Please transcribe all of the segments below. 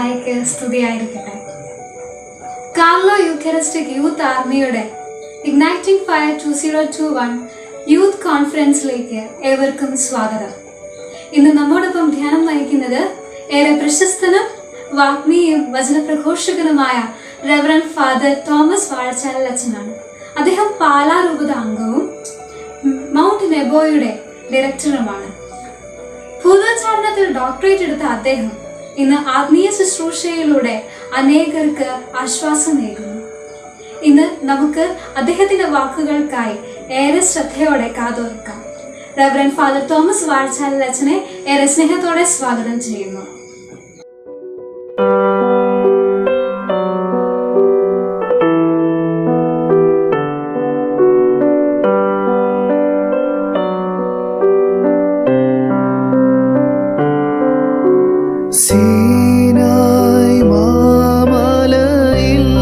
മിശിഹായ്ക്ക് സ്തുതിയായിരിക്കട്ടെ Carlo Eucharistic youth ആർമിയുടെ igniting fire two zero two one youth കോൺഫറൻസിലേക്ക് ഏവർക്കും സ്വാഗതം ഇന്ന് നമ്മോടൊപ്പം ധ്യാനം നയിക്കുന്നത് ഏറെ പ്രശസ്തനും വാഗ്മിയും വചനപ്രഘോഷകനുമായ റെവറൻ ഫാദർ തോമസ് വാഴച്ചാൽ അച്ഛനാണ് അദ്ദേഹം പാലാ രൂപത അംഗവും മൗണ്ട് നെബോയുടെ ഡയറക്ടറുമാണ് ഭൂതോച്ചാരണത്തിൽ ഡോക്ടറേറ്റ് എടുത്ത അദ്ദേഹം ഇന്ന് ആത്മീയ ശുശ്രൂഷയിലൂടെ അനേകർക്ക് ആശ്വാസമേകുന്നു ഇന്ന് നമുക്ക് അദ്ദേഹത്തിന്റെ വാക്കുകൾക്കായി ഏറെ ശ്രദ്ധയോടെ കാതോർക്കാം റവറൻ ഫാദർ തോമസ് വാഴ്ചാൽ അച്ഛനെ ഏറെ സ്നേഹത്തോടെ സ്വാഗതം ചെയ്യുന്നു സീനായ് മാമലയിൽ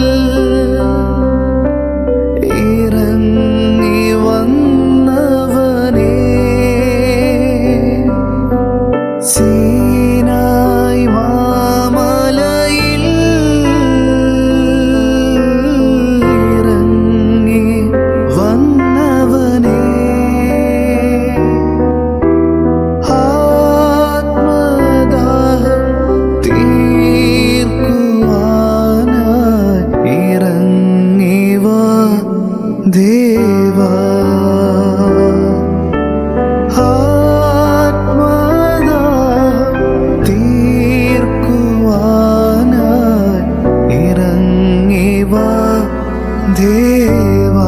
ഇറങ്ങി വന്നവനേ സീനായ് മാമലയിൽ ഇറങ്ങി വന്നവനേ ആത്മദാഹം തീർക്കുവാനായി ഇറങ്ങിവ ദേവാ ആത്മദാഹം തീർക്കുവാനായി ഇറങ്ങിവ ദേവാ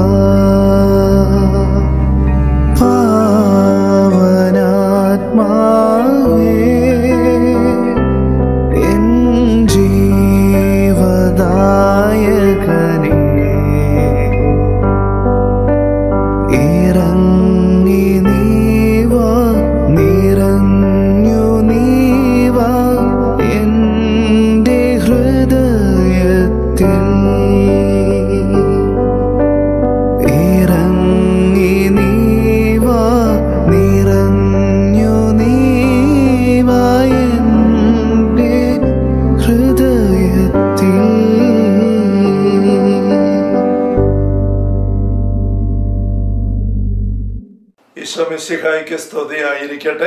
പാവനാത്മാവേ എൻ ജീവദായകനേ ഇറങ്ങി നീവ നിറഞ്ഞു നീവ എൻ്റെ ഹൃദയത്തിൽ ഇറങ്ങി നീവ നിറഞ്ഞു നീവ എൻ്റെ ഹൃദയത്തിൽ ഈശ്വമിശിഹായിക്ക് സ്തുതിയായിരിക്കട്ടെ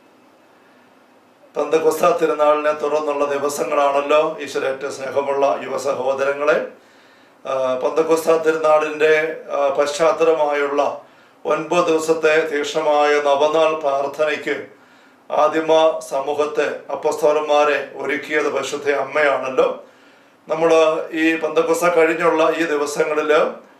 പന്തകുസ്ത തിരുനാളിനെ തുറന്നുള്ള ദിവസങ്ങളാണല്ലോ ഈശ്വരേറ്റ സ്നേഹമുള്ള യുവ സഹോദരങ്ങളെ ആ, പന്തകുസ്ത തിരുനാളിൻ്റെ ആ, പശ്ചാത്തലമായുള്ള ഒൻപത് ദിവസത്തെ തീക്ഷ്ണമായ നവനാൾ പ്രാർത്ഥനയ്ക്ക് ആദിമ സമൂഹത്തെ അപ്പസ്തോലന്മാരെ ഒരുക്കിയത് പരിശുദ്ധ അമ്മയാണല്ലോ നമ്മൾ ഈ പന്തക്കുസ കഴിഞ്ഞുള്ള ഈ ദിവസങ്ങളിൽ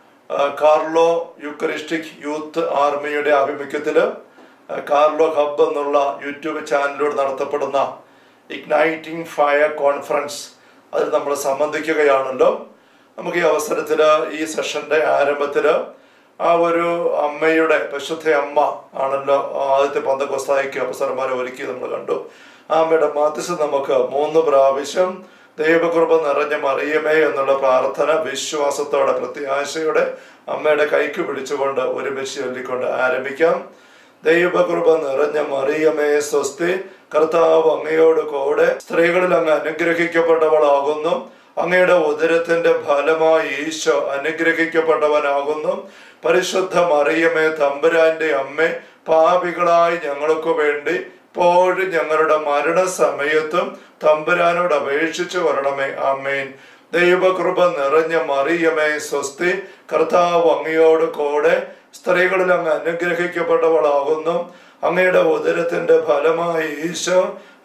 കാർലോ യൂക്കറിസ്റ്റിക് യൂത്ത് ആർമിയുടെ ആഭിമുഖ്യത്തിൽ കാർലോ ഹബ് എന്നുള്ള യൂട്യൂബ് ചാനലിലൂടെ നടത്തപ്പെടുന്ന ഇഗ്നൈറ്റിംഗ് ഫയർ കോൺഫറൻസ് അതിൽ നമ്മൾ സംബന്ധിക്കുകയാണല്ലോ നമുക്ക് ഈ അവസരത്തിൽ ഈ സെഷന്റെ ആരംഭത്തിൽ ആ ഒരു അമ്മയുടെ പരിശുദ്ധ അമ്മ ആണല്ലോ ആദ്യത്തെ പന്തക്കോസ്തായിക്ക് അവസരന്മാരെ ഒരുക്കി നമ്മൾ കണ്ടു ആ അമ്മയുടെ മാധ്യസ്ഥം നമുക്ക് മൂന്ന് പ്രാവശ്യം ദൈവകൃപ നിറഞ്ഞ മറിയമേ എന്നുള്ള പ്രാർത്ഥന വിശ്വാസത്തോടെ പ്രത്യാശയോടെ അമ്മയുടെ കൈക്ക് പിടിച്ചുകൊണ്ട് ഒരുമിച്ച് ചൊല്ലിക്കൊണ്ട് ആരംഭിക്കാം ദൈവകൃപ നിറഞ്ഞ മറിയമേ സ്വസ്തി കർത്താവ് അങ്ങയോട് കൂടെ സ്ത്രീകളിൽ അങ്ങ് അനുഗ്രഹിക്കപ്പെട്ടവളാകുന്നു അങ്ങയുടെ ഉദരത്തിന്റെ ഫലമായി ഈശോ അനുഗ്രഹിക്കപ്പെട്ടവനാകുന്നു പരിശുദ്ധ മറിയമേ തമ്പുരാന്റെ അമ്മ പാപികളായി ഞങ്ങൾക്ക് വേണ്ടി ഇപ്പോഴും ഞങ്ങളുടെ മരണസമയത്തും തമ്പുരാനോട് അപേക്ഷിച്ചു വരണമേ ആമേൻ ദൈവകൃപ നിറഞ്ഞ മറിയമേ സ്വസ്തി കർത്താവ് അങ്ങയോട് കൂടെ സ്ത്രീകളിൽ അങ്ങ് അനുഗ്രഹിക്കപ്പെട്ടവളാകുന്നു അങ്ങയുടെ ഉദരത്തിന്റെ ഫലമായി ഈശോ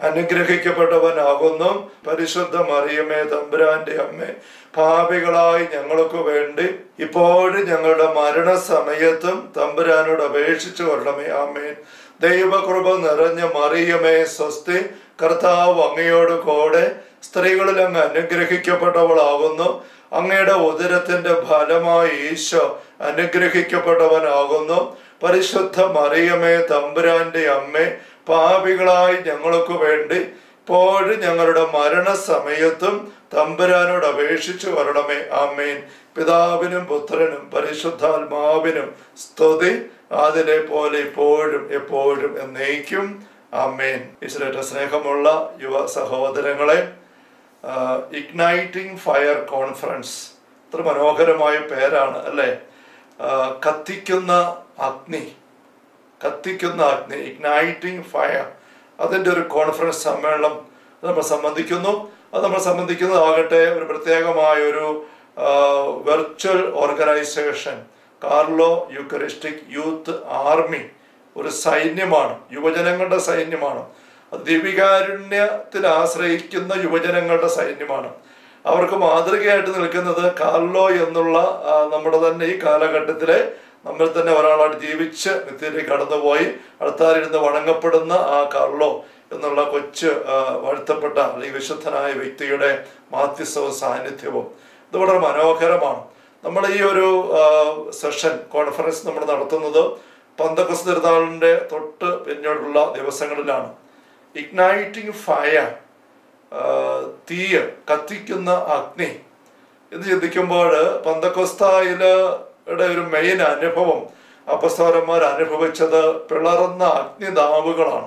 അനുഗ്രഹിക്കപ്പെട്ടവനാകുന്നു പരിശുദ്ധ മറിയമേ തമ്പുരാന്റെ അമ്മേ പാപികളായി ഞങ്ങൾക്ക് വേണ്ടി ഇപ്പോഴും ഞങ്ങളുടെ മരണസമയത്തും തമ്പുരാനോട് അപേക്ഷിച്ചു വരണമേ ആമേൻ ദൈവകൃപ നിറഞ്ഞ മറിയമേ സ്വസ്തി കർത്താവ് അങ്ങയോട് കൂടെ സ്ത്രീകളിൽ അങ്ങ് അനുഗ്രഹിക്കപ്പെട്ടവളാകുന്നു അങ്ങയുടെ ഉദരത്തിന്റെ ഫലമായി ഈശോ അനുഗ്രഹിക്കപ്പെട്ടവനാകുന്നു പരിശുദ്ധ മറിയമേ തമ്പുരാന്റെ അമ്മേ പാപികളായി ഞങ്ങൾക്ക് വേണ്ടി ഇപ്പോഴും ഞങ്ങളുടെ മരണസമയത്തും തമ്പുരാനോട് അപേക്ഷിച്ചു വരണമേ ആമേൻ പിതാവിനും പുത്രനും പരിശുദ്ധാത്മാവിനും സ്തുതി അതിലെ പോലെ ഇപ്പോഴും എപ്പോഴും എന്നേക്കും ആമേൻ ഈശ്വരന്റെ സ്നേഹമുള്ള യുവ സഹോദരങ്ങളെ ഇഗ്നൈറ്റിംഗ് ഫയർ കോൺഫറൻസ് ഇത്ര മനോഹരമായ പേരാണ് അല്ലേ ആ, കത്തിക്കുന്ന അഗ്നി കത്തിക്കുന്ന അഗ്നി ഇഗ്നൈറ്റിംഗ് ഫയർ അതിൻ്റെ ഒരു കോൺഫറൻസ് സമ്മേളനം അത് നമ്മൾ സംബന്ധിക്കുന്നു അത് നമ്മൾ സംബന്ധിക്കുന്നതാകട്ടെ ഒരു പ്രത്യേകമായ ഒരു virtual organisation Carlo Eucharistic youth army ഒരു സൈന്യമാണ് യുവജനങ്ങളുടെ സൈന്യമാണ് അത് ദിവികാരുണ്യത്തിൽ ആശ്രയിക്കുന്ന യുവജനങ്ങളുടെ സൈന്യമാണ് അവർക്ക് മാതൃകയായിട്ട് നിൽക്കുന്നത് കാർലോ എന്നുള്ള ആ, നമ്മുടെ തന്നെ ഈ കാലഘട്ടത്തിലെ നമ്മൾ തന്നെ ഒരാളായിട്ട് ജീവിച്ച് നിത്യത്തിലേക്ക് കടന്നുപോയി അടുത്താരിരുന്ന് വണങ്ങപ്പെടുന്ന ആ കാർലോ എന്നുള്ള കൊച്ച് ആ, വാഴ്ത്തപ്പെട്ട അല്ലെങ്കിൽ വിശുദ്ധനായ വ്യക്തിയുടെ മാധ്യസ്ഥവും സാന്നിധ്യവും ഇത് വളരെ മനോഹരമാണ് നമ്മൾ ഈ ഒരു സെഷൻ കോൺഫറൻസ് നമ്മൾ നടത്തുന്നത് പന്തക്കസ് തിരുനാളിൻ്റെ തൊട്ട് പിന്നീടുള്ള ദിവസങ്ങളിലാണ് ഇഗ്നൈറ്റിംഗ് ഫയർ തീയ് കത്തിക്കുന്ന അഗ്നി എന്ന് ചിന്തിക്കുമ്പോൾ പന്തക്കൊസ്തായിലെ ഒരു മെയിൻ അനുഭവം അപസ്തോരന്മാർ അനുഭവിച്ചത് പിളർന്ന അഗ്നിനാവുകളാണ്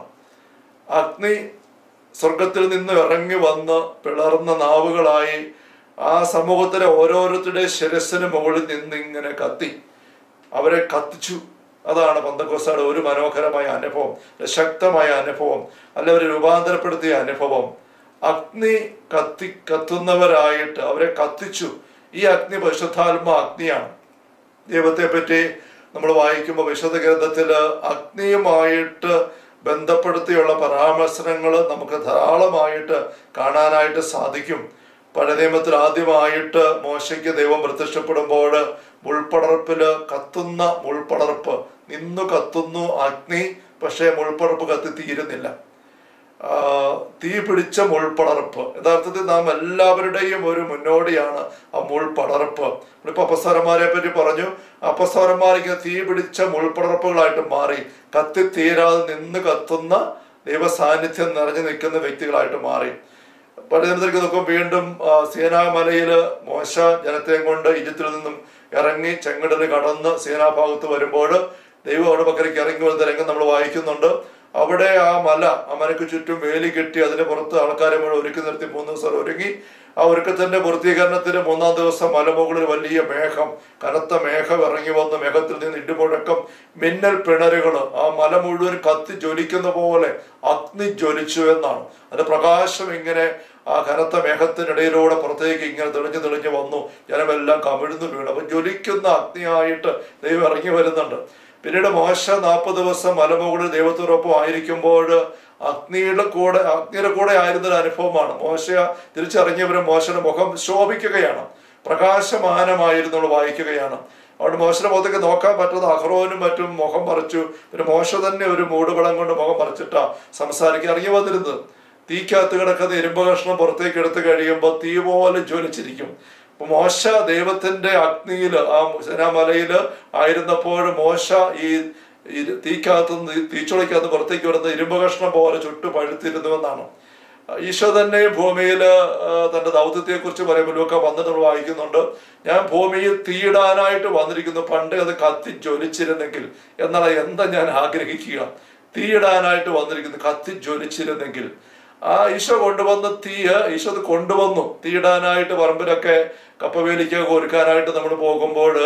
അഗ്നി സ്വർഗത്തിൽ നിന്ന് ഇറങ്ങി വന്ന് പിളർന്ന നാവുകളായി ആ സമൂഹത്തിലെ ഓരോരുത്തരുടെ ശിരസിന് മുകളിൽ നിന്ന് ഇങ്ങനെ കത്തി അവരെ കത്തിച്ചു അതാണ് പന്തക്കോസ്തായുടെ ഒരു മനോഹരമായ അനുഭവം ശക്തമായ അനുഭവം അല്ല അവരെ രൂപാന്തരപ്പെടുത്തിയ അനുഭവം അഗ്നി കത്തി കത്തുന്നവരായിട്ട് അവരെ കത്തിച്ചു ഈ അഗ്നി പരിശുദ്ധാത്മ അഗ്നിയാണ് ദൈവത്തെ പറ്റി നമ്മൾ വായിക്കുമ്പോൾ വിശുദ്ധ ഗ്രന്ഥത്തിൽ അഗ്നിയുമായിട്ട് ബന്ധപ്പെടുത്തിയുള്ള പരാമർശനങ്ങൾ നമുക്ക് ധാരാളമായിട്ട് കാണാനായിട്ട് സാധിക്കും പഴയ നിയമത്തിൽ ആദ്യമായിട്ട് മോശയ്ക്ക് ദൈവം പ്രത്യക്ഷപ്പെടുമ്പോൾ മുൾപ്പടർപ്പില് കത്തുന്ന മുൾപ്പടർപ്പ് നിന്നു കത്തുന്നു അഗ്നി പക്ഷേ മുൾപ്പടർപ്പ് കത്തി തീരുന്നില്ല ആ, തീ പിടിച്ച മുൾപ്പടർപ്പ് യഥാർത്ഥത്തിൽ നാം എല്ലാവരുടെയും ഒരു മുന്നോടിയാണ് ആ മുൾപ്പടർപ്പ് ഇപ്പൊ അപ്പസ്വരന്മാരെ പറ്റി പറഞ്ഞു അപ്പസ്വരന്മാർക്ക് തീ പിടിച്ച മുൾപ്പടർപ്പുകളായിട്ട് മാറി കത്തി തീരാതെ നിന്ന് കത്തുന്ന ദൈവസാന്നിധ്യം നിറഞ്ഞു നിൽക്കുന്ന വ്യക്തികളായിട്ട് മാറി പലതരത്തിലേക്ക് നോക്കുമ്പോൾ വീണ്ടും ആ, സീനാ മലയില് മോശ ജനത്തെയും കൊണ്ട് ഈജിപ്തിൽ നിന്നും ഇറങ്ങി ചെങ്കടല് കടന്ന് സീനാ ഭാഗത്ത് വരുമ്പോൾ ദൈവം അവിടെ പക്കലേക്ക് ഇറങ്ങി വരുന്ന രംഗം നമ്മൾ വായിക്കുന്നുണ്ട് അവിടെ ആ മല ആ മലയ്ക്ക് ചുറ്റും വേലി കെട്ടി അതിന് പുറത്ത് ആൾക്കാരെ മുഴുവൻ ഒരുക്കി നിർത്തി മൂന്ന് ദിവസം ഒരുങ്ങി ആ ഒരുക്കത്തിന്റെ പൂർത്തീകരണത്തിന് മൂന്നാം ദിവസം മലമുകളിൽ വലിയ മേഘം കനത്ത മേഘം ഇറങ്ങി വന്ന് മേഘത്തിൽ നിന്ന് ഇടിമുഴക്കം മിന്നൽ പിണരുകൾ ആ മല മുഴുവൻ കത്തി ജ്വലിക്കുന്ന പോലെ അഗ്നി ജ്വലിച്ചു എന്നാണ് അതിന്റെ പ്രകാശം ഇങ്ങനെ ആ കനത്ത മേഘത്തിനിടയിലൂടെ പുറത്തേക്ക് ഇങ്ങനെ തെളിഞ്ഞു തെളിഞ്ഞു വന്നു ജനമെല്ലാം കമിഴ്ന്നു വീണു അപ്പൊ ജ്വലിക്കുന്ന അഗ്നിയായിട്ട് ദൈവം ഇറങ്ങി വരുന്നുണ്ട് പിന്നീട് മോശ നാൽപ്പത് ദിവസം മലമുകളിൽ ദൈവത്തോടൊപ്പം ആയിരിക്കുമ്പോൾ അഗ്നിയുടെ കൂടെ അഗ്നിയുടെ കൂടെ ആയിരുന്ന ഒരു അനുഭവമാണ് മോശ തിരിച്ചറിഞ്ഞവരും മോശയുടെ മുഖം ശോഭിക്കുകയാണ് പ്രകാശമാനമായിരുന്നു എന്ന് വായിക്കുകയാണ് അവിടെ മോശയുടെ മുഖത്തേക്ക് നോക്കാൻ പറ്റാതെ അഹ്റോനും മറ്റും മുഖം മറച്ചു പിന്നെ മോശ തന്നെ ഒരു മൂടുവളം കൊണ്ട് മുഖം മറച്ചിട്ടാ സംസാരിക്കാൻ ഇറങ്ങി വന്നിരുന്നത് തീക്കകത്ത് കിടക്കുന്ന ഇരുമ്പ് കഷ്ണം പുറത്തേക്ക് എടുത്തു കഴിയുമ്പോൾ തീ പോലെ ജ്വലിച്ചിരിക്കും അപ്പൊ മോശ ദൈവത്തിന്റെ അഗ്നിയിൽ ആ മലയില് ആയിരുന്നപ്പോൾ മോശ ഈ ഈ തീക്കകത്ത് നിന്ന് തീച്ചുളയ്ക്കകത്ത് പുറത്തേക്ക് വരുന്ന ഇരുമ്പ് കഷ്ണം പോലെ ചുട്ടു പഴുത്തിരുന്നുവെന്നാണ് ഈശോ തന്നെ ഭൂമിയിൽ തന്റെ ദൗത്യത്തെ കുറിച്ച് പറയുമ്പോൾ ഒക്കെ വന്നിട്ട് നമ്മൾ വായിക്കുന്നുണ്ട് ഞാൻ ഭൂമിയിൽ തീയിടാനായിട്ട് വന്നിരിക്കുന്നു പണ്ട് അത് കത്തി ജ്വലിച്ചിരുന്നെങ്കിൽ എന്നാൽ എന്താ ഞാൻ ആഗ്രഹിക്കുക തീയിടാനായിട്ട് വന്നിരിക്കുന്നു കത്തി ജ്വലിച്ചിരുന്നെങ്കിൽ ആ ഈശോ കൊണ്ടുവന്ന തീയ് ഈശോ അത് കൊണ്ടുവന്നു തീയിടാനായിട്ട് പറമ്പിലൊക്കെ കപ്പവേലിക്കൊക്കെ ഒരുക്കാനായിട്ട് നമ്മൾ പോകുമ്പോൾ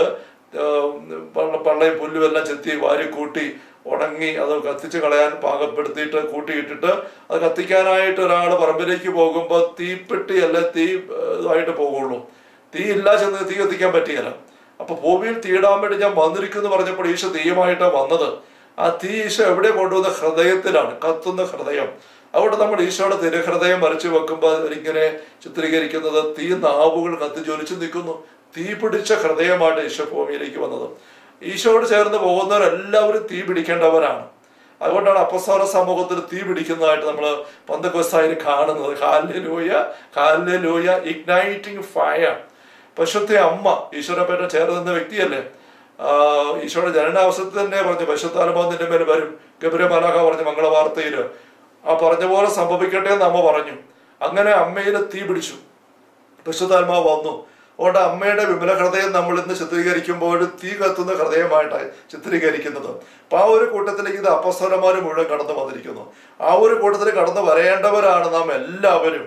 പള്ളയും പുല്ലും എല്ലാം ചെത്തി വാരി കൂട്ടി ഉണങ്ങി അത് കത്തിച്ച് കളയാൻ പാകപ്പെടുത്തിയിട്ട് കൂട്ടിയിട്ടിട്ട് അത് കത്തിക്കാനായിട്ട് ഒരാൾ പറമ്പിലേക്ക് പോകുമ്പോൾ തീപ്പെട്ടി അല്ല തീ ഏഹ്, ഇതായിട്ട് പോകുള്ളൂ തീ ഇല്ല ചെന്ന് തീ കത്തിക്കാൻ പറ്റിയല്ല അപ്പൊ ഭൂമിയിൽ തീയിടാൻ വേണ്ടി ഞാൻ വന്നിരിക്കുന്നു പറഞ്ഞപ്പോൾ ഈശോ തീയുമായിട്ടാണ് വന്നത് ആ തീ ഈശോ എവിടെ കൊണ്ടുവന്ന ഹൃദയത്തിലാണ് കത്തുന്ന ഹൃദയം അതുകൊണ്ട് നമ്മൾ ഈശോയുടെ തിരുഹൃദയം വരച്ചു വെക്കുമ്പോൾ ഇങ്ങനെ ചിത്രീകരിക്കുന്നത് തീ നാവുകൾ കത്തി ജ്വലിച്ചു നിൽക്കുന്നു തീ പിടിച്ച ഹൃദയമായിട്ട് ഈശോ ഭൂമിയിലേക്ക് വന്നത് ഈശോയോട് ചേർന്ന് പോകുന്നവരെല്ലാവരും തീ പിടിക്കേണ്ടവരാണ് അതുകൊണ്ടാണ് അപ്പസ്വര സമൂഹത്തിൽ തീ പിടിക്കുന്നതായിട്ട് നമ്മൾ പന്തക്കൊസ്തായിൽ കാണുന്നത് ഹാലൂയ ഹാലൂയ ഇഗ്നൈറ്റിംഗ് ഫയർ പശുത്തെ അമ്മ ഈശ്വരനെ പറ്റ ചേർന്ന് നിന്ന വ്യക്തിയല്ലേ ആഹ് ഈശോയുടെ ജനനാവസരത്തിൽ തന്നെ പറഞ്ഞു പശുത്താലമോ നിന്റെ മേൽ വരും ഗബര മലാഹ പറഞ്ഞു മംഗളവാർത്തയില് ആ പറഞ്ഞ പോലെ സംഭവിക്കട്ടെ എന്ന് അമ്മ പറഞ്ഞു അങ്ങനെ അമ്മയിൽ തീ പിടിച്ചു പരിശുദ്ധാത്മാവ് വന്നു അതുകൊണ്ട് അമ്മയുടെ വിമല ഹൃദയം നമ്മൾ ഇന്ന് ചിത്രീകരിക്കുമ്പോൾ തീ കത്തുന്ന ഹൃദയമായിട്ടാണ് ചിത്രീകരിക്കുന്നത് അപ്പൊ ആ ഒരു കൂട്ടത്തിലേക്ക് ഇത് അപ്പസ്വരന്മാർ മുഴുവൻ കടന്നു വന്നിരിക്കുന്നു ആ ഒരു കൂട്ടത്തിൽ കടന്നു വരേണ്ടവരാണ് നാം എല്ലാവരും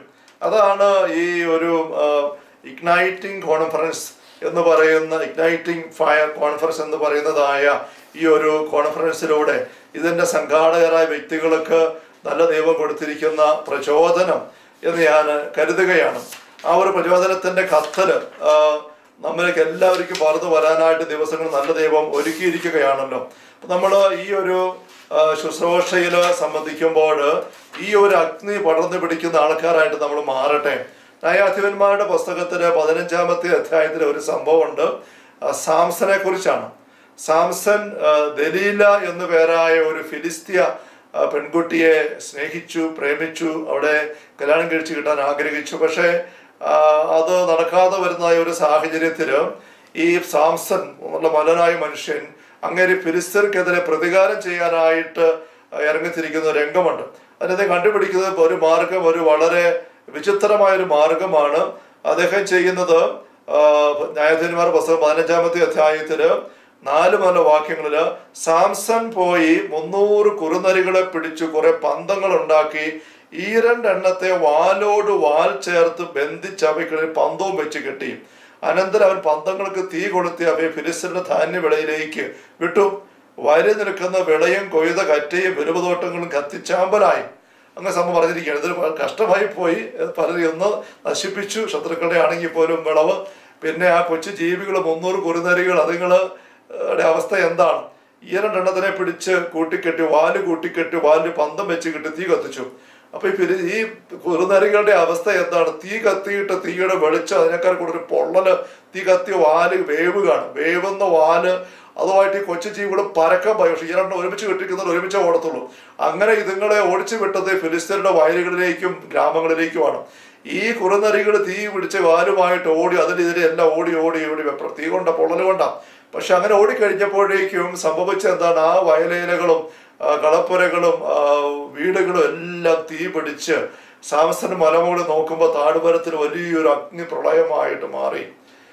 അതാണ് ഈ ഒരു ഇഗ്നൈറ്റിംഗ് കോൺഫറൻസ് എന്ന് പറയുന്ന ഇഗ്നൈറ്റിംഗ് ഫയർ കോൺഫറൻസ് എന്ന് പറയുന്നതായ ഈ ഒരു കോൺഫറൻസിലൂടെ ഇതിന്റെ സംഘാടകരായ വ്യക്തികൾക്ക് നല്ല ദൈവം കൊടുത്തിരിക്കുന്ന പ്രചോദനം എന്ന് ഞാൻ കരുതുകയാണ് ആ ഒരു പ്രചോദനത്തിന്റെ കത്തല് ആ, നമ്മൾക്ക് എല്ലാവർക്കും പറന്നു വരാനായിട്ട് ദിവസങ്ങൾ നല്ല ദൈവം ഒരുക്കിയിരിക്കുകയാണല്ലോ നമ്മൾ ഈ ഒരു ആ, ശുശ്രൂഷയിൽ സംബന്ധിക്കുമ്പോൾ ഈ ഒരു അഗ്നി പടർന്നു പിടിക്കുന്ന ആൾക്കാരായിട്ട് നമ്മൾ മാറട്ടെ ന്യായാധിപന്മാരുടെ പുസ്തകത്തിലെ പതിനഞ്ചാമത്തെ അധ്യായത്തിൽ ഒരു സംഭവമുണ്ട് ആ, സാംസനെ കുറിച്ചാണ് സാംസൺ ആ, ദലീല എന്നു പേരായ ഒരു ഫിലിസ്തീയ ആ, പെൺകുട്ടിയെ സ്നേഹിച്ചു പ്രേമിച്ചു അവിടെ കല്യാണം കഴിച്ചു കിട്ടാൻ ആഗ്രഹിച്ചു പക്ഷേ ആ, അത് നടക്കാതെ വരുന്ന ഒരു സാഹചര്യത്തില് ഈ സാംസൺ എന്നുള്ള മലനായ മനുഷ്യൻ അങ്ങനെ ഫിലിസ്തീർക്കെതിരെ പ്രതികാരം ചെയ്യാനായിട്ട് ഇറങ്ങിത്തിരിക്കുന്ന ഒരു രംഗമുണ്ട് അതിനകത്ത് കണ്ടുപിടിക്കുന്നത് ഒരു മാർഗം ഒരു വളരെ വിചിത്രമായ ഒരു മാർഗമാണ് അദ്ദേഹം ചെയ്യുന്നത് ആ, ന്യായാധിപന്മാർ പുസ്തകം പതിനഞ്ചാമത്തെ അധ്യായത്തില് നാല് നല്ല വാക്യങ്ങളില് സാംസൺ പോയി മുന്നൂറ് കുറുനരികളെ പിടിച്ചു കുറെ പന്തങ്ങൾ ഉണ്ടാക്കി ഈ രണ്ടെണ്ണത്തെ വാലോട് വാൽ ചേർത്ത് ബന്ധിച്ച് അവയ്ക്കുള്ളിൽ പന്തവും വെച്ച് കെട്ടി അനന്തരം അവൻ പന്തങ്ങൾക്ക് തീ കൊളുത്തി അവയെ ഫിലിസ്തീന്റെ ധാന്യവിളയിലേക്ക് വിട്ടു വരി നിൽക്കുന്ന വിളയും കൊയ്ത കറ്റയും വെലുപതോട്ടങ്ങളും കത്തിച്ചാമ്പലായി അങ്ങനെ സംഭവം പറഞ്ഞിരിക്കുകയാണ് ഇതൊരു കഷ്ടമായി പോയി പലരും ഒന്ന് നശിപ്പിച്ചു ശത്രുക്കളുടെ ആണെങ്കിൽ പോലും വിളവ് പിന്നെ ആ കൊച്ചു ജീവികൾ മുന്നൂറ് കുറുനരികൾ അതുങ്ങള് ടെ അവസ്ഥ എന്താണ് ഈ രണ്ടെണ്ണത്തിനെ പിടിച്ച് കൂട്ടിക്കെട്ടി വാല് കൂട്ടിക്കെട്ടി വാലിൽ പന്തം വെച്ച് കിട്ടി തീ കത്തിച്ചു അപ്പൊ ഈ പിരി ഈ കുറുനരികളുടെ അവസ്ഥ എന്താണ് തീ കത്തിയിട്ട് തീയുടെ വെളിച്ചം അതിനേക്കാൾ കൂടുതൽ പൊള്ളല് തീ കത്തിയ വാല് വേവുകയാണ് വേവുന്ന വാല് അതുമായിട്ട് ഈ കൊച്ചു ജീവികൾ പരക്കം പോയി പക്ഷെ ഈ രണ്ടും ഒരുമിച്ച് കെട്ടിക്കുന്നത് ഒരുമിച്ച് ഓടത്തുള്ളൂ അങ്ങനെ ഇതുങ്ങളെ ഓടിച്ചു വിട്ടത് ഫിലിസ്തീനയുടെ വയലുകളിലേക്കും ഗ്രാമങ്ങളിലേക്കുമാണ് ഈ കുറുനരികൾ തീ പിടിച്ച് വാലുമായിട്ട് ഓടി അതിനെതിരെ എല്ലാം ഓടി ഓടി ഓടി വെപ്പ- തീ കൊണ്ട പൊള്ളൽ കൊണ്ടാ പക്ഷെ അങ്ങനെ ഓടിക്കഴിഞ്ഞപ്പോഴേക്കും സംഭവിച്ച എന്താണ് ആ വയലേലകളും ആ, കളപ്പുരകളും ആ, വീടുകളും എല്ലാം തീ പിടിച്ച് സാംസൺ മലമുകളിൽ നോക്കുമ്പോൾ താഴ്വരത്തിൽ വലിയൊരു അഗ്നി പ്രളയമായിട്ട് മാറി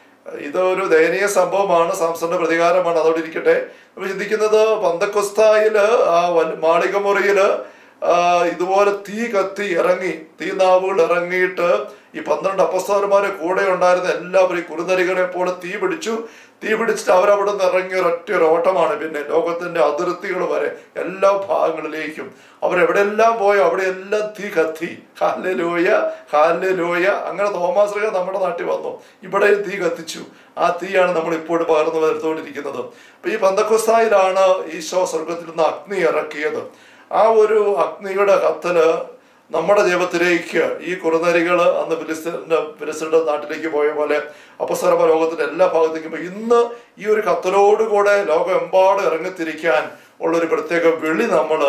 ഇതൊരു ദയനീയ സംഭവമാണ് സാംസന്റെ പ്രതികാരമാണ് അതോടെ ഇരിക്കട്ടെ നമ്മൾ ചിന്തിക്കുന്നത് പന്തക്കൊസ്തായില് ആ വൽ- മാളികമുറിയില് ആ, ഇതുപോലെ തീ കത്തി ഇറങ്ങി തീനാവുകൾ ഇറങ്ങിയിട്ട് ഈ പന്ത്രണ്ട് അപ്പസ്തോന്മാരെ കൂടെ ഉണ്ടായിരുന്ന എല്ലാവരും ഈ കുറുനരികളെ പോലെ തീ പിടിച്ചു തീ പിടിച്ചിട്ട് അവരവിടെ നിന്ന് ഇറങ്ങിയ ഒരൊറ്റ ഒരു ഓട്ടമാണ് പിന്നെ ലോകത്തിന്റെ അതിർത്തികൾ വരെ എല്ലാ ഭാഗങ്ങളിലേക്കും അവരെവിടെല്ലാം പോയോ അവിടെയെല്ലാം തീ കത്തി ഹാലെ ലോയ ഹാലെ ലോയ അങ്ങനെ തോമാശ്രീക നമ്മുടെ നാട്ടിൽ വന്നു ഇവിടെ തീ കത്തിച്ചു ആ തീയാണ് നമ്മൾ ഇപ്പോഴും പകർന്നു വരുത്തോണ്ടിരിക്കുന്നത് അപ്പൊ ഈ പന്തക്കുസ്തായിലാണ് ഈശോ സ്വർഗത്തിൽ നിന്ന് അഗ്നി ഇറക്കിയത് ആ ഒരു അഗ്നിയുടെ കത്തല് നമ്മുടെ ജീവിതത്തിലേക്ക് ഈ കുറുനരികൾ അന്ന് ഫിലിസ്തീന്റെ ഫിലിസ്തീന്റെ നാട്ടിലേക്ക് പോയ പോലെ അപസ്വരമ ലോകത്തിന്റെ എല്ലാ ഭാഗത്തേക്കും പോയി. ഇന്ന് ഈ ഒരു കത്തലോടുകൂടെ ലോകമെമ്പാടും ഇറങ്ങിത്തിരിക്കാൻ ഉള്ള ഒരു പ്രത്യേക വിളി നമ്മൾ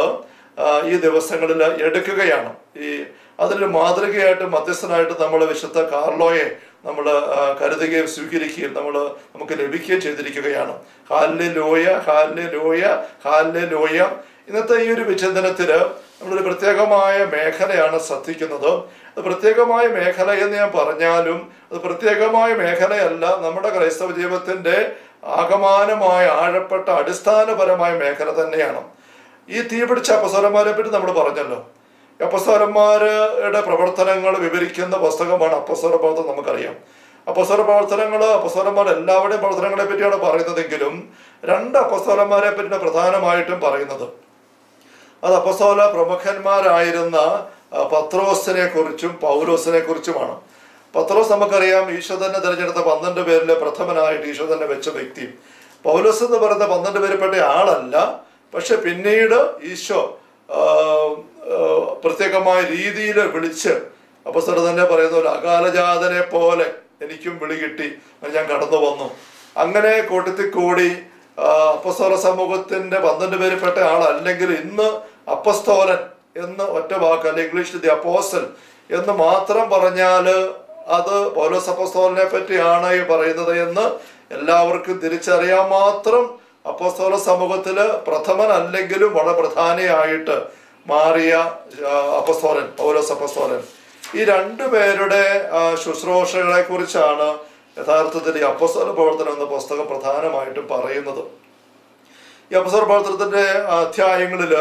ഈ ദിവസങ്ങളിൽ എടുക്കുകയാണ് ഈ അതിലൊരു മാതൃകയായിട്ട് മധ്യസ്ഥനായിട്ട് നമ്മൾ വിശുദ്ധ കാർലോയെ നമ്മൾ കരുതുകയും സ്വീകരിക്കുകയും നമ്മൾ നമുക്ക് ലഭിക്കുകയും ചെയ്തിരിക്കുകയാണ് ഹാലിലെ ലോയ ഹാലിലെ ലോയ ഹാലിലെ ലോയ ഇന്നത്തെ ഈ ഒരു വിചിന്തനത്തില് നമ്മളൊരു പ്രത്യേകമായ മേഖലയാണ് ശ്രദ്ധിക്കുന്നത് അത് പ്രത്യേകമായ മേഖല എന്ന് ഞാൻ പറഞ്ഞാലും അത് പ്രത്യേകമായ മേഖലയല്ല നമ്മുടെ ക്രൈസ്തവ ജീവിതത്തിന്റെ ആകമാനമായ ആഴപ്പെട്ട അടിസ്ഥാനപരമായ മേഖല തന്നെയാണ് ഈ തീപിടിച്ച അപ്പസ്വരന്മാരെ പറ്റി നമ്മൾ പറഞ്ഞല്ലോ ഈ അപ്പസ്വരന്മാരുടെ പ്രവർത്തനങ്ങൾ വിവരിക്കുന്ന പുസ്തകമാണ് അപ്പസ്വര പ്രവർത്തനം നമുക്കറിയാം അപ്പസ്വര പ്രവർത്തനങ്ങൾ അപ്പസ്വരന്മാർ എല്ലാവരുടെയും പ്രവർത്തനങ്ങളെ പറ്റിയാണ് പറയുന്നതെങ്കിലും രണ്ട് അപ്പസ്വരന്മാരെ പറ്റിയാണ് പ്രധാനമായിട്ടും പറയുന്നത് അത് അപ്പസ്തോല പ്രമുഖന്മാരായിരുന്ന ആ, പത്രോസിനെ കുറിച്ചും പൗലോസിനെ കുറിച്ചുമാണ് പത്രോസ് നമുക്കറിയാം ഈശോ തന്നെ തിരഞ്ഞെടുത്ത പന്ത്രണ്ട് പേരിലെ പ്രഥമനായിട്ട് ഈശോ തന്നെ വെച്ച വ്യക്തി പൗലോസ് എന്ന് പറയുന്ന പന്ത്രണ്ട് പേരിൽപ്പെട്ട ആളല്ല പക്ഷെ പിന്നീട് ഈശോ ആ, ആ, പ്രത്യേകമായ രീതിയിൽ വിളിച്ച് അപ്പസ്തോലൻ തന്നെ പറയുന്ന ഒരു അകാലജാതനെ പോലെ എനിക്കും വിളി കിട്ടി ഞാൻ കടന്നു വന്നു അങ്ങനെ കൂട്ടത്തിൽ കൂടി ആ, അപ്പസ്തോല സമൂഹത്തിന്റെ പന്ത്രണ്ട് പേരിൽപ്പെട്ട ആളല്ലെങ്കിൽ ഇന്ന് അപ്പസ്തോലൻ എന്ന് ഒറ്റ വാക്ക് അല്ലെ ഇംഗ്ലീഷിൽ ദി അപ്പോസൽ എന്ന് മാത്രം പറഞ്ഞാല് അത് പൗലോസ് അപ്പസ്തോലനെ പറ്റിയാണ് ഈ പറയുന്നത് എന്ന് എല്ലാവർക്കും തിരിച്ചറിയാൻ മാത്രം അപ്പസ്തോല സമൂഹത്തില് പ്രഥമൻ അല്ലെങ്കിലും വളരെ പ്രധാനിയായിട്ട് മാറിയ ആ, അപ്പസ്തോലൻ പൗലോസ് അപ്പസ്തോലൻ ഈ രണ്ടു പേരുടെ ആ, ശുശ്രൂഷകളെ കുറിച്ചാണ് യഥാർത്ഥത്തിൽ ഈ അപ്പസ്തോല പ്രവർത്തനം എന്ന പുസ്തകം പ്രധാനമായിട്ടും പറയുന്നത് ഈ അപ്പസ്തോല പ്രവർത്തനത്തിന്റെ അധ്യായങ്ങളില്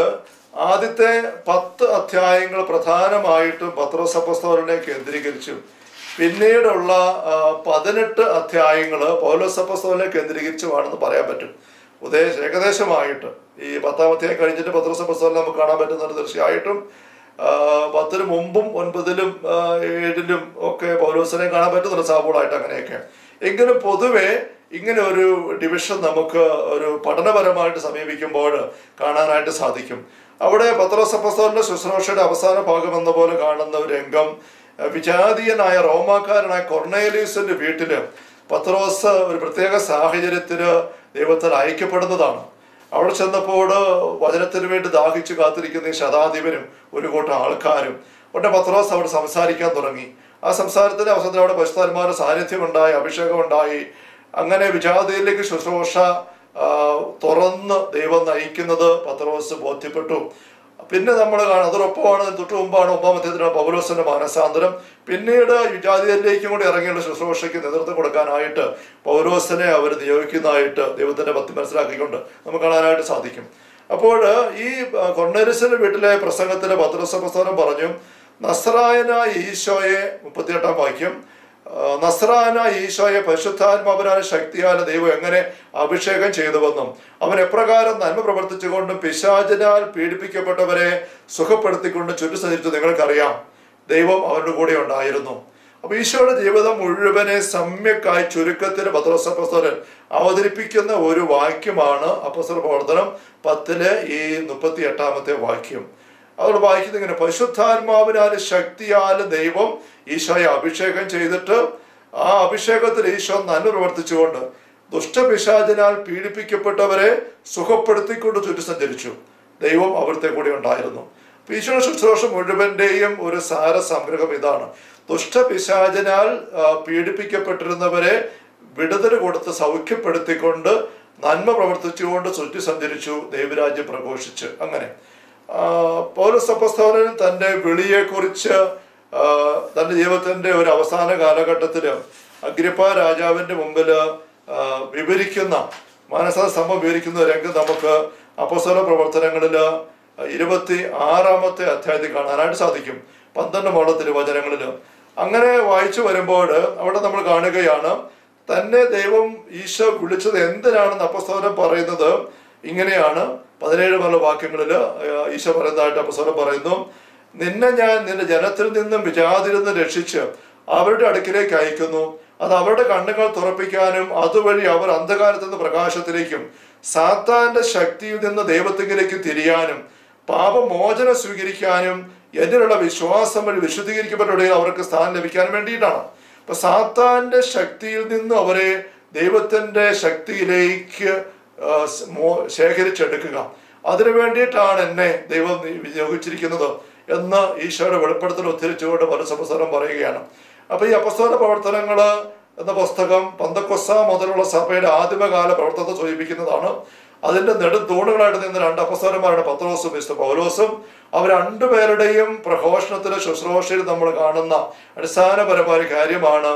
ആദ്യത്തെ പത്ത് അധ്യായങ്ങൾ പ്രധാനമായിട്ടും പത്രോസ് അപ്പസ്തോലനെ കേന്ദ്രീകരിച്ചും പിന്നീടുള്ള ആ, പതിനെട്ട് അധ്യായങ്ങൾ പൗലോസ് അപ്പസ്തോലനെ കേന്ദ്രീകരിച്ചുമാണെന്ന് പറയാൻ പറ്റും ഉദ്ദേശ ഏകദേശമായിട്ട് ഈ പത്താം അധ്യായം കഴിഞ്ഞിട്ട് പത്രോസ് അപ്പസ്തോലനെ നമുക്ക് കാണാൻ പറ്റുന്നുണ്ട് തീർച്ചയായിട്ടും ആ, പത്തിന് മുമ്പും ഒൻപതിലും ആ, ഏഴിലും ഒക്കെ പൗലോസിനെ കാണാൻ പറ്റുന്നുണ്ട് സാബുളായിട്ട് അങ്ങനെയൊക്കെ എങ്കിലും പൊതുവെ ഇങ്ങനെ ഒരു ഡിവിഷൻ നമുക്ക് ഒരു പഠനപരമായിട്ട് സമീപിക്കുമ്പോൾ കാണാനായിട്ട് സാധിക്കും അവിടെ പത്രോസ് അപ്പസ്തോലിന്റെ ശുശ്രൂഷയുടെ അവസാന ഭാഗം എന്ന പോലെ കാണുന്ന ഒരു രംഗം അഹ് വിജാതീയനായ റോമാക്കാരനായ കൊർണേലീസിന്റെ വീട്ടില് പത്രോസ് ഒരു പ്രത്യേക സാഹചര്യത്തിന് ദൈവത്തിൽ അയക്കപ്പെടുന്നതാണ് അവിടെ ചെന്നപ്പോൾ വചനത്തിന് വേണ്ടി ദാഹിച്ചു കാത്തിരിക്കുന്ന ഈ ശതാധിപനും ഒരു കൂട്ടം ആൾക്കാരും ഉടനെ പത്രോസ് അവിടെ സംസാരിക്കാൻ തുടങ്ങി ആ സംസാരത്തിന്റെ അവസരത്തിൽ അവിടെ പശുത്താന്മാരുടെ സാന്നിധ്യം ഉണ്ടായി അഭിഷേകം ഉണ്ടായി അങ്ങനെ വിജാതിയിലേക്ക് ശുശ്രൂഷ ആ, തുറന്ന് ദൈവം നയിക്കുന്നത് പത്രോസ് ബോധ്യപ്പെട്ടു പിന്നെ നമ്മൾ കാണും അതോടൊപ്പമാണ് തൊട്ട് മുമ്പാണ് ഒമ്പാം അധ്യായത്തിലാണ് പൗലോസിന്റെ മാനസാന്തരം പിന്നീട് വിജാതിയിലേക്കും കൂടി ഇറങ്ങിയുള്ള ശുശ്രൂഷയ്ക്ക് നേതൃത്വം കൊടുക്കാനായിട്ട് പൗലോസിനെ അവർ നിയോഗിക്കുന്നതായിട്ട് ദൈവത്തിന്റെ പത്തി മനസ്സിലാക്കിക്കൊണ്ട് നമുക്ക് കാണാനായിട്ട് സാധിക്കും അപ്പോൾ ഈ കൊർണേലിസിന്റെ വീട്ടിലെ പ്രസംഗത്തിലെ പത്രസപ്രസ്ഥാനം പറഞ്ഞു നസ്രായനായ ഈശോയെ മുപ്പത്തിയെട്ടാം വാക്യം ആ, നസ്രാന ഈശോയെ പരിശുദ്ധാത്മാവനായ ശക്തിയാൽ ദൈവം എങ്ങനെ അഭിഷേകം ചെയ്തുവെന്നും അവൻ എപ്രകാരം നന്മ പ്രവർത്തിച്ചുകൊണ്ടും പിശാചിനാൽ പീഡിപ്പിക്കപ്പെട്ടവരെ സുഖപ്പെടുത്തിക്കൊണ്ടും ചുറ്റു സഞ്ചരിച്ചു നിങ്ങൾക്കറിയാം ദൈവം അവരുടെ കൂടെ ഉണ്ടായിരുന്നു അപ്പൊ ഈശോയുടെ ജീവിതം മുഴുവനെ സമ്യക്കായി ചുരുക്കത്തിൽ പത്രോസപ്പസ്തോലൻ അവതരിപ്പിക്കുന്ന ഒരു വാക്യമാണ് അപ്പസ്തല പ്രവർത്തനം പത്തിലെ ഈ മുപ്പത്തി എട്ടാമത്തെ വാക്യം അതോട് വായിക്കുന്നത് ഇങ്ങനെ പരിശുദ്ധാത്മാവിനാൽ ശക്തിയാൽ ദൈവം ഈശോയെ അഭിഷേകം ചെയ്തിട്ട് ആ അഭിഷേകത്തിൽ ഈശോ നന്മ പ്രവർത്തിച്ചുകൊണ്ട് ദുഷ്ടപിശാചിനാൽ പീഡിപ്പിക്കപ്പെട്ടവരെ സുഖപ്പെടുത്തിക്കൊണ്ട് ചുറ്റി സഞ്ചരിച്ചു ദൈവം അവിടുത്തെ കൂടെ ഉണ്ടായിരുന്നു അപ്പൊ ഈശോയുടെ ശുശ്രൂഷ മുഴുവന്റെയും ഒരു സാര സംഗ്രഹം ഇതാണ് ദുഷ്ടപിശാചിനാൽ ആ, പീഡിപ്പിക്കപ്പെട്ടിരുന്നവരെ വിടുതൽ കൊടുത്ത് സൗഖ്യപ്പെടുത്തിക്കൊണ്ട് നന്മ പ്രവർത്തിച്ചുകൊണ്ട് ചുറ്റി സഞ്ചരിച്ചു ദൈവരാജ്യം പ്രഘോഷിച്ച് അങ്ങനെ ആ, പൗലോസ് അപ്പസ്തോലൻ തന്റെ വിളിയെക്കുറിച്ച് ആ, തന്റെ ജീവിതത്തിന്റെ ഒരു അവസാന കാലഘട്ടത്തില് അഗ്രിപ്പ രാജാവിന്റെ മുമ്പിൽ ആ, വിവരിക്കുന്ന മാനസാ സംഭവം വിവരിക്കുന്ന രംഗം നമുക്ക് അപ്പസ്തോല പ്രവർത്തനങ്ങളിൽ ഇരുപത്തി ആറാമത്തെ അധ്യായത്തിൽ കാണാനായിട്ട് സാധിക്കും പന്ത്രണ്ട് മോള തിരുവചനങ്ങളിൽ അങ്ങനെ വായിച്ചു വരുമ്പോൾ അവിടെ നമ്മൾ കാണുകയാണ് തന്നെ ദൈവം ഈശോ വിളിച്ചത് എന്തിനാണെന്ന് അപ്പസ്തോലൻ പറയുന്നത് ഇങ്ങനെയാണ് പതിനേഴ് പല വാക്യങ്ങളിൽ ഈശോ പറയുന്നതായിട്ട് അപ്പസ്തോലൻ പറയുന്നു നിന്നെ ഞാൻ നിന്റെ ജനത്തിൽ നിന്നും വിജാതിൽ നിന്നും രക്ഷിച്ച് അവരുടെ അടുക്കിലേക്ക് അയക്കുന്നു അത് അവരുടെ കണ്ണുകൾ തുറപ്പിക്കാനും അതുവഴി അവർ അന്ധകാരത്തിൽ നിന്ന് പ്രകാശത്തിലേക്കും സാത്താന്റെ ശക്തിയിൽ നിന്ന് ദൈവത്തിലേക്ക് തിരിയാനും പാപമോചനം സ്വീകരിക്കാനും എന്നിലുള്ള വിശ്വാസം വഴി വിശുദ്ധീകരിക്കപ്പെട്ടവരുടെ അവർക്ക് സ്ഥാനം ലഭിക്കാൻ വേണ്ടിയിട്ടാണ് അപ്പൊ സാത്താന്റെ ശക്തിയിൽ നിന്ന് അവരെ ദൈവത്തിന്റെ ശക്തിയിലേക്ക് ആ, സ് മോ- ശേഖരിച്ചെടുക്കുക അതിനു വേണ്ടിയിട്ടാണ് എന്നെ ദൈവം നി- നിയോഗിച്ചിരിക്കുന്നത് എന്ന് ഈശോയുടെ വെളിപ്പെടുത്തൽ ഉദ്ധരിച്ചുകൊണ്ട് പരസപസ്തരം പറയുകയാണ് അപ്പൊ ഈ അപസ്തോല പ്രവർത്തനങ്ങള് എന്ന പുസ്തകം പന്തക്കൊസ മുതലുള്ള സഭയുടെ ആദിമകാല പ്രവർത്തനത്തെ സൂചിപ്പിക്കുന്നതാണ് അതിന്റെ നെടുന്തൂണുകളായിട്ട് നിന്ന രണ്ട് അപസ്തോലന്മാരാണ് പത്രോസും മിസ്റ്റർ പൗലോസും അവർ രണ്ടുപേരുടെയും പ്രഘോഷണത്തിലെ ശുശ്രൂഷയിൽ നമ്മൾ കാണുന്ന അടിസ്ഥാനപരമായ കാര്യമാണ്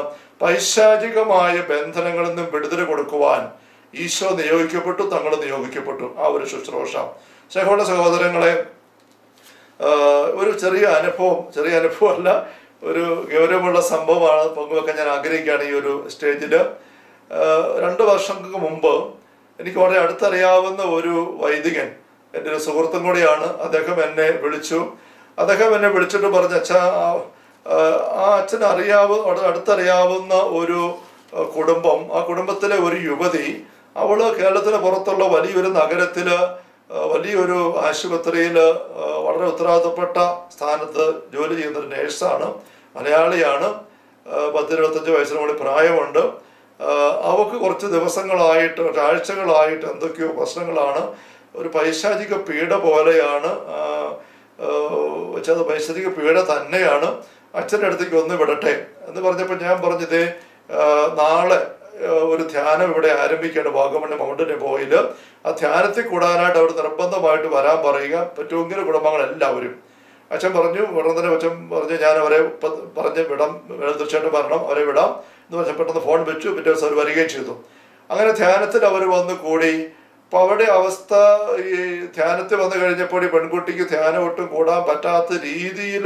പൈശാചികമായ ബന്ധനങ്ങളിൽ നിന്നും വിടുതൽ കൊടുക്കുവാൻ ഈശോ നിയോഗിക്കപ്പെട്ടു തങ്ങൾ നിയോഗിക്കപ്പെട്ടു ആ ഒരു ശുശ്രൂഷ സഹോദര സഹോദരങ്ങളെ ആഹ് ഒരു ചെറിയ അനുഭവം ചെറിയ അനുഭവമല്ല ഒരു ഗൗരവമുള്ള സംഭവമാണ് പങ്കുവെക്കാൻ ഞാൻ ആഗ്രഹിക്കുകയാണ് ഈ ഒരു സ്റ്റേജിൽ രണ്ട് വർഷങ്ങൾക്ക് മുമ്പ് എനിക്ക് വളരെ അടുത്തറിയാവുന്ന ഒരു വൈദികൻ എൻ്റെ ഒരു സുഹൃത്തും കൂടിയാണ് അദ്ദേഹം എന്നെ വിളിച്ചു അദ്ദേഹം എന്നെ വിളിച്ചിട്ട് പറഞ്ഞു അച്ഛാ ആ- ആ അച്ഛൻ അറിയാവു വളരെ അടുത്തറിയാവുന്ന ഒരു അഹ് കുടുംബം ആ കുടുംബത്തിലെ ഒരു യുവതി അവള് കേരളത്തിന് പുറത്തുള്ള വലിയൊരു നഗരത്തില് ആ, വലിയൊരു ആശുപത്രിയിൽ വളരെ ഉത്തരവാദിത്തപ്പെട്ട സ്ഥാനത്ത് ജോലി ചെയ്യുന്ന ഒരു നേഴ്സാണ് മലയാളിയാണ് ആ, പത്തിരുപത്തഞ്ച് വയസ്സിന് കൂടി പ്രായമുണ്ട് ആ, അവക്ക് കുറച്ച് ദിവസങ്ങളായിട്ട് ഒരാഴ്ചകളായിട്ട് എന്തൊക്കെയോ പ്രശ്നങ്ങളാണ് ഒരു പൈശാചിക പീഡ പോലെയാണ് ആ, ആ, വെച്ചത് പൈശാചിക പീഡ തന്നെയാണ് അച്ഛൻ്റെ അടുത്തേക്ക് ഒന്ന് വിടട്ടെ എന്ന് പറഞ്ഞപ്പോൾ ഞാൻ പറഞ്ഞതേ നാളെ ആ, ഒരു ധ്യാനം ഇവിടെ ആരംഭിക്കുകയാണ് വാഗമണ്ണി മൗണ്ടൻ പോയിൽ ആ ധ്യാനത്തിൽ കൂടാനായിട്ട് അവർ നിർബന്ധമായിട്ട് വരാൻ പറയുക പറ്റുമെങ്കിൽ കുടുംബങ്ങൾ എല്ലാവരും അച്ഛൻ പറഞ്ഞു ഉടനെ തന്നെ അച്ഛൻ പറഞ്ഞു ഞാൻ അവരെ പ- പറഞ്ഞ് വിടാം വിടാം, തീർച്ചയായിട്ടും വരണം അവരെ വിടാം എന്ന് പറഞ്ഞ പെട്ടെന്ന് ഫോൺ വെച്ചു പിറ്റേ ദിവസം അവർ വരികയും ചെയ്തു അങ്ങനെ ധ്യാനത്തിൽ അവർ വന്ന് കൂടി അപ്പൊ അവരുടെ അവസ്ഥ ഈ ധ്യാനത്തിൽ വന്നു കഴിഞ്ഞപ്പോൾ ഈ പെൺകുട്ടിക്ക് ധ്യാനം ഒട്ടും കൂടാൻ പറ്റാത്ത രീതിയിൽ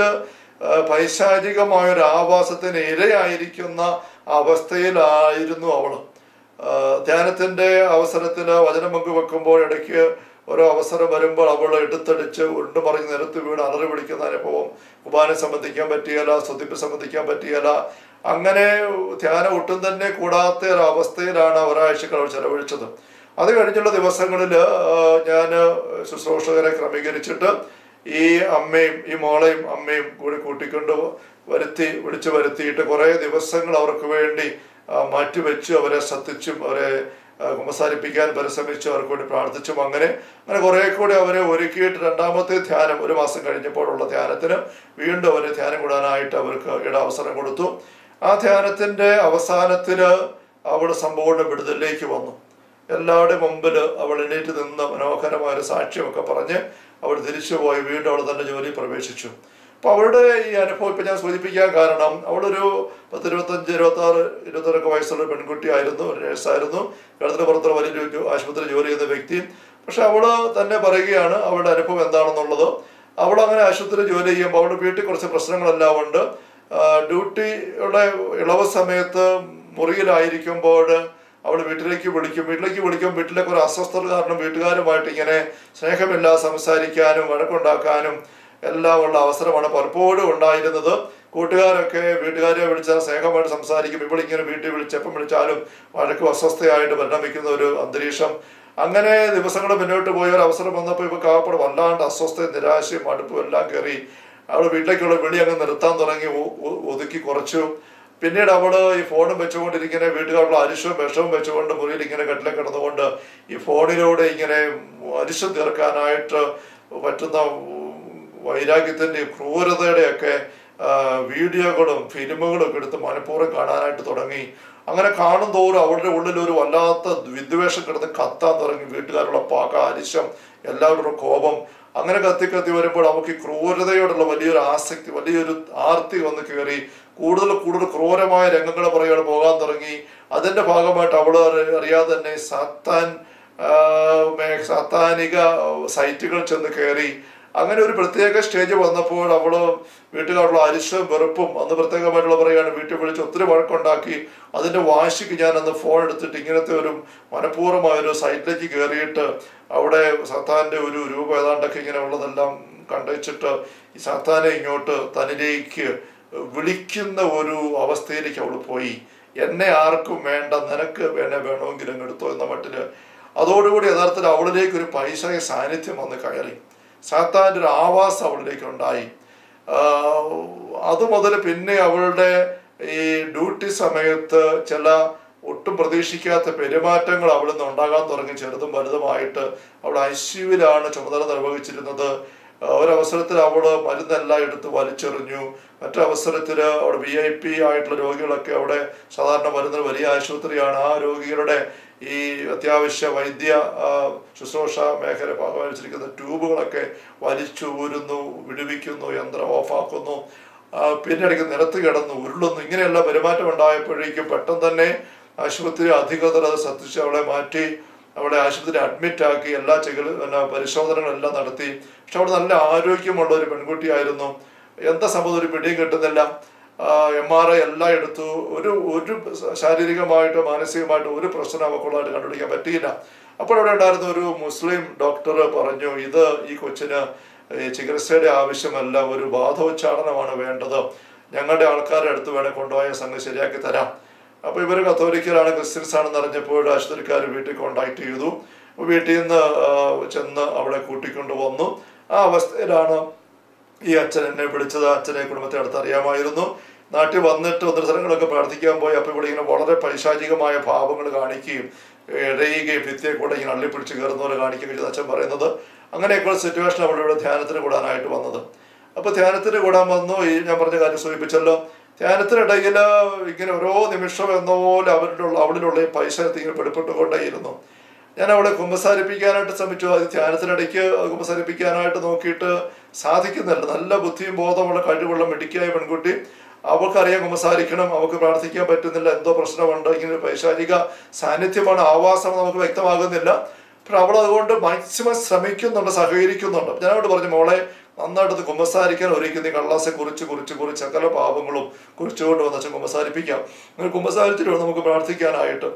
പൈശാചികമായ ഒരു ആവാസത്തിന് ഇരയായിരിക്കുന്ന അവസ്ഥയിലായിരുന്നു അവള് ആ, ധ്യാനത്തിന്റെ അവസരത്തിൽ വചനം പങ്കുവെക്കുമ്പോൾ ഇടയ്ക്ക് ഓരോ അവസരം വരുമ്പോൾ അവൾ എടുത്തടിച്ച് ഉരുണ്ട് മറിഞ്ഞ് നിരത്ത് വീണ് അലറി വിളിക്കുന്ന അനുഭവം കുർബാന സംബന്ധിക്കാൻ പറ്റിയല്ല സ്തുതിപ്പ് സംബന്ധിക്കാൻ പറ്റിയല്ല അങ്ങനെ ധ്യാനം ഒട്ടും തന്നെ കൂടാത്ത ഒരു അവസ്ഥയിലാണ് ഒരാഴ്ചകൾ അവൾ ചെലവഴിച്ചത് അത് കഴിഞ്ഞുള്ള ദിവസങ്ങളിൽ ഞാൻ ശുശ്രൂഷകരെ ക്രമീകരിച്ചിട്ട് ഈ അമ്മയും ഈ മോളെയും അമ്മയും കൂടി കൂട്ടിക്കൊണ്ട് വരുത്തി വിളിച്ചു വരുത്തിയിട്ട് കുറേ ദിവസങ്ങൾ അവർക്ക് വേണ്ടി ആ, മാറ്റിവെച്ചു അവരെ ശ്രദ്ധിച്ചും അവരെ ആ, കുമ്പസാരിപ്പിക്കാൻ പരിശ്രമിച്ചു അവർക്ക് വേണ്ടി പ്രാർത്ഥിച്ചും അങ്ങനെ അങ്ങനെ കുറെ കൂടി അവരെ ഒരുക്കിയിട്ട് രണ്ടാമത്തെ ധ്യാനം ഒരു മാസം കഴിഞ്ഞപ്പോഴുള്ള ധ്യാനത്തിന് വീണ്ടും അവരെ ധ്യാനം കൂടാനായിട്ട് അവർക്ക് ഇട അവസരം കൊടുത്തു ആ ധ്യാനത്തിന്റെ അവസാനത്തില് അവൾ സമ്പൂർണ്ണ വിടുതലിലേക്ക് വന്നു എല്ലാവരുടെയും മുമ്പിൽ അവൾ എണീറ്റ് നിന്ന് മനോഹരമായ ഒരു സാക്ഷ്യമൊക്കെ പറഞ്ഞ് അവൾ തിരിച്ചുപോയി വീണ്ടും അവൾ തന്റെ ജോലിയിൽ പ്രവേശിച്ചു അപ്പൊ അവളുടെ ഈ അനുഭവം ഇപ്പൊ ഞാൻ സൂചിപ്പിക്കാൻ കാരണം അവളൊരു പത്ത് ഇരുപത്തഞ്ച് ഇരുപത്തി ആറ് ഇരുപത്താറൊക്കെ വയസ്സുള്ള ഒരു പെൺകുട്ടിയായിരുന്നു ഒരു നേഴ്സായിരുന്നു കേരളത്തിന് പുറത്ത് വലിയൊരു ജോ- ആശുപത്രിയിൽ ജോലി ചെയ്യുന്ന വ്യക്തി പക്ഷെ അവള് തന്നെ പറയുകയാണ് അവളുടെ അനുഭവം എന്താണെന്നുള്ളത് അവൾ അങ്ങനെ ആശുപത്രിയിൽ ജോലി ചെയ്യുമ്പോൾ അവളുടെ വീട്ടിൽ കുറച്ച് പ്രശ്നങ്ങളെല്ലാം ഉണ്ട് ആ, ഡ്യൂട്ടിയുടെ ഇളവ് സമയത്ത് മുറിയിലായിരിക്കുമ്പോൾ അവൾ വീട്ടിലേക്ക് വിളിക്കും വീട്ടിലേക്ക് വിളിക്കും വീട്ടിലേക്ക് ഒരു അസ്വസ്ഥത കാരണം വീട്ടുകാരുമായിട്ട് ഇങ്ങനെ സ്നേഹമില്ലാതെ സംസാരിക്കാനും വഴക്കുണ്ടാക്കാനും എല്ലാം ഉള്ള അവസരമാണ് പലപ്പോഴും ഉണ്ടായിരുന്നത് കൂട്ടുകാരൊക്കെ വീട്ടുകാരെ വിളിച്ചാൽ സ്നേഹമായിട്ട് സംസാരിക്കും ഇവളിങ്ങനെ വീട്ടിൽ വിളിച്ചപ്പം വിളിച്ചാലും വഴക്കും അസ്വസ്ഥയായിട്ട് പരിണമിക്കുന്ന ഒരു അന്തരീക്ഷം അങ്ങനെ ദിവസങ്ങൾ മുന്നോട്ട് പോയ ഒരു അവസരം വന്നപ്പോൾ ഇവ കാപ്പട് വല്ലാണ്ട് അസ്വസ്ഥയും നിരാശയും മടുപ്പും എല്ലാം കയറി അവൾ വീട്ടിലേക്കുള്ള വിളി അങ്ങ് നിർത്താൻ തുടങ്ങി ഒ- ഒ- ഒതുക്കി കുറച്ചു പിന്നീട് അവള് ഈ ഫോണും വെച്ചുകൊണ്ടിരിക്കുന്ന വീട്ടുകാരുടെ അരിശവും വിഷവും വെച്ചുകൊണ്ട് മുറിയിൽ ഇങ്ങനെ കട്ടിലെ കിടന്നുകൊണ്ട് ഈ ഫോണിലൂടെ ഇങ്ങനെ അരിശം തീർക്കാനായിട്ട് പറ്റുന്ന വൈരാഗ്യത്തിന്റെ ക്രൂരതയുടെയൊക്കെ ആ, വീഡിയോകളും ഫിലിമുകളും ഒക്കെ എടുത്ത് മനഃപൂർവ്വം കാണാനായിട്ട് തുടങ്ങി അങ്ങനെ കാണും തോറും അവരുടെ ഉള്ളിൽ ഒരു വല്ലാത്ത വിദ്വേഷം കിടന്ന് കത്താൻ തുടങ്ങി വീട്ടുകാരുടെ പാക അരിശം എല്ലാവരുടെ കോപം അങ്ങനെ കത്തി കത്തി വരുമ്പോൾ അവർക്ക് ഈ ക്രൂരതയോടുള്ള വലിയൊരു ആസക്തി വലിയൊരു ആർത്തി വന്ന് കയറി കൂടുതൽ കൂടുതൽ ക്രൂരമായ രംഗങ്ങൾ പറയുകയാണ് പോകാൻ തുടങ്ങി അതിന്റെ ഭാഗമായിട്ട് അവള് അറി- അറിയാതെ തന്നെ സാത്താൻ ആ, മേ- സാത്താനിക സൈറ്റുകൾ ചെന്ന് കയറി അങ്ങനെ ഒരു പ്രത്യേക സ്റ്റേജ് വന്നപ്പോൾ അവള് വീട്ടുകാരുടെ അരിശവും വെറുപ്പും അന്ന് പ്രത്യേകമായിട്ടുള്ള പറയുകയാണ് വീട്ടിൽ വിളിച്ച് ഒത്തിരി വഴക്കുണ്ടാക്കി അതിന്റെ വാശിക്ക് ഞാൻ അന്ന് ഫോൺ എടുത്തിട്ട് ഇങ്ങനത്തെ ഒരു മനഃപൂർവ്വമായ ഒരു സൈറ്റിലേക്ക് കയറിയിട്ട് അവിടെ സത്താന്റെ ഒരു രൂപം ഏതാണ്ടൊക്കെ ഇങ്ങനെ ഉള്ളതെല്ലാം കണ്ടുവച്ചിട്ട് ഈ സത്താനെ ഇങ്ങോട്ട് തന്നിലേക്ക് വിളിക്കുന്ന ഒരു അവസ്ഥയിലേക്ക് അവൾ പോയി എന്നെ ആർക്കും വേണ്ട നിനക്ക് എന്നെ വേണമെങ്കിൽ അങ്ങ് എടുത്തോ എന്ന മട്ടില് അതോടുകൂടി യഥാർത്ഥത്തിൽ അവളിലേക്ക് ഒരു പൈസ സാന്നിധ്യം വന്ന് കയറി സാത്താൻ്റെ ഒരു ആവാസം അവളിലേക്ക് ഉണ്ടായി ആഹ് അത് മുതൽ പിന്നെ അവളുടെ ഈ ഡ്യൂട്ടി സമയത്ത് ചില ഒട്ടും പ്രതീക്ഷിക്കാത്ത പെരുമാറ്റങ്ങൾ അവളിൽ നിന്ന് ഉണ്ടാകാൻ തുടങ്ങി ചെറുതും വലുതുമായിട്ട് അവൾ ഐശ്യുവിലാണ് ചുമതല നിർവഹിച്ചിരുന്നത് ആഹ് ഒരവസരത്തിൽ അവള് മരുന്നെല്ലാം എടുത്ത് വലിച്ചെറിഞ്ഞു മറ്റൊരവസരത്തിൽ അവിടെ വി ഐ പി ആയിട്ടുള്ള രോഗികളൊക്കെ അവിടെ സാധാരണ വരുന്ന വലിയ ആശുപത്രിയാണ് ആ രോഗികളുടെ ഈ അത്യാവശ്യ വൈദ്യ ആ, ശുശ്രൂഷ മേഖല ഭാഗവഹിച്ചിരിക്കുന്ന ട്യൂബുകളൊക്കെ വലിച്ചു ഊരുന്നു വിടുവിക്കുന്നു യന്ത്രം ഓഫാക്കുന്നു ആ, പിന്നിടയ്ക്ക് നിരത്ത് കിടന്നു ഉരുളുന്നു ഇങ്ങനെയുള്ള പെരുമാറ്റം ഉണ്ടായപ്പോഴേക്കും പെട്ടെന്ന് തന്നെ ആശുപത്രി അധികൃതർ അത് ശ്രദ്ധിച്ച് അവളെ മാറ്റി അവളെ ആശുപത്രി അഡ്മിറ്റ് ആക്കി എല്ലാ ചികിത്സ പിന്നെ പരിശോധനകളെല്ലാം നടത്തി പക്ഷെ അവിടെ നല്ല ആരോഗ്യമുള്ള ഒരു പെൺകുട്ടിയായിരുന്നു എന്താ സംഭവം ഒരു പിടിയും കിട്ടുന്നില്ല എം ആർ ഐ എല്ലാം എടുത്തു ഒരു ഒരു ശാരീരികമായിട്ട് മാനസികമായിട്ട് ഒരു പ്രശ്നം അവക്കുള്ളതായിട്ട് കണ്ടുപിടിക്കാൻ പറ്റിയില്ല അപ്പോൾ അവിടെ ഉണ്ടായിരുന്ന ഒരു മുസ്ലിം ഡോക്ടർ പറഞ്ഞു ഇത് ഈ കൊച്ചിന് ഈ ചികിത്സയുടെ ആവശ്യമല്ല ഒരു ബാധോച്ചാടനമാണ് വേണ്ടത് ഞങ്ങളുടെ ആൾക്കാരുടെ അടുത്ത് വേണേൽ കൊണ്ടുപോയ സംഗതി ശരിയാക്കി തരാം അപ്പൊ ഇവര് കത്തോലിക്കലാണ് ക്രിസ്ത്യൻസ് ആണെന്ന് അറിഞ്ഞപ്പോൾ ആശുപത്രിക്കാർ വീട്ടിൽ കോണ്ടാക്ട് ചെയ്തു അപ്പൊ വീട്ടിൽ നിന്ന് ആ, ചെന്ന് അവളെ കൂട്ടിക്കൊണ്ട് വന്നു ആ അവസ്ഥയിലാണ് ഈ അച്ഛൻ എന്നെ വിളിച്ചത് അച്ഛനെ കുടുംബത്തെ അടുത്ത് അറിയാമായിരുന്നു നാട്ടിൽ വന്നിട്ട് ഒന്നര സ്ഥലങ്ങളൊക്കെ പ്രാർത്ഥിക്കാൻ പോയി അപ്പോൾ ഇവിടെ ഇങ്ങനെ വളരെ പൈശാചികമായ ഭാവങ്ങൾ കാണിക്കുകയും ഇഴയുകയും ഭിത്തിയെ കൂടെ ഇങ്ങനെ അള്ളിപ്പിടിച്ച് കയറുന്ന പോലെ കാണിക്കുകയും ചെയ്ത അച്ഛൻ പറയുന്നത് അങ്ങനെയൊക്കെയുള്ള സിറ്റുവേഷൻ അവിടെ ഇവിടെ ധ്യാനത്തിന് കൂടാനായിട്ട് വന്നത് അപ്പൊ ധ്യാനത്തിന് കൂടാൻ വന്നു ഈ ഞാൻ പറഞ്ഞ കാര്യം സൂചിപ്പിച്ചല്ലോ ധ്യാനത്തിനിടയിൽ ഇങ്ങനെ ഓരോ നിമിഷം എന്ന പോലെ അവരുടെ അവളിലുള്ള ഈ പൈസ ഇങ്ങനെ വെളിപ്പെട്ടുകൊണ്ടേയിരുന്നു ഞാൻ അവളെ കുമ്പസാരിപ്പിക്കാനായിട്ട് ശ്രമിച്ചു അത് ധ്യാനത്തിനിടയ്ക്ക് കുമ്പസാരിപ്പിക്കാനായിട്ട് നോക്കിയിട്ട് സാധിക്കുന്നില്ല നല്ല ബുദ്ധിയും ബോധമുള്ള കഴിവുള്ള മിടുക്കിയായ പെൺകുട്ടി അവൾക്കറിയാം കുമ്പസാരിക്കണം അവൾക്ക് പ്രാർത്ഥിക്കാൻ പറ്റുന്നില്ല എന്തോ പ്രശ്നമുണ്ട് ഇങ്ങനെ ഒരു പൈശാചിക സാന്നിധ്യമാണ് ആവാസം നമുക്ക് വ്യക്തമാകുന്നില്ല പക്ഷെ അവൾ അതുകൊണ്ട് മാക്സിമം ശ്രമിക്കുന്നുണ്ട് സഹകരിക്കുന്നുണ്ട് ഞാൻ അവിടെ പറഞ്ഞു മോളെ നന്നായിട്ട് കുമ്പസാരിക്കാൻ ഒരിക്കൽ നീ കള്ളാസെ കുറിച്ച് കുറിച്ച് കുറിച്ച് സകല പാപങ്ങളും കുറിച്ചുകൊണ്ട് വന്നച്ഛൻ കുമ്പസാരിപ്പിക്കാം അങ്ങനെ കുമ്പസാരിച്ചിട്ട് വേണം നമുക്ക് പ്രാർത്ഥിക്കാനായിട്ട്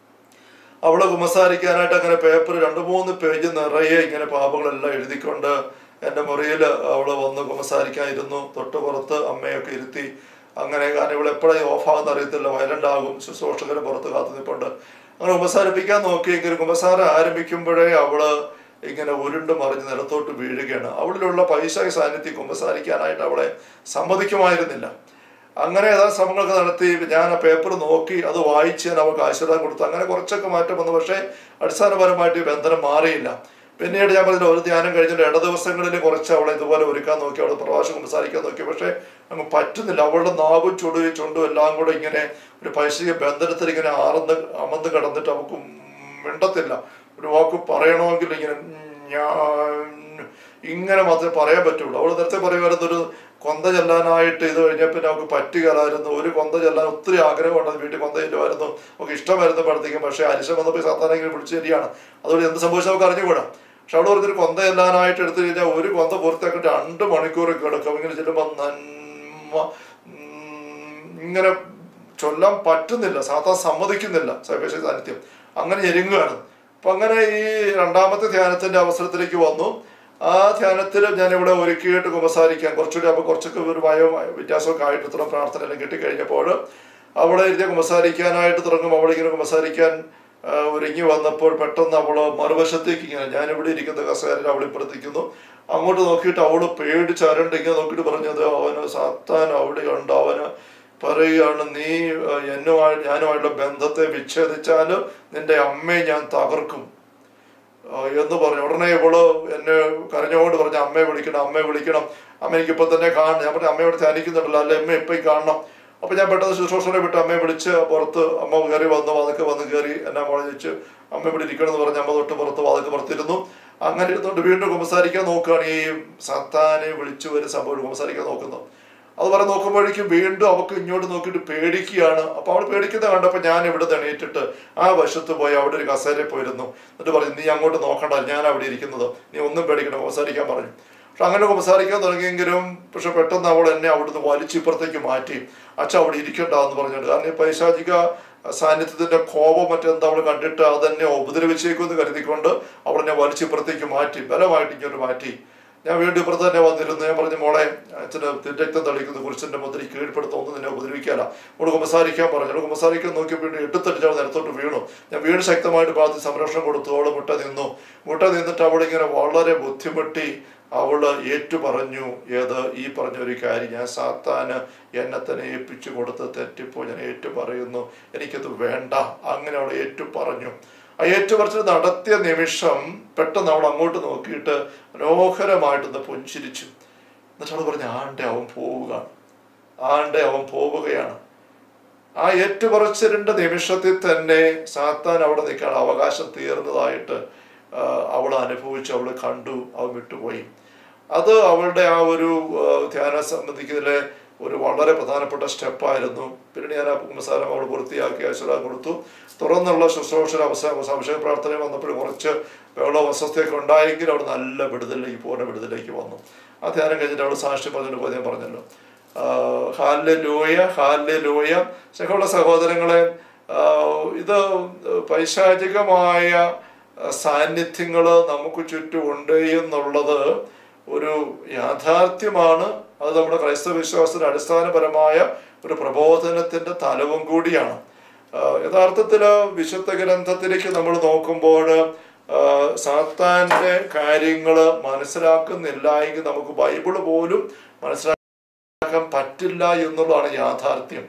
അവള് കുമ്പസാരിക്കാനായിട്ട് അങ്ങനെ പേപ്പർ രണ്ട് മൂന്ന് പേജ് നിറയെ ഇങ്ങനെ പാപങ്ങളെല്ലാം എഴുതിക്കൊണ്ട് എൻ്റെ മുറിയിൽ അവള് വന്ന് കുമ്പസാരിക്കാനിരുന്നു തൊട്ട് പുറത്ത് അമ്മയൊക്കെ ഇരുത്തി അങ്ങനെ കാരണം ഇവിടെ എപ്പോഴാണ് ഓഫാകുന്ന അറിയത്തില്ല വയലന്റ് ആകും ശുശ്രൂഷകരെ പുറത്ത് കാത്തു നിൽപ്പുണ്ട് അങ്ങനെ കുമ്പസാരിപ്പിക്കാൻ നോക്കിയെങ്കിലും കുമ്പസാരം ആരംഭിക്കുമ്പോഴേ അവള് ഇങ്ങനെ ഉരുണ്ട് മറിഞ്ഞ് നിലത്തോട്ട് വീഴുകയാണ് അവളിലുള്ള പൈസ സാന്നിധ്യം കുമ്പസാരിക്കാനായിട്ട് അവളെ സമ്മതിക്കുമായിരുന്നില്ല അങ്ങനെ ഏതാ ശ്രമങ്ങളൊക്കെ നടത്തി ഞാൻ ആ പേപ്പർ നോക്കി അത് വായിച്ച് ഞാൻ അവൾക്ക് ആശീർവാദം കൊടുത്തു അങ്ങനെ കുറച്ചൊക്കെ മാറ്റം വന്നു പക്ഷേ അടിസ്ഥാനപരമായിട്ട് ഈ ബന്ധനം മാറിയില്ല പിന്നീട് ഞാൻ പറഞ്ഞില്ല ഒരു ധ്യാനം കഴിഞ്ഞിട്ട് ഇട ദിവസങ്ങളിൽ കുറച്ച് അവളെ ഇതുപോലെ ഒരുക്കാൻ നോക്കി അവളെ പ്രവാസം സംസാരിക്കാൻ നോക്കി പക്ഷേ അങ്ങ് പറ്റുന്നില്ല അവളുടെ നാവും ചുടും ചുണ്ടും എല്ലാം കൂടെ ഇങ്ങനെ ഒരു പൈസ ബന്ധനത്തിൽ ഇങ്ങനെ ആർന്ന് അമർന്ന് കിടന്നിട്ട് അവൾക്ക് മിണ്ടത്തില്ല ഒരു വാക്ക് പറയണമെങ്കിൽ ഇങ്ങനെ ഞാൻ ഇങ്ങനെ മാത്രമേ പറയാൻ പറ്റുള്ളൂ അവൾ നേരത്തെ പറയുമായിരുന്നു ഒരു കൊന്ത ചെല്ലാനായിട്ട് ഇത് കഴിഞ്ഞാൽ പിന്നെ അവൾക്ക് പറ്റുകയല്ലായിരുന്നു ഒരു കൊന്ത ചെല്ലാൻ ഒത്തിരി ആഗ്രഹമുണ്ട് വീട്ടിൽ കൊന്ത ചെല്ലുമായിരുന്നു അവൾക്ക് ഇഷ്ടമായിരുന്നു പഠിപ്പിക്കും പക്ഷേ അരിശം വന്നപ്പോൾ സാധാരണ വിളിച്ചു ശരിയാണ് അതുകൊണ്ട് എന്ത് സംഭവിച്ചാൽ നമുക്ക് അറിഞ്ഞുകൂടാ പക്ഷെ അവിടെ പറഞ്ഞൊരു കൊന്ത ചെല്ലാനായിട്ട് എടുത്തു കഴിഞ്ഞാൽ ഒരു കൊന്ത പുറത്തേക്കിട്ട് രണ്ട് മണിക്കൂർ കിടക്കും ഇങ്ങനെ ചെല്ലുമ്പോൾ നന്മ ഉം, ഇങ്ങനെ ചൊല്ലാൻ പറ്റുന്നില്ല സാധാരണ സമ്മതിക്കുന്നില്ല സൈപേശ സാന്നിധ്യം അങ്ങനെ ഞെരുങ്ങുകയാണ് അപ്പൊ അങ്ങനെ ഈ രണ്ടാമത്തെ ധ്യാനത്തിന്റെ അവസരത്തിലേക്ക് വന്നു ആ ധ്യാനത്തിൽ ഞാൻ ഇവിടെ ഒരുക്കിയിട്ട് കുമ്പസാരിക്കാൻ കുറച്ചുകൂടി അപ്പൊ കുറച്ചൊക്കെ ഒരു ഭയം വ്യത്യാസമൊക്കെ ആയിട്ട് ഇത്ര പ്രാർത്ഥന എല്ലാം കിട്ടിക്കഴിഞ്ഞപ്പോൾ അവിടെ ഇരുന്ന് കുമ്പസാരിക്കാനായിട്ട് തുടങ്ങും അവൾ ഇങ്ങനെ കുമ്പസാരിക്കാൻ ആ, ഒരുങ്ങി വന്നപ്പോൾ പെട്ടെന്ന് അവള് മറുവശത്തേക്ക് ഇങ്ങനെ ഞാൻ ഇവിടെ ഇരിക്കുന്ന കസേരയിൽ അവൾ ഇപ്പുറത്തിരിക്കുന്നു അങ്ങോട്ട് നോക്കിയിട്ട് അവള് പേടിച്ച് അരണ്ട് ഇങ്ങനെ നോക്കിയിട്ട് പറഞ്ഞത് അവന് സാത്താൻ അവിടെ ഉണ്ട് അവന് പറയുകയാണ് നീ ആ, എന്നുമായി ഞാനുമായിട്ടുള്ള ബന്ധത്തെ വിച്ഛേദിച്ചാൽ നിന്റെ അമ്മയെ ഞാൻ തകർക്കും ആ, എന്ന് പറഞ്ഞു ഉടനെ ഇവള് എന്നെ കരഞ്ഞുകൊണ്ട് പറഞ്ഞു അമ്മയെ വിളിക്കണം അമ്മയെ വിളിക്കണം അമ്മ എനിക്ക് ഇപ്പൊ തന്നെ കാണണം ഞാൻ പറഞ്ഞു അമ്മയോട് ധ്യാനിക്കുന്നുണ്ടല്ലോ അല്ലെ അമ്മ ഇപ്പൊ ഈ കാണണം അപ്പൊ ഞാൻ പെട്ടെന്ന് ശുശ്രൂഷനെ വിട്ട് അമ്മയെ വിളിച്ച് പുറത്ത് അമ്മ കയറി വന്നു വാതൊക്കെ വന്ന് കയറി എന്നെ മോളെ ചോദിച്ചു അമ്മ ഇവിടെ ഇരിക്കണം എന്ന് പറഞ്ഞ് അമ്മ തൊട്ട് പുറത്ത് വാതൊക്കെ പുറത്തിരുന്നു അങ്ങനെ ഇരുന്നുകൊണ്ട് വീണ്ടും കുമ്പസാരിക്കാൻ നോക്കുകയാണ് ഈ സത്താനെ വിളിച്ചു ഒരു സംഭവം കുമ്പസാരിക്കാൻ നോക്കുന്നത് അത് പറഞ്ഞ് നോക്കുമ്പോഴേക്കും വീണ്ടും അവക്ക് ഇങ്ങോട്ട് നോക്കിയിട്ട് പേടിക്കുകയാണ് അപ്പൊ അവൾ പേടിക്കുന്ന കണ്ടപ്പോൾ ഞാൻ ഇവിടെ എണീറ്റിട്ട് ആ വശത്ത് പോയി അവിടെ ഒരു കസേരയിൽ പോയിരുന്നു എന്നിട്ട് പറഞ്ഞു നീ അങ്ങോട്ട് നോക്കണ്ട ഞാൻ അവിടെ ഇരിക്കുന്നത് നീ ഒന്നും പേടിക്കണം സംസാരിക്കാൻ പറഞ്ഞു പക്ഷെ അങ്ങനെ സംസാരിക്കാൻ തുടങ്ങിയെങ്കിലും പക്ഷെ പെട്ടെന്ന് അവൾ എന്നെ അവിടുന്ന് വലിച്ചിപ്പുറത്തേക്ക് മാറ്റി അച്ഛ അവിടെ ഇരിക്കണ്ട എന്ന് പറഞ്ഞിട്ട് കാരണം ഈ പൈശാചിക സാന്നിധ്യത്തിന്റെ കോപം മറ്റെന്താ അവൾ കണ്ടിട്ട് അതെന്നെ ഉപദ്രവിച്ചേക്കുമെന്ന് കരുതിക്കൊണ്ട് അവൾ എന്നെ വലിച്ചിപ്പുറത്തേക്ക് മാറ്റി ബലമായിട്ട് ഇങ്ങോട്ട് മാറ്റി ഞാൻ വീണ്ടും ഇപ്പുറത്ത് തന്നെ വന്നിരുന്നു ഞാൻ പറഞ്ഞു മോളെ അച്ഛന് രക്തം തളിക്കുന്ന കുറിച്ചെന്റെ മുദ്ര കീഴ്പ്പെടുത്ത ഒന്നും നിന്നെ ഉപദ്രവിക്കാല അവള് കുമ്പസാരിക്കാൻ പറഞ്ഞു അവള് കുമ്പസാരിക്കാൻ നോക്കിയപ്പോൾ വീണ്ടും എട്ടുത്തടിച്ച് അവൾ നിലത്തോട്ട് വീണു ഞാൻ വീണ്ടും ശക്തമായിട്ട് പ്രാർത്ഥി സംരക്ഷണം കൊടുത്തു അവള് മുട്ട നിന്നു മുട്ട നിന്നിട്ട് അവളിങ്ങനെ വളരെ ബുദ്ധിമുട്ടി അവള് ഏറ്റു പറഞ്ഞു ഏത് ഈ പറഞ്ഞ ഒരു കാര്യം ഞാൻ സാത്താന് എന്നെ തന്നെ ഏൽപ്പിച്ചു കൊടുത്ത് തെറ്റിപ്പോ ഞാൻ ഏറ്റു പറയുന്നു എനിക്കത് വേണ്ട അങ്ങനെ അവൾ ഏറ്റു പറഞ്ഞു ആ ഏറ്റുപറച്ചിൽ നടത്തിയ നിമിഷം പെട്ടെന്ന് അവൾ അങ്ങോട്ട് നോക്കിയിട്ട് മനോഹരമായിട്ടൊന്ന് പുഞ്ചിരിച്ചു എന്നിട്ട് അവൾ പറഞ്ഞു ആണ്ടെ അവൻ പോവുകയാണ് ആണ്ടെ അവൻ പോവുകയാണ് ആ ഏറ്റുപറച്ചിലിന്റെ നിമിഷത്തിൽ തന്നെ സാത്താൻ അവിടെ നിൽക്കാൻ അവകാശം തീർന്നതായിട്ട് ആ, അവൾ അനുഭവിച്ചു അവൾ കണ്ടു അവൻ വിട്ടുപോയി അത് അവളുടെ ആ ഒരു ആ, ധ്യാന സംബന്ധിക്കുന്നതിലെ ഒരു വളരെ പ്രധാനപ്പെട്ട സ്റ്റെപ്പായിരുന്നു പിന്നീട് ഞാൻ ആ കുമ്പസാരം അവൾ പൂർത്തിയാക്കി ആശീർവാദം കൊടുത്തു തുറന്നുള്ള ശുശ്രൂഷ അവസാന സംശയ പ്രാർത്ഥന വന്നപ്പോൾ കുറച്ച് വെള്ളം അസ്വസ്ഥയൊക്കെ ഉണ്ടായെങ്കിൽ അവൾ നല്ല വിടുതലിലേക്ക് പൂർണ്ണ വിടുതലിലേക്ക് വന്നു ആ ധ്യാനം കഴിഞ്ഞിട്ട് അവൾ സാക്ഷ്യം പറഞ്ഞിട്ട് പോയി ഞാൻ പറഞ്ഞല്ലോ ഹാലിലെ ലൂയ ഹാലിലെ ലൂയ സഹോദര സഹോദരങ്ങളെ ആ, ഇത് പൈശാചികമായ സാന്നിധ്യങ്ങൾ നമുക്ക് ചുറ്റുമുണ്ട് എന്നുള്ളത് ഒരു യാഥാർത്ഥ്യമാണ് അത് നമ്മുടെ ക്രൈസ്തവ വിശ്വാസത്തിന്റെ അടിസ്ഥാനപരമായ ഒരു പ്രബോധനത്തിന്റെ തലവും കൂടിയാണ് ആ, യഥാർത്ഥത്തില് വിശുദ്ധ ഗ്രന്ഥത്തിലേക്ക് നമ്മൾ നോക്കുമ്പോൾ ആ, സാത്താന്റെ കാര്യങ്ങൾ മനസ്സിലാക്കുന്നില്ല എങ്കിൽ നമുക്ക് ബൈബിള് പോലും മനസ്സിലാക്കാൻ പറ്റില്ല എന്നുള്ളതാണ് യാഥാർത്ഥ്യം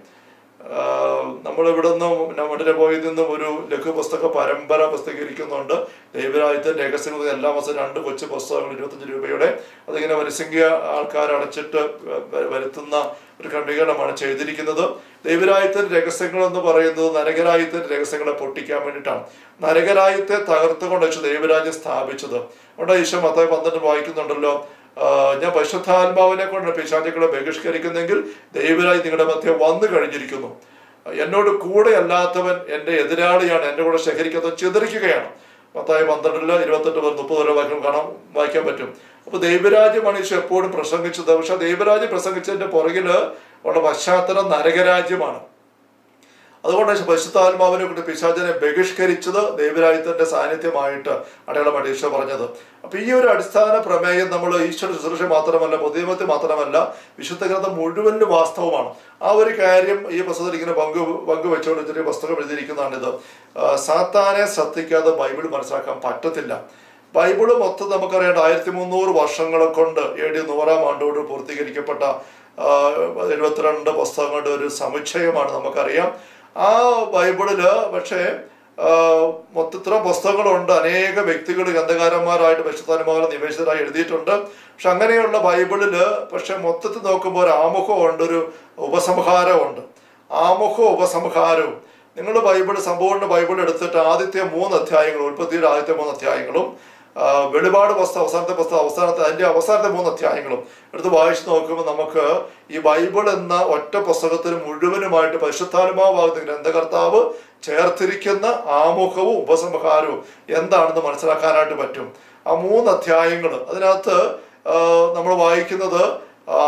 നമ്മൾ ഇവിടെ നിന്നും നമ്മുടെ പോയിൽ നിന്നും ഒരു ലഘു പുസ്തക പരമ്പര പുസ്തകീകരിക്കുന്നുണ്ട് ദൈവരാജ്യത്തിന്റെ രഹസ്യങ്ങൾ എല്ലാ മാസം രണ്ട് കൊച്ചു പുസ്തകങ്ങൾ ഇരുപത്തഞ്ച് രൂപയുടെ അതിങ്ങനെ വരിസംഖ്യ ആൾക്കാർ അടച്ചിട്ട് വ- വരുത്തുന്ന ഒരു ക്രമീകരണമാണ് ചെയ്തിരിക്കുന്നത് ദൈവരാജ്യത്തിന്റെ രഹസ്യങ്ങൾ എന്ന് പറയുന്നത് നരകരാജ്യത്തിന്റെ രഹസ്യങ്ങളെ പൊട്ടിക്കാൻ വേണ്ടിയിട്ടാണ് നരകരാജ്യത്തെ തകർത്തുകൊണ്ട് വെച്ച് ദൈവരാജ്യം സ്ഥാപിച്ചത് അവിടെ ഈശോ മത്തായി പന്ത്രണ്ട് വായിക്കുന്നുണ്ടല്ലോ ആ, ഞാൻ പരിശുദ്ധാത്മാവിനെ കൊണ്ട് പിശാചുക്കളെ ബഹിഷ്കരിക്കുന്നെങ്കിൽ ദൈവരായി നിങ്ങളുടെ മധ്യ വന്നു കഴിഞ്ഞിരിക്കുന്നു എന്നോട് കൂടെ അല്ലാത്തവൻ എൻ്റെ എതിരാളിയാണ് എൻ്റെ കൂടെ ശേഖരിക്കുന്നത് ചിതറിക്കുകയാണ് പത്തായി പന്ത്രണ്ടില് ഇരുപത്തെട്ട് മുതൽ മുപ്പത് വരെ വാക്യം കാണാൻ വായിക്കാൻ പറ്റും അപ്പൊ ദൈവരാജ്യമാണ് ഈശോ എപ്പോഴും പ്രസംഗിച്ചത് പക്ഷെ ദൈവരാജ്യം പ്രസംഗിച്ചതിന്റെ പുറകില് ഉള്ള പശ്ചാത്തലം നരകരാജ്യമാണ് അതുകൊണ്ട് പരിശുദ്ധാത്മാവിനെ കൊണ്ട് പിശാചനെ ബഹിഷ്കരിച്ചത് ദൈവരാജ്യത്തിന്റെ സാന്നിധ്യമായിട്ട് അടയാളമായിട്ട് ഈശോ പറഞ്ഞത് അപ്പൊ ഈ ഒരു അടിസ്ഥാന പ്രമേയം നമ്മൾ ഈശ്വര ശുശ്രൂഷ മാത്രമല്ല പൊതുനിയമത്തിൽ മാത്രമല്ല വിശുദ്ധ ഗ്രന്ഥം മുഴുവനും വാസ്തവമാണ് ആ ഒരു കാര്യം ഈ പുസ്തകത്തിൽ ഇങ്ങനെ പങ്കു പങ്കുവെച്ചുകൊണ്ട് ചെറിയ പുസ്തകം എഴുതിയിരിക്കുന്നതാണിത് ആ, സാത്താനെ ശ്രദ്ധിക്കാതെ ബൈബിൾ മനസ്സിലാക്കാൻ പറ്റത്തില്ല ബൈബിള് മൊത്തം നമുക്കറിയാം ആയിരത്തി മുന്നൂറ് വർഷങ്ങളെ കൊണ്ട് എ ഡി നൂറാം ആണ്ടോട് പൂർത്തീകരിക്കപ്പെട്ട ആ, എഴുപത്തിരണ്ട് പുസ്തകങ്ങളുടെ ഒരു സമുച്ചയമാണ് നമുക്കറിയാം ആ ബൈബിളില് പക്ഷേ ആ, മൊത്തത്തില പുസ്തകങ്ങളുണ്ട് അനേക വ്യക്തികൾ ഗ്രന്ഥകാരന്മാരായിട്ട് പരിശുദ്ധാനുമാനം നിവേശിതരായി എഴുതിയിട്ടുണ്ട് പക്ഷെ അങ്ങനെയുള്ള ബൈബിളില് പക്ഷെ മൊത്തത്തിൽ നോക്കുമ്പോൾ ഒരു ആമുഖമുണ്ട് ഒരു ഉപസംഹാരമുണ്ട് ആമുഖവും ഉപസംഹാരവും നിങ്ങൾ ബൈബിൾ സമ്പൂർണ്ണ ബൈബിൾ എടുത്തിട്ട് ആദ്യത്തെ മൂന്ന് അധ്യായങ്ങൾ ഉൽപ്പത്തിയുടെ ആദ്യത്തെ മൂന്ന് അധ്യായങ്ങളും ആ, വെളിപാട് പുസ്തകം അവസാനത്തെ പുസ്തകം അവസാനത്തെ അതിന്റെ അവസാനത്തെ മൂന്ന് അധ്യായങ്ങളും എടുത്ത് വായിച്ചു നോക്കുമ്പോൾ നമുക്ക് ഈ ബൈബിൾ എന്ന ഒറ്റ പുസ്തകത്തിന് മുഴുവനുമായിട്ട് പരിശുദ്ധാത്മാവാകുന്ന ഗ്രന്ഥകർത്താവ് ചേർത്തിരിക്കുന്ന ആമുഖവും ഉപസംഹാരവും എന്താണെന്ന് മനസ്സിലാക്കാനായിട്ട് പറ്റും ആ മൂന്ന് അധ്യായങ്ങൾ അതിനകത്ത് നമ്മൾ വായിക്കുന്നത് ആ,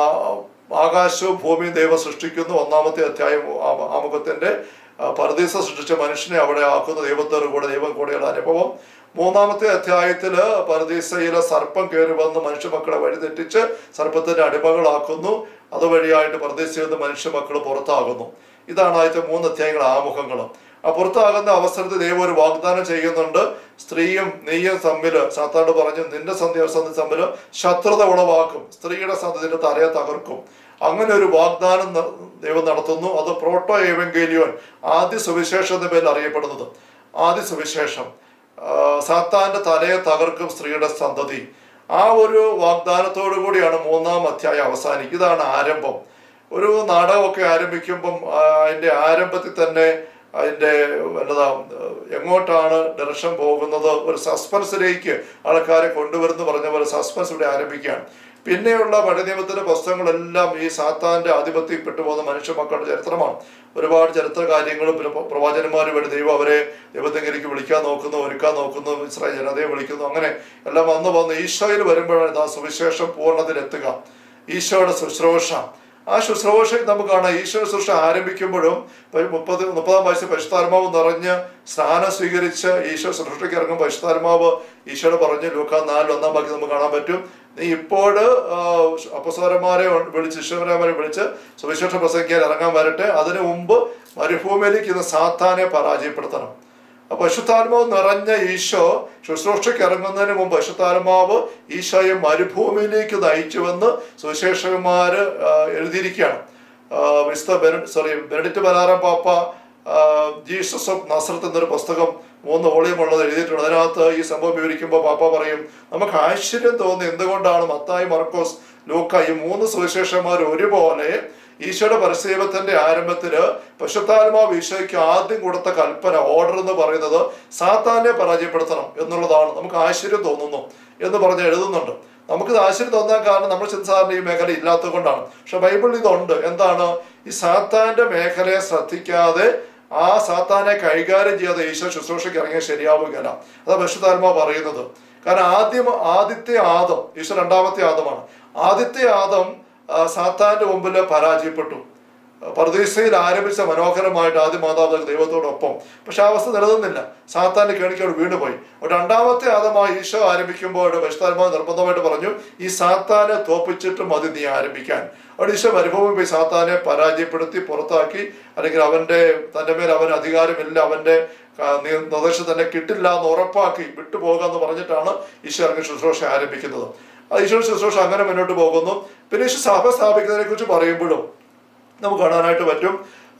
ആകാശവും ഭൂമിയും ദൈവം സൃഷ്ടിക്കുന്നു ഒന്നാമത്തെ അധ്യായം ആ- ആമുഖത്തിന്റെ ആ, പരദീസ സൃഷ്ടിച്ച മനുഷ്യനെ അവിടെ ആക്കുന്ന ദൈവത്തോട് കൂടെ ദൈവം കൂടെയുള്ള അനുഭവം മൂന്നാമത്തെ അധ്യായത്തില് പരദീസയിലെ സർപ്പം കയറി വന്ന് മനുഷ്യമക്കളെ വഴിതെറ്റിച്ച് സർപ്പത്തിന്റെ അടിമകളാക്കുന്നു അതുവഴിയായിട്ട് പരദീസയിൽ നിന്ന് മനുഷ്യമക്കൾ പുറത്താകുന്നു ഇതാണ് ആദ്യത്തെ മൂന്ന് അധ്യായങ്ങൾ ആമുഖങ്ങൾ ആ പുറത്താകുന്ന അവസരത്തിൽ ദൈവം ഒരു വാഗ്ദാനം ചെയ്യുന്നുണ്ട് സ്ത്രീയും നെയ്യും തമ്മില് സാത്താണ്ട് പറഞ്ഞു നിന്റെ സന്ധ്യ സന്ധി തമ്മില് ശത്രുത ഉളവാക്കും സ്ത്രീയുടെ സന്ധിന്റെ തലയെ തകർക്കും അങ്ങനെ ഒരു വാഗ്ദാനം ന- ദൈവം നടത്തുന്നു അത് പ്രോട്ടോ ഏവെങ്കേലിയോൻ ആദ്യ സുവിശേഷം എന്ന പേരിൽ അറിയപ്പെടുന്നത് ആദ്യ സുവിശേഷം ആ, സാത്താന്റെ തലയെ തകർക്കും സ്ത്രീയുടെ സന്തതി ആ ഒരു വാഗ്ദാനത്തോടു കൂടിയാണ് മൂന്നാം അധ്യായം അവസാനിക്കുക ഇതാണ് ആരംഭം ഒരു നാടകമൊക്കെ ആരംഭിക്കുമ്പം ആ, അതിന്റെ ആരംഭത്തിൽ തന്നെ അതിന്റെ എന്നതാ എങ്ങോട്ടാണ് ഡയറക്ഷൻ പോകുന്നത് ഒരു സസ്പെൻസിലേക്ക് ആൾക്കാരെ കൊണ്ടുവരുന്നു പറഞ്ഞ പോലെ സസ്പെൻസ് ഇവിടെ ആരംഭിക്കുകയാണ് പിന്നെയുള്ള പഴയ നിയമത്തിന്റെ പുസ്തകങ്ങളെല്ലാം ഈ സാത്താന്റെ ആധിപത്യത്തിൽ പെട്ടുപോകുന്ന മനുഷ്യ മക്കളുടെ ചരിത്രമാണ് ഒരുപാട് ചരിത്ര കാര്യങ്ങളും പിന്നെ പ്ര- പ്രവാചകന്മാര് വഴി ദൈവം അവരെ ദൈവത്തെങ്കിലേക്ക് വിളിക്കാൻ നോക്കുന്നു ഒരുക്കാൻ നോക്കുന്നു ഇസ്രായേൽ ജനതയെ വിളിക്കുന്നു അങ്ങനെ എല്ലാം വന്ന് വന്ന് ഈശോയിൽ വരുമ്പോഴാണ് ആ സുവിശേഷം പൂർണ്ണതയിലെത്തുക ഈശോയുടെ ശുശ്രൂഷ ആ ശുശ്രൂഷയിൽ നമുക്ക് കാണാം ഈശോ ശുശ്രൂഷ ആരംഭിക്കുമ്പോഴും പ- മുപ്പത് മുപ്പതാം വയസ്സിൽ പരിശുദ്ധാത്മാവ് നിറഞ്ഞ് സ്നാനം സ്വീകരിച്ച് ഈശോ ശുശ്രൂഷയ്ക്ക് ഇറങ്ങും പരിശുദ്ധാത്മാവ് ഈശോയോട് പറഞ്ഞു ലൂക്ക നാലിൽ ഒന്നാം ബാക്കി നമുക്ക് കാണാൻ പറ്റും നീ ഇപ്പോൾ അപ്പസ്വരന്മാരെ വിളിച്ച് ശിഷ്യന്മാരെ വിളിച്ച് സുവിശേഷ പ്രസംഗിക്കാൻ ഇറങ്ങാൻ വരട്ടെ അതിനു മുമ്പ് മരുഭൂമിയിലേക്ക് ഇന്ന് സാത്താനെ പരാജയപ്പെടുത്തണം അപ്പൊ പശുത്താത്മാവ് നിറഞ്ഞ ഈശോ ശുശ്രൂഷയ്ക്ക് ഇറങ്ങുന്നതിന് മുമ്പ് പശുത്താത്മാവ് ഈശോയെ മരുഭൂമിയിലേക്ക് നയിച്ചുവെന്ന് സുവിശേഷകന്മാര് ആ, എഴുതിയിരിക്കുകയാണ് ആ, വിശുദ്ധ ബെന സോറി ബെനഡിറ്റ് ബലാറം പാപ്പ ആ, ജീസസ് ഓഫ് നസ്രത്ത് എന്നൊരു പുസ്തകം മൂന്ന് വോളിയം ഉള്ളത് എഴുതിയിട്ടുണ്ട് അതിനകത്ത് ഈ സംഭവം വിവരിക്കുമ്പോൾ പാപ്പ പറയും നമുക്ക് ആശ്ചര്യം തോന്നി എന്തുകൊണ്ടാണ് മത്തായി മർക്കോസ് ലൂക്ക ഈ മൂന്ന് സുവിശേഷന്മാർ ഒരുപോലെ ഈശോയുടെ പരിസേവത്തിന്റെ ആരംഭത്തില് പശുത്താത്മാവ് ഈശോയ്ക്ക് ആദ്യം കൊടുത്ത കൽപ്പന ഓർഡർ എന്ന് പറയുന്നത് സാത്താനെ പരാജയപ്പെടുത്തണം എന്നുള്ളതാണ് നമുക്ക് ആശ്ചര്യം തോന്നുന്നു എന്ന് പറഞ്ഞ് എഴുതുന്നുണ്ട് നമുക്കിത് ആശ്ചര്യം തോന്നാൻ കാരണം നമ്മൾ ചിന്താറിന് ഈ മേഖല ഇല്ലാത്തത് കൊണ്ടാണ് പക്ഷെ ബൈബിളിൽ ഇതുണ്ട് എന്താണ് ഈ സാത്താന്റെ മേഖലയെ ശ്രദ്ധിക്കാതെ ആ സാത്താനെ കൈകാര്യം ചെയ്യാതെ ഈശോ ശുശ്രൂഷയ്ക്ക് ഇറങ്ങിയാൽ ശരിയാവുകയില്ല അതാ പരിശുദ്ധാത്മാവ് പറയുന്നത് കാരണം ആദ്യം ആദ്യത്തെ ആദം ഈശോ രണ്ടാമത്തെ ആദമാണ് ആദ്യത്തെ ആദം ആ, സാത്താന്റെ മുമ്പിൽ പരാജയപ്പെട്ടു പർദീസയിൽ ആരംഭിച്ച മനോഹരമായിട്ട് ആദ്യ മാതാവ് ദൈവത്തോടൊപ്പം പക്ഷെ ആ അവസ്ഥ നിലനിന്നില്ല സാത്താന്റെ കേണിക്കോട് വീണുപോയി അപ്പോൾ രണ്ടാമത്തെ ആദമായി ഈശോ ആരംഭിക്കുമ്പോൾ പരിശുദ്ധാത്മാവ് നിർബന്ധമായിട്ട് പറഞ്ഞു ഈ സാത്താനെ തോപ്പിച്ചിട്ട് മതി നീ ആരംഭിക്കാൻ അവിടെ ഈശോ മരുഭൂമി പോയി സാത്താനെ പരാജയപ്പെടുത്തി പുറത്താക്കി അല്ലെങ്കിൽ അവന്റെ തന്റെ മേൽ അവന് അധികാരമില്ല അവന്റെ ആ, നി- നിർദ്ദേശം തന്നെ കിട്ടില്ല എന്ന് ഉറപ്പാക്കി വിട്ടുപോകാന്ന് പറഞ്ഞിട്ടാണ് ഈശോ ഇറങ്ങി ശുശ്രൂഷ ആരംഭിക്കുന്നത് ആ ഈശോ ശുശ്രൂഷ അങ്ങനെ മുന്നോട്ട് പോകുന്നു പിന്നെ ഈശോ സഭ സ്ഥാപിക്കുന്നതിനെ കുറിച്ച് പറയുമ്പോഴും നമുക്ക് കാണാനായിട്ട് പറ്റും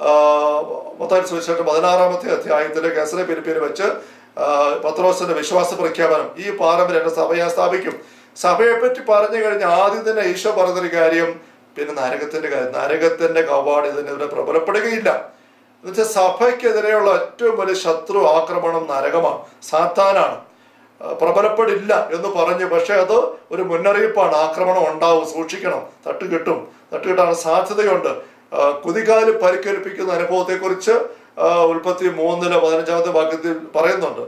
മൊത്തം സുവിശേഷം പതിനാറാമത്തെ അധ്യായത്തിലെ കേസറെ പിരിപ്പിന് വെച്ച് ആ, പത്രോസിന്റെ വിശ്വാസ പ്രഖ്യാപനം ഈ പാറമ്പിൽ എന്റെ സഭ ഞാൻ സ്ഥാപിക്കും സഭയെ പറ്റി പറഞ്ഞു കഴിഞ്ഞ ആദ്യം തന്നെ ഈശോ പറഞ്ഞൊരു കാര്യം പിന്നെ നരകത്തിന്റെ കാര്യം നരകത്തിന്റെ കവാട് ഇതിനെതിരെ പ്രബലപ്പെടുകയില്ല എന്നുവെച്ചാൽ സഭയ്ക്കെതിരെയുള്ള ഏറ്റവും വലിയ ശത്രു ആക്രമണം നരകമാണ് സാത്താനാണ് ആ, പ്രബലപ്പെടില്ല എന്ന് പറഞ്ഞു പക്ഷെ അത് ഒരു മുന്നറിയിപ്പാണ് ആക്രമണം ഉണ്ടാവും സൂക്ഷിക്കണം തട്ടുകിട്ടും തട്ടുകിട്ടാൻ സാധ്യതയുണ്ട് ആ, കുതികാല് പരിക്കേൽപ്പിക്കുന്ന അനുഭവത്തെക്കുറിച്ച് ആ, ഉൽപ്പത്തി മൂന്നില് പതിനഞ്ചാമത്തെ വാക്യത്തിൽ പറയുന്നുണ്ട്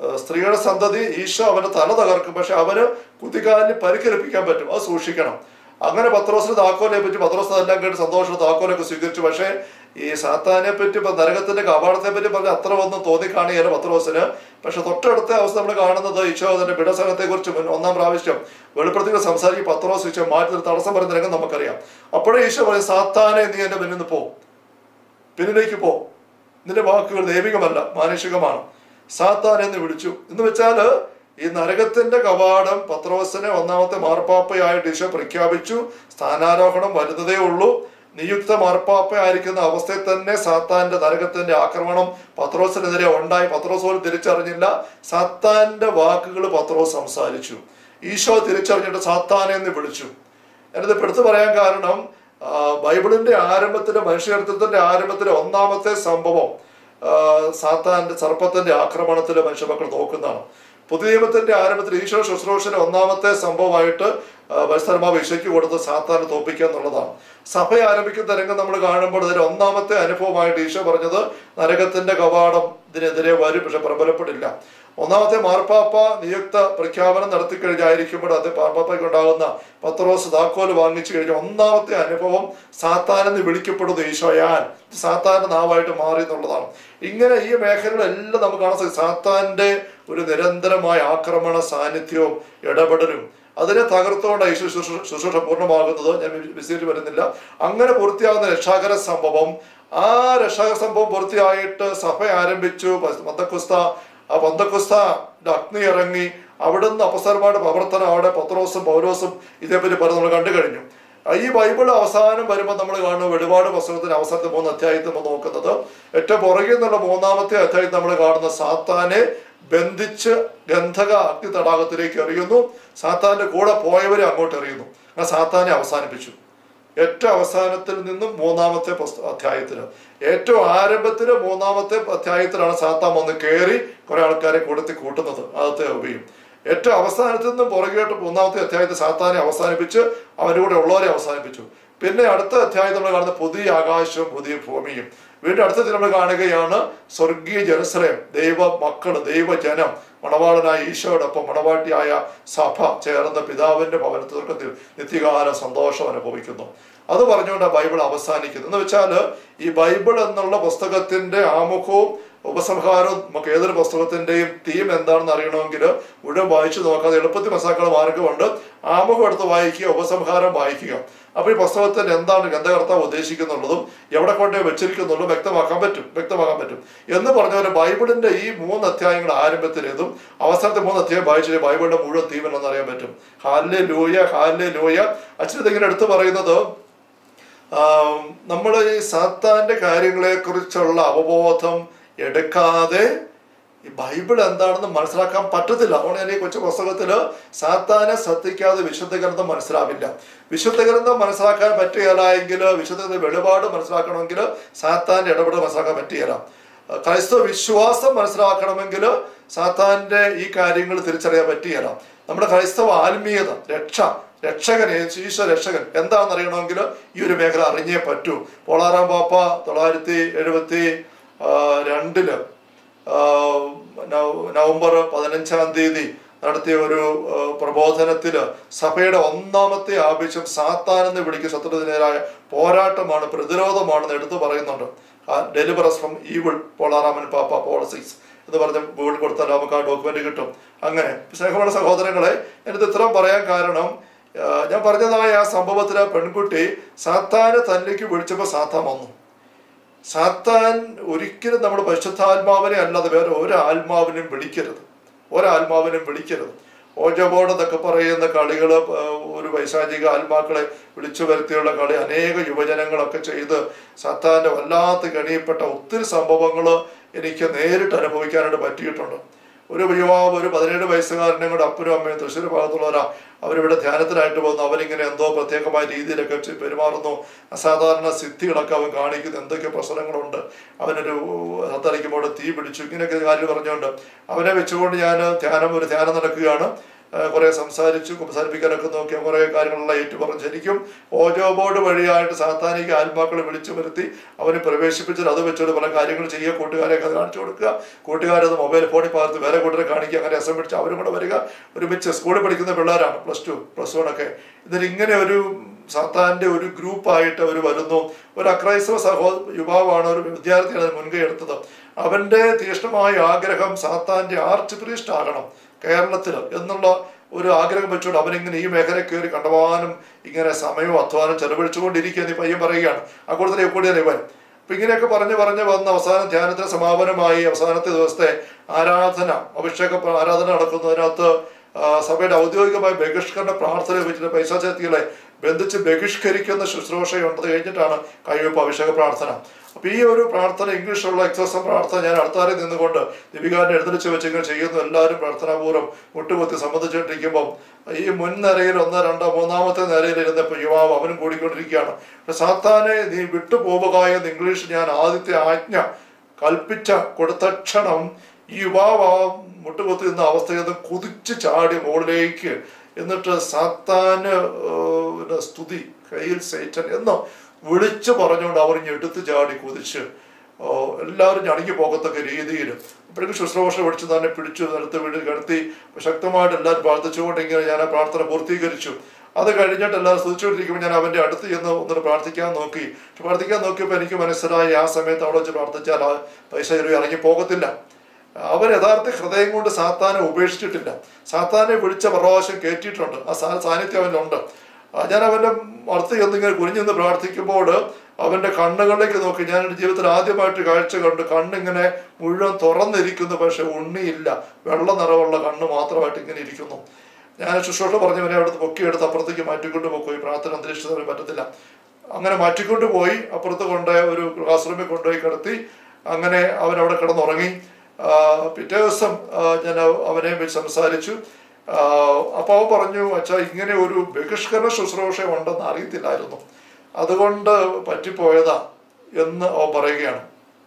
ഏഹ് സ്ത്രീയുടെ സന്തതി ഈശോ അവന്റെ തല തകർക്കും പക്ഷെ അവന് കുതികാലിന് പരിക്കേൽപ്പിക്കാൻ പറ്റും അത് സൂക്ഷിക്കണം അങ്ങനെ പത്രോസിന് താക്കോലെ പറ്റി പത്രോസ് എല്ലാം കേട്ട് സന്തോഷം താക്കോലൊക്കെ സ്വീകരിച്ചു പക്ഷേ ഈ സാത്താനെ പറ്റി ഇപ്പൊ നരകത്തിന്റെ കവാടത്തെ പറ്റി പറഞ്ഞ അത്ര ഒന്നും തോന്നിക്കാണിയല്ല പത്രോസിന് പക്ഷെ തൊട്ടടുത്ത അവസ്ഥ നമ്മൾ കാണുന്നത് ഈശോ അതിന്റെ പിടസംഘത്തെ കുറിച്ച് ഒന്നാം പ്രാവശ്യം വെളിപ്പെടുത്തികൾ സംസാരിക്കും പത്രോസ് ഈശോ മാറ്റി നിർത്തി തടസ്സം പറയുന്ന രംഗം നമുക്കറിയാം അപ്പോഴേ ഈശോ പറയും സാത്താനെ നീ എന്റെ മുന്നിൽ നിന്ന് പോ പിന്നിലേക്ക് പോ നിന്റെ വാക്കുകൾ ദൈവികമല്ല മാനുഷികമാണ് സാത്താൻ എന്ന് വിളിച്ചു എന്ന് വെച്ചാല് ഈ നരകത്തിന്റെ കവാടം പത്രോസിനെ ഒന്നാമത്തെ മാർപ്പാപ്പയായിട്ട് ഈശോ പ്രഖ്യാപിച്ചു സ്ഥാനാരോഹണം വരുന്നതേ ഉള്ളൂ നിയുക്ത മാർപ്പാപ്പയായിരിക്കുന്ന അവസ്ഥയിൽ തന്നെ സാത്താന്റെ നരകത്തിന്റെ ആക്രമണം പത്രോസിനെതിരെ ഉണ്ടായി പത്രോസ് പോലും തിരിച്ചറിഞ്ഞില്ല സാത്താന്റെ വാക്കുകൾ പത്രോസ് സംസാരിച്ചു ഈശോ തിരിച്ചറിഞ്ഞിട്ട് സാത്താനെ എന്ന് വിളിച്ചു എന്നിട്ട് എടുത്തു പറയാൻ കാരണം ആ, ബൈബിളിന്റെ ആരംഭത്തിലെ മനുഷ്യചരിത്രത്തിന്റെ ആരംഭത്തിലെ ഒന്നാമത്തെ സംഭവം ആ, സാത്താന്റെ സർപ്പത്തിന്റെ ആക്രമണത്തിൽ മനുഷ്യമക്കൾ നോക്കുന്നതാണ് പുതിയ നിയമത്തിന്റെ ആരംഭത്തിൽ ഈശോ ശുശ്രൂഷയുടെ ഒന്നാമത്തെ സംഭവമായിട്ട് പരിസ്ഥലമാവ് ഈശോയ്ക്ക് കൊടുത്ത് സാത്താനെ തോപ്പിക്കുക എന്നുള്ളതാണ് സഭ ആരംഭിക്കുന്ന രംഗം നമ്മൾ കാണുമ്പോൾ ഇതിന്റെ ഒന്നാമത്തെ അനുഭവമായിട്ട് ഈശോ പറഞ്ഞത് നരകത്തിന്റെ കവാടം ഇതിനെതിരെ വരും പക്ഷെ പ്രബലപ്പെടില്ല ഒന്നാമത്തെ മാർപ്പാപ്പ നിയുക്ത പ്രഖ്യാപനം നടത്തി കഴിഞ്ഞായിരിക്കുമ്പോൾ അത് മാർപ്പാപ്പയ്ക്ക് ഉണ്ടാകുന്ന പത്രോസ് താക്കോല് വാങ്ങിച്ചു കഴിഞ്ഞ ഒന്നാമത്തെ അനുഭവം സാത്താനെന്ന് വിളിക്കപ്പെടുന്നത് ഈശോയാൻ സാത്താന്റെ നാവായിട്ട് മാറി എന്നുള്ളതാണ് ഇങ്ങനെ ഈ മേഖലകളെല്ലാം നമുക്ക് കാണാൻ സാധിക്കും സാത്താന്റെ ഒരു നിരന്തരമായ ആക്രമണ സാന്നിധ്യവും ഇടപെടലും അതിനെ തകർത്തുകൊണ്ട് ഈ ശുശ്രൂഷ ശുശ്രൂഷ പൂർണ്ണമാകുന്നത് ഞാൻ വി- വിശദീകരിച്ച് വരുന്നില്ല അങ്ങനെ പൂർത്തിയാകുന്ന രക്ഷാകര സംഭവം ആ രക്ഷാകര സംഭവം പൂർത്തിയായിട്ട് സഭ ആരംഭിച്ചു പന്തക്കുസ്ത ആ പന്തക്കുസ്തയുടെ അഗ്നി ഇറങ്ങി അവിടുന്ന് അപസരമായിട്ട് പ്രവർത്തനം അവിടെ പത്രോസും പൗരോസും ഇതേപ്പറ്റി പറഞ്ഞ് നമ്മൾ കണ്ടു കഴിഞ്ഞു ആ ഈ ബൈബിൾ അവസാനം വരുമ്പോൾ നമ്മൾ കാണുന്ന വെളിപാട് പുസ്തകത്തിന്റെ അവസാനത്തെ മൂന്ന് അധ്യായത്തിൽ നമ്മൾ നോക്കുന്നത് ഏറ്റവും പുറകിൽ നിന്നുള്ള മൂന്നാമത്തെ അധ്യായത്തിൽ നമ്മൾ കാണുന്ന സാത്താനെ ബന്ധിച്ച് ഗന്ധക അഗ്നി തടാകത്തിലേക്ക് എറിയുന്നു സാത്താന്റെ കൂടെ പോയവരെ അങ്ങോട്ട് എറിയുന്നു ആ സാത്താനെ അവസാനിപ്പിച്ചു ഏറ്റവും അവസാനത്തിൽ നിന്നും മൂന്നാമത്തെ പുസ്ത- അധ്യായത്തില് ഏറ്റവും ആരംഭത്തില് മൂന്നാമത്തെ അധ്യായത്തിലാണ് സാത്താൻ വന്ന് കയറി കുറെ ആൾക്കാരെ കൊടുത്തി കൂട്ടുന്നത് ആദ്യത്തെ ഉപയും ഏറ്റവും അവസാനത്തിൽ നിന്നും പുറകോട്ട് മൂന്നാമത്തെ അധ്യായത്തിൽ സാത്താനെ അവസാനിപ്പിച്ച് അവൻ്റെ കൂടെ ഉള്ളവരെ അവസാനിപ്പിച്ചു പിന്നെ അടുത്ത അധ്യായം നമ്മൾ കാണുന്ന പുതിയ ആകാശവും പുതിയ ഭൂമിയും വീണ്ടും അടുത്ത നമ്മൾ കാണുകയാണ് സ്വർഗീയ ജെറുസലേം ദൈവ മക്കള് ദൈവജനം മണവാളനായ ഈശോയോടൊപ്പം മണവാട്ടിയായ സഭ ചേർന്ന പിതാവിന്റെ ഭവനത്തിൽ നിത്യകാല സന്തോഷം അനുഭവിക്കുന്നു അത് പറഞ്ഞുകൊണ്ട് ബൈബിൾ അവസാനിക്കുന്നു എന്ന് വെച്ചാൽ ഈ ബൈബിൾ എന്നുള്ള പുസ്തകത്തിന്റെ ആമുഖവും ഉപസംഹാരവും നമുക്ക് ഏതൊരു പുസ്തകത്തിന്റെയും തീം എന്താണെന്ന് അറിയണമെങ്കിൽ മുഴുവൻ വായിച്ചു നോക്കാതെ എളുപ്പത്തിൽ മനസ്സിലാക്കാനുള്ള മാർഗമുണ്ട് ആമുഖം എടുത്ത് വായിക്കുക ഉപസംഹാരം വായിക്കുക അപ്പൊ ഈ പുസ്തകത്തിന് എന്താണ് ഗ്രന്ഥകർത്താവ് ഉദ്ദേശിക്കുന്നുള്ളതും എവിടെ കൊണ്ടേ വെച്ചിരിക്കുന്നുള്ളതും വ്യക്തമാക്കാൻ പറ്റും വ്യക്തമാക്കാൻ പറ്റും എന്ന് പറഞ്ഞ പോലെ ബൈബിളിന്റെ ഈ മൂന്ന് അധ്യായങ്ങൾ ആരംഭത്തിലേതും അവസാനത്തെ മൂന്ന് അധ്യായം വായിച്ചു ബൈബിളിന്റെ മുഴുവൻ തീം എന്ന് അറിയാൻ പറ്റും ഹാലെ ലൂയ ഹാലെ ലൂയ അച്ഛൻ ഇങ്ങനെ എടുത്തു പറയുന്നത് നമ്മൾ ഈ സാത്താന്റെ കാര്യങ്ങളെ കുറിച്ചുള്ള അവബോധം എടുക്കാതെ ഈ ബൈബിൾ എന്താണെന്ന് മനസ്സിലാക്കാൻ പറ്റത്തില്ല അതുകൊണ്ട് ഞാൻ ഈ കൊച്ചു പുസ്തകത്തില് സാത്താനെ ശ്രദ്ധിക്കാതെ വിശുദ്ധ ഗ്രന്ഥം മനസ്സിലാവില്ല വിശുദ്ധ ഗ്രന്ഥം മനസ്സിലാക്കാൻ പറ്റുകയില്ല എങ്കിൽ വിശുദ്ധ വെളിപാട് മനസ്സിലാക്കണമെങ്കിൽ സാത്താന്റെ ഇടപെടൽ മനസ്സിലാക്കാൻ പറ്റുകയില്ല ക്രൈസ്തവ വിശ്വാസം മനസ്സിലാക്കണമെങ്കിൽ സാത്താന്റെ ഈ കാര്യങ്ങൾ തിരിച്ചറിയാൻ പറ്റുകയില്ല നമ്മുടെ ക്രൈസ്തവ ആത്മീയത രക്ഷ രക്ഷകൻ ഈശോ രക്ഷകൻ എന്താണെന്ന് അറിയണമെങ്കിൽ ഈ ഒരു മേഖല അറിഞ്ഞേ പറ്റൂ പോളാറാം പാപ്പ തൊള്ളായിരത്തി എഴുപത്തി രണ്ടില് ആ, നവ- നവംബർ പതിനഞ്ചാം തീയതി നടത്തിയ ഒരു ആ, പ്രബോധനത്തില് സഭയുടെ ഒന്നാമത്തെ ആവശ്യം സാത്താൻ എന്ന് വിളിക്കുന്ന ശത്രുതിനെതിരായ പോരാട്ടമാണ് പ്രതിരോധമാണെന്ന് എടുത്തു പറയുന്നുണ്ട് ഡെലിവറസ് ഫ്രം ഈവിൾ പോളാറാമൻ പാപ്പ പോളിസിക്സ് എന്ന് പറഞ്ഞ ഗൂഗിൾ കൊടുത്താൽ നമുക്ക് ആ ഡോക്യുമെന്റ് കിട്ടും അങ്ങനെ സ്നേഹമുള്ള സഹോദരങ്ങളെ എനിത് ഇത്രയും പറയാൻ കാരണം ആ, ഞാൻ പറഞ്ഞതായ ആ സംഭവത്തിലെ പെൺകുട്ടി സാത്താനെ തന്നിലേക്ക് വിളിച്ചപ്പോൾ സാത്താൻ വന്നു സാത്താൻ ഒരിക്കലും നമ്മൾ പരിശുദ്ധാത്മാവിനെ അല്ലാതെ വേറെ ഒരു ആത്മാവിനും വിളിക്കരുത് ഒരാത്മാവിനും വിളിക്കരുത് ഓജബോർഡ് എന്നൊക്കെ പറയുന്ന കളികൾ ഒരു വൈശാചിക ആത്മാക്കളെ വിളിച്ചു വരുത്തിയുള്ള കളി അനേക യുവജനങ്ങളൊക്കെ ചെയ്ത് സാത്താന്റെ വല്ലാത്ത ഗണിയപ്പെട്ട ഒത്തിരി സംഭവങ്ങൾ എനിക്ക് നേരിട്ട് അനുഭവിക്കാനായിട്ട് പറ്റിയിട്ടുണ്ട് ഒരു യുവാവ് ഒരു പതിനേഴ് വയസ്സുകാരനെ കൂടെ അപ്പനും അമ്മയും തൃശ്ശൂർ ഭാഗത്തുള്ളവരാ അവരിവിടെ ധ്യാനത്തിനായിട്ട് പോകുന്നു അവരിങ്ങനെ എന്തോ പ്രത്യേകമായ രീതിയിലൊക്കെ ചെ- പെരുമാറുന്നു അസാധാരണ സിദ്ധികളൊക്കെ അവൻ കാണിക്കുന്നു എന്തൊക്കെ പ്രശ്നങ്ങളുണ്ട് അവനൊരു സത്തടിക്കുമ്പോൾ തീ പിടിച്ചു ഇങ്ങനെയൊക്കെ കാര്യം പറഞ്ഞുകൊണ്ട് അവനെ വെച്ചുകൊണ്ട് ഞാൻ ധ്യാനം ഒരു ധ്യാനം നടക്കുകയാണ് കുറെ സംസാരിച്ചു സംസാരിപ്പിക്കാനൊക്കെ നോക്കി കുറെ കാര്യങ്ങളെല്ലാം ഏറ്റു പറഞ്ഞു ശരിക്കും ഓജോ ബോർഡ് വഴിയായിട്ട് സാത്താനിക ആത്മാക്കളെ വിളിച്ചു വരുത്തി അവനെ പ്രവേശിപ്പിച്ചിട്ട് അത് വെച്ചുകൊണ്ട് പല കാര്യങ്ങൾ ചെയ്യുക കൂട്ടുകാരെയൊക്കെ അത് കാണിച്ചു കൊടുക്കുക കൂട്ടുകാരത് മൊബൈൽ ഫോണിൽ പകർത്ത് വേറെ കൂട്ടരെ കാണിക്കുക അങ്ങനെ രസം പിടിച്ച് അവരും കൂടെ വരിക ഒരുമിച്ച് സ്കൂളിൽ പഠിക്കുന്ന പിള്ളേരാണ് പ്ലസ് ടു പ്ലസ് വൺ ഒക്കെ ഇതിൽ ഇങ്ങനെ ഒരു സാത്താന്റെ ഒരു ഗ്രൂപ്പായിട്ട് അവർ വരുന്നു ഒരു അക്രൈസ്തവ സഹോ യുവാവാണ് ഒരു വിദ്യാർത്ഥിയാണ് അതിന് മുൻകൈ എടുത്തത് അവന്റെ തീക്ഷ്ണമായ ആഗ്രഹം സാത്താന്റെ ആർച്ച് പ്രീസ്റ്റ് ആകണം കേരളത്തിൽ എന്നുള്ള ഒരു ആഗ്രഹം വെച്ചുകൊണ്ട് അവനിങ്ങനെ ഈ മേഖല കയറി കണ്ടവാനും ഇങ്ങനെ സമയവും അധ്വാനം ചെലവഴിച്ചുകൊണ്ടിരിക്കുക ഈ പയ്യൻ പറയുകയാണ് ആ കൂടുതൽ കൂടുതൽ ഇവൻ അപ്പൊ ഇങ്ങനെയൊക്കെ പറഞ്ഞു പറഞ്ഞു വന്ന് അവസാനം ധ്യാനത്തിന് സമാപനമായി അവസാനത്തെ ദിവസത്തെ ആരാധന അഭിഷേക പ്ര- ആരാധന നടക്കുന്നതിനകത്ത് ആ, സഭയുടെ ഔദ്യോഗികമായ ബഹിഷ്കരണ പ്രാർത്ഥന വെച്ചിട്ട് പൈശാചക്തികളെ ബന്ധിച്ച് ബഹിഷ്കരിക്കുന്ന ശുശ്രൂഷയുണ്ട് അത് കഴിഞ്ഞിട്ടാണ് കൈവയ്പ് അഭിഷേക പ്രാർത്ഥന അപ്പൊ ഈ ഒരു പ്രാർത്ഥന ഇംഗ്ലീഷിലുള്ള എക്സസം പ്രാർത്ഥന ഞാൻ അടുത്താരെ നിന്നുകൊണ്ട് ദീപികാരനെ എഴുന്നള്ളിച്ച് വെച്ച് ഇങ്ങനെ ചെയ്യുന്നു എല്ലാവരും പ്രാർത്ഥനാപൂർവ്വം മുട്ടുകുത്തി സംബന്ധിച്ചുകൊണ്ടിരിക്കുമ്പോൾ ഈ മുൻ നിരയിൽ ഒന്ന് രണ്ടോ മൂന്നാമത്തെ നിരയിൽ ഇരുന്നപ്പോൾ യുവാവ് അവനും കൂടിക്കൊണ്ടിരിക്കുകയാണ് പക്ഷെ സാത്താനെ നീ വിട്ടുപോവുക എന്ന് ഇംഗ്ലീഷ് ഞാൻ ആദ്യത്തെ ആജ്ഞ കൽപ്പിച്ച കൊടുത്ത ക്ഷണം ഈ യുവാവ് ആ മുട്ടുകുത്തി നിന്ന അവസ്ഥയിൽ നിന്ന് കുതിച്ച് ചാടി മുകളിലേക്ക് എന്നിട്ട് സാത്താന് ഏർ, പിന്നെ സ്തുതി കയ്യിൽ സേറ്റൻ എന്ന് വിളിച്ചു പറഞ്ഞുകൊണ്ട് അവർ ഞെടുത്ത് ചാടി കുതിച്ച് ഓ, എല്ലാവരും ഞണങ്ങി പോകത്തക്ക രീതിയിൽ അപ്പോഴേക്കും ശുശ്രൂഷ പിടിച്ച് തന്നെ പിടിച്ചു നിലത്ത് വീട് കിടത്തി ശക്തമായിട്ട് എല്ലാവരും പ്രാർത്ഥിച്ചുകൊണ്ട് ഇങ്ങനെ ഞാൻ ആ പ്രാർത്ഥന പൂർത്തീകരിച്ചു അത് കഴിഞ്ഞിട്ട് എല്ലാവരും സ്തുതിച്ചുകൊണ്ടിരിക്കുമ്പോൾ ഞാൻ അവന്റെ അടുത്ത് ചെന്ന് ഒന്നിട്ട് പ്രാർത്ഥിക്കാൻ നോക്കി പക്ഷെ പ്രാർത്ഥിക്കാൻ നോക്കിയപ്പോൾ എനിക്ക് മനസ്സിലായി ആ സമയത്ത് അവിടെ വെച്ച് പ്രാർത്ഥിച്ചാൽ ആ പൈസ ചെറിയ ഇറങ്ങി പോകത്തില്ല അവൻ യഥാർത്ഥ ഹൃദയം കൊണ്ട് സാത്താനെ ഉപേക്ഷിച്ചിട്ടില്ല സാത്താനെ വിളിച്ച പ്രാവശ്യം കയറ്റിയിട്ടുണ്ട് ആ സാ സാന്നിധ്യം അവനുണ്ട് ആ, ഞാൻ അവന്റെ അടുത്ത് ചെന്ന് ഇങ്ങനെ കുനിഞ്ഞെന്ന് പ്രാർത്ഥിക്കുമ്പോൾ അവന്റെ കണ്ണുകളിലേക്ക് നോക്കി ഞാൻ എൻ്റെ ജീവിതത്തിൽ ആദ്യമായിട്ട് കാഴ്ച കണ്ടു കണ്ണിങ്ങനെ മുഴുവൻ തുറന്നിരിക്കുന്നു പക്ഷെ ഉണ്ണിയില്ല വെള്ള നിറമുള്ള കണ്ണ് മാത്രമായിട്ട് ഇങ്ങനെ ഇരിക്കുന്നു ഞാൻ ശുശ്രൂഷ പറഞ്ഞവനെ അവിടുന്ന് പൊക്കിയെടുത്ത് അപ്പുറത്തേക്ക് മാറ്റിക്കൊണ്ട് പോയി പ്രാർത്ഥന അന്തരീക്ഷത്തിന് പറ്റത്തില്ല അങ്ങനെ മാറ്റിക്കൊണ്ട് പോയി അപ്പുറത്ത് കൊണ്ട് ഒരു ക്ലാസ് റൂമിൽ കൊണ്ടുപോയി കിടത്തി അങ്ങനെ അവൻ അവിടെ കിടന്നുറങ്ങി ആ, പിറ്റേ ദിവസം ആ, ഞാൻ അവ- അവനെ വെച്ച് സംസാരിച്ചു ആ, അപ്പൊ അവൻ പറഞ്ഞു അച്ഛാ ഇങ്ങനെ ഒരു ബഹിഷ്കരണ ശുശ്രൂഷ ഉണ്ടെന്ന് അറിയത്തില്ലായിരുന്നു അതുകൊണ്ട് പറ്റിപ്പോയതാ എന്ന് അവൻ പറയുകയാണ്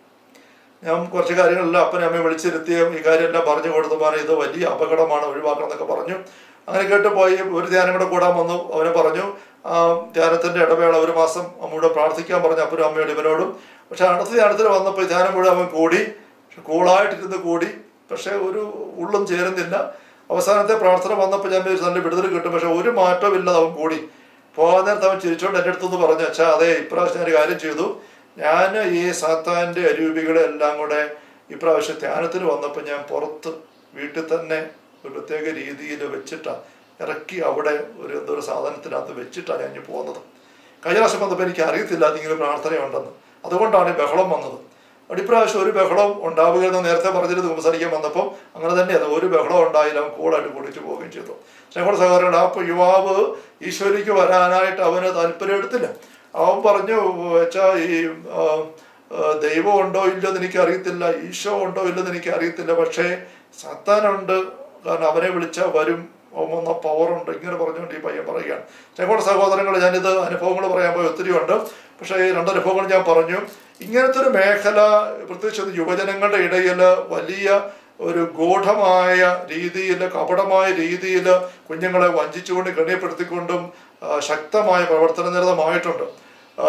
ഞാൻ കുറച്ച് കാര്യങ്ങളെല്ലാം അപ്പനെ അമ്മയെ വിളിച്ചിരുത്തിയും ഈ കാര്യമെല്ലാം പറഞ്ഞു കൊടുത്തപ്പോൾ ഇത് വലിയ അപകടമാണ് ഒഴിവാക്കണം എന്നൊക്കെ പറഞ്ഞു അങ്ങനെ കേട്ട് പോയി ഒരു ധ്യാനം കൂടെ കൂടാൻ വന്നു അവനെ പറഞ്ഞു ആ ധ്യാനത്തിന്റെ ഇടവേള ഒരു മാസം അമ്മയോട് പ്രാർത്ഥിക്കാൻ പറഞ്ഞു അപ്പനും അമ്മയോട് ഇവനോടും പക്ഷെ അടുത്ത ധ്യാനത്തിന് വന്നപ്പോൾ ധ്യാനം മുഴുവൻ അവൻ കൂടി പക്ഷെ കൂളായിട്ടിരുന്ന് കൂടി പക്ഷെ ഒരു ഉള്ളും ചേരുന്നില്ല അവസാനത്തെ പ്രാർത്ഥന വന്നപ്പോൾ ഞാൻ വിചാരിച്ചു നല്ല വിടുതൽ കിട്ടും പക്ഷെ ഒരു മാറ്റവും ഇല്ലാതെ അവൻ കൂടി പോകാൻ നേരത്ത് അവൻ ചിരിച്ചോണ്ട് എൻ്റെ അടുത്തൊന്ന് പറഞ്ഞു അച്ഛാ അതെ ഇപ്രാവശ്യം ഞാൻ ഒരു കാര്യം ചെയ്തു ഞാൻ ഈ സാത്താൻ്റെ അരൂപികളെ എല്ലാം കൂടെ ഇപ്രാവശ്യം ധ്യാനത്തിന് വന്നപ്പോൾ ഞാൻ പുറത്ത് വീട്ടിൽ തന്നെ ഒരു പ്രത്യേക രീതിയിൽ വെച്ചിട്ടാണ് ഇറക്കി അവിടെ ഒരു എന്തോ ഒരു സാധനത്തിനകത്ത് വെച്ചിട്ടാണ് ഞാൻ ഇനി പോകുന്നത് കഴിഞ്ഞ പ്രാവശ്യം വന്നപ്പോൾ എനിക്ക് അറിയത്തില്ല അതിങ്ങനെ പ്രാർത്ഥനയുണ്ടെന്ന് അതുകൊണ്ടാണ് ഈ ബഹളം വന്നത് അവിടെ ഇപ്രാവശ്യം ഒരു ബഹളം ഉണ്ടാവുക എന്ന് നേരത്തെ പറഞ്ഞിട്ട് സംസാരിക്കാൻ വന്നപ്പോൾ അങ്ങനെ തന്നെയാണ് ഒരു ബഹളം ഉണ്ടായില്ല അവൻ കൂളായിട്ട് കുടിച്ചു പോവുകയും ചെയ്തു ഞങ്ങളുടെ സഹോദരൻ ആ യുവാവ് ഈശ്വരിക്ക് വരാനായിട്ട് അവന് താല്പര്യം എടുത്തില്ല അവൻ പറഞ്ഞു വെച്ചാ ഈ ആ, ആ, ദൈവം ഉണ്ടോ ഇല്ലോ എന്ന് എനിക്ക് അറിയത്തില്ല ഈശോ ഉണ്ടോ ഇല്ലോ എന്ന് എനിക്ക് അറിയത്തില്ല പക്ഷേ സത്താനുണ്ട് കാരണം അവനെ വിളിച്ചാൽ വരും വന്ന പവറുണ്ട് ഇങ്ങനെ പറഞ്ഞുകൊണ്ട് ഈ പയ്യൻ പറയുകയാണ് ഞങ്ങളുടെ സഹോദരങ്ങൾ ഞാനിത് അനുഭവങ്ങൾ പറയാൻ പോയി ഒത്തിരി ഉണ്ട് പക്ഷേ ഈ രണ്ടനുഭവങ്ങൾ ഞാൻ പറഞ്ഞു ഇങ്ങനത്തെ ഒരു മേഖല പ്രത്യേകിച്ച് ഇത് യുവജനങ്ങളുടെ ഇടയിൽ വലിയ ഒരു ഗൂഢമായ രീതിയിൽ കപടമായ രീതിയിൽ കുഞ്ഞുങ്ങളെ വഞ്ചിച്ചുകൊണ്ട് ഗണ്യപ്പെടുത്തിക്കൊണ്ടും ആ, ശക്തമായ പ്രവർത്തന നിരതമായിട്ടുണ്ട് ആ,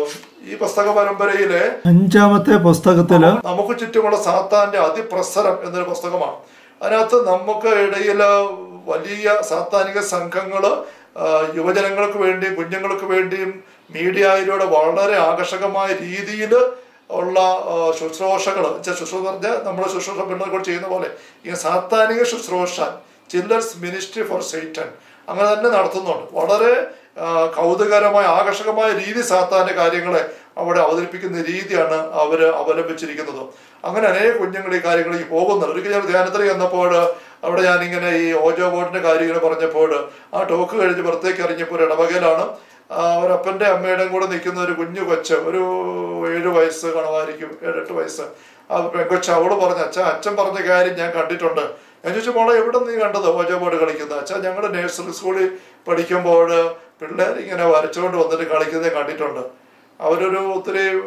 ഈ പുസ്തക പരമ്പരയിലെ അഞ്ചാമത്തെ പുസ്തകത്തില് നമുക്ക് ചുറ്റുമുള്ള സാത്താന്റെ അതിപ്രസരം എന്നൊരു പുസ്തകമാണ് അതിനകത്ത് നമുക്ക് ഇടയിൽ വലിയ സാത്താനിക സംഘങ്ങള് ആ, യുവജനങ്ങൾക്ക് വേണ്ടിയും കുഞ്ഞുങ്ങൾക്ക് വേണ്ടിയും മീഡിയയിലൂടെ വളരെ ആകർഷകമായ രീതിയിൽ ഉള്ള ശുശ്രൂഷകൾ ശുശ്രൂഷ പറഞ്ഞാൽ നമ്മൾ ശുശ്രൂഷ പിള്ളേർക്കോട് ചെയ്യുന്ന പോലെ ഈ സാത്താനിക ശുശ്രൂഷ ചില്ലേഴ്സ് മിനിസ്ട്രി ഫോർ സൈറ്റൻ അങ്ങനെ തന്നെ നടത്തുന്നുണ്ട് വളരെ ആ, കൗതുകരമായ ആകർഷകമായ രീതി സാത്താന്റെ കാര്യങ്ങളെ അവിടെ അവതരിപ്പിക്കുന്ന രീതിയാണ് അവർ അവലംബിച്ചിരിക്കുന്നത് അങ്ങനെ അനേക കുഞ്ഞുങ്ങൾ ഈ കാര്യങ്ങളിലേക്ക് പോകുന്നുണ്ട് ഒരിക്കൽ ഞാൻ ധ്യാനത്തിൽ ചെന്നപ്പോൾ അവിടെ ഞാനിങ്ങനെ ഈ ഓജോ ബോർഡിന്റെ കാര്യങ്ങൾ പറഞ്ഞപ്പോൾ ആ ടോക്ക് കഴിഞ്ഞ് പുറത്തേക്ക് ഇറങ്ങിയപ്പോൾ ഒരു ഇടവകയിലാണ് ആ, ഒരപ്പന്റെ അമ്മയുടെയും കൂടെ നിൽക്കുന്ന ഒരു കുഞ്ഞു കൊച്ച് ഒരു ഏഴ് വയസ്സ് കാണുമായിരിക്കും ഏഴെട്ട് വയസ്സ് ആ പെങ്കൊച്ച് അവള് പറഞ്ഞു അച്ഛൻ അച്ഛൻ പറഞ്ഞ കാര്യം ഞാൻ കണ്ടിട്ടുണ്ട് ഞാൻ ചോദിച്ചു മോളെ എവിടെ നീ കണ്ടത് ഓജോ ബോർഡ് കളിക്കുന്നത് അച്ഛാ ഞങ്ങൾ നഴ്സറി സ്കൂളിൽ പഠിക്കുമ്പോൾ പിള്ളേർ ഇങ്ങനെ വരച്ചുകൊണ്ട് വന്നിട്ട് കളിക്കുന്നത് കണ്ടിട്ടുണ്ട് അവരൊരു ഒത്തിരി ഏർ,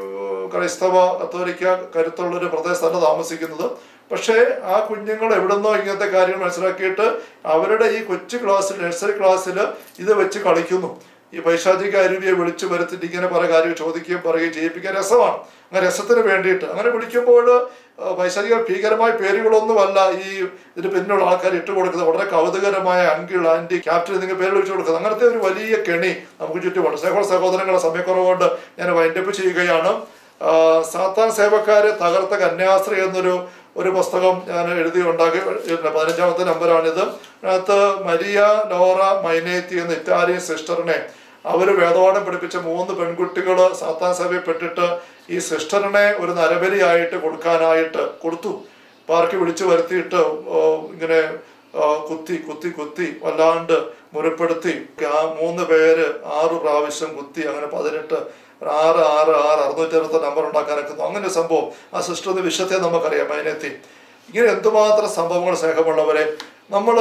ക്രൈസ്തവ കത്തോലിക്ക കരുത്തുള്ള ഒരു പ്രദേശത്താണ് താമസിക്കുന്നത് പക്ഷേ ആ കുഞ്ഞുങ്ങൾ എവിടുന്നോ ഇങ്ങനത്തെ കാര്യങ്ങൾ മനസ്സിലാക്കിയിട്ട് അവരുടെ ഈ കൊച്ചു ക്ലാസ്സിൽ നഴ്സറി ക്ലാസ്സിൽ ഇത് വെച്ച് കളിക്കുന്നു ഈ പൈശാചിക അരുവിയെ വിളിച്ചു വരുത്തിട്ട് ഇങ്ങനെ പല കാര്യം ചോദിക്കുകയും പറയുകയും ചെയ്യിപ്പിക്കാൻ രസമാണ് അങ്ങനെ രസത്തിന് വേണ്ടിയിട്ട് അങ്ങനെ വിളിക്കുമ്പോൾ ആ, പൈശാചിക ഭീകരമായ പേരുകളൊന്നുമല്ല ഈ ഇതിന് പിന്നിലുള്ള ആൾക്കാർ ഇട്ട് കൊടുക്കുന്നത് വളരെ കൗതുകരമായ അങ്കിൾ ആന്റി ക്യാപ്റ്റൻ നിങ്ങൾ പേര് വിളിച്ചു കൊടുക്കുന്നത് അങ്ങനത്തെ ഒരു വലിയ കെണി നമുക്ക് ചുറ്റുമുണ്ട് സഹോദര സഹോദരങ്ങളെ സമയക്കുറവുകൊണ്ട് ഞാൻ വൈൻഡപ്പ് ചെയ്യുകയാണ് ആ, സാത്താൻ സേവക്കാരെ തകർത്ത കന്യാസ്ത്രീ എന്നൊരു ഒരു പുസ്തകം ഞാൻ എഴുതി ഉണ്ടാക്കി പതിനഞ്ചാമത്തെ നമ്പറാണിത് അതിനകത്ത് മരിയ ലോറ മൈനേത്തി എന്ന ഇറ്റാലിയൻ സിസ്റ്ററിനെ അവര് വേദപാഠം പഠിപ്പിച്ച മൂന്ന് പെൺകുട്ടികൾ സാത്താൻ സഭയിൽ പെട്ടിട്ട് ഈ സിസ്റ്ററിനെ ഒരു നരബലിയായിട്ട് കൊടുക്കാനായിട്ട് കൊടുത്തു പാർക്കി വിളിച്ചു വരുത്തിയിട്ട് ഓ, ഇങ്ങനെ ആ, കുത്തി കുത്തി കുത്തി വല്ലാണ്ട് മുറിപ്പെടുത്തി ആ മൂന്ന് പേര് ആറ് പ്രാവശ്യം കുത്തി അങ്ങനെ പതിനെട്ട് ഒരു ആറ് ആറ് ആറ് അറുന്നൂറ്റി അറുപത്തി നമ്പർ ഉണ്ടാക്കാനൊക്കെ അങ്ങനെ ഒരു സംഭവം ആ സിസ്റ്ററിന്റെ വിഷയത്തെ നമുക്കറിയാം അതിനെത്തി ഇങ്ങനെ എന്തുമാത്രം സംഭവങ്ങൾ സ്നേഹമുള്ളവരെ നമ്മൾ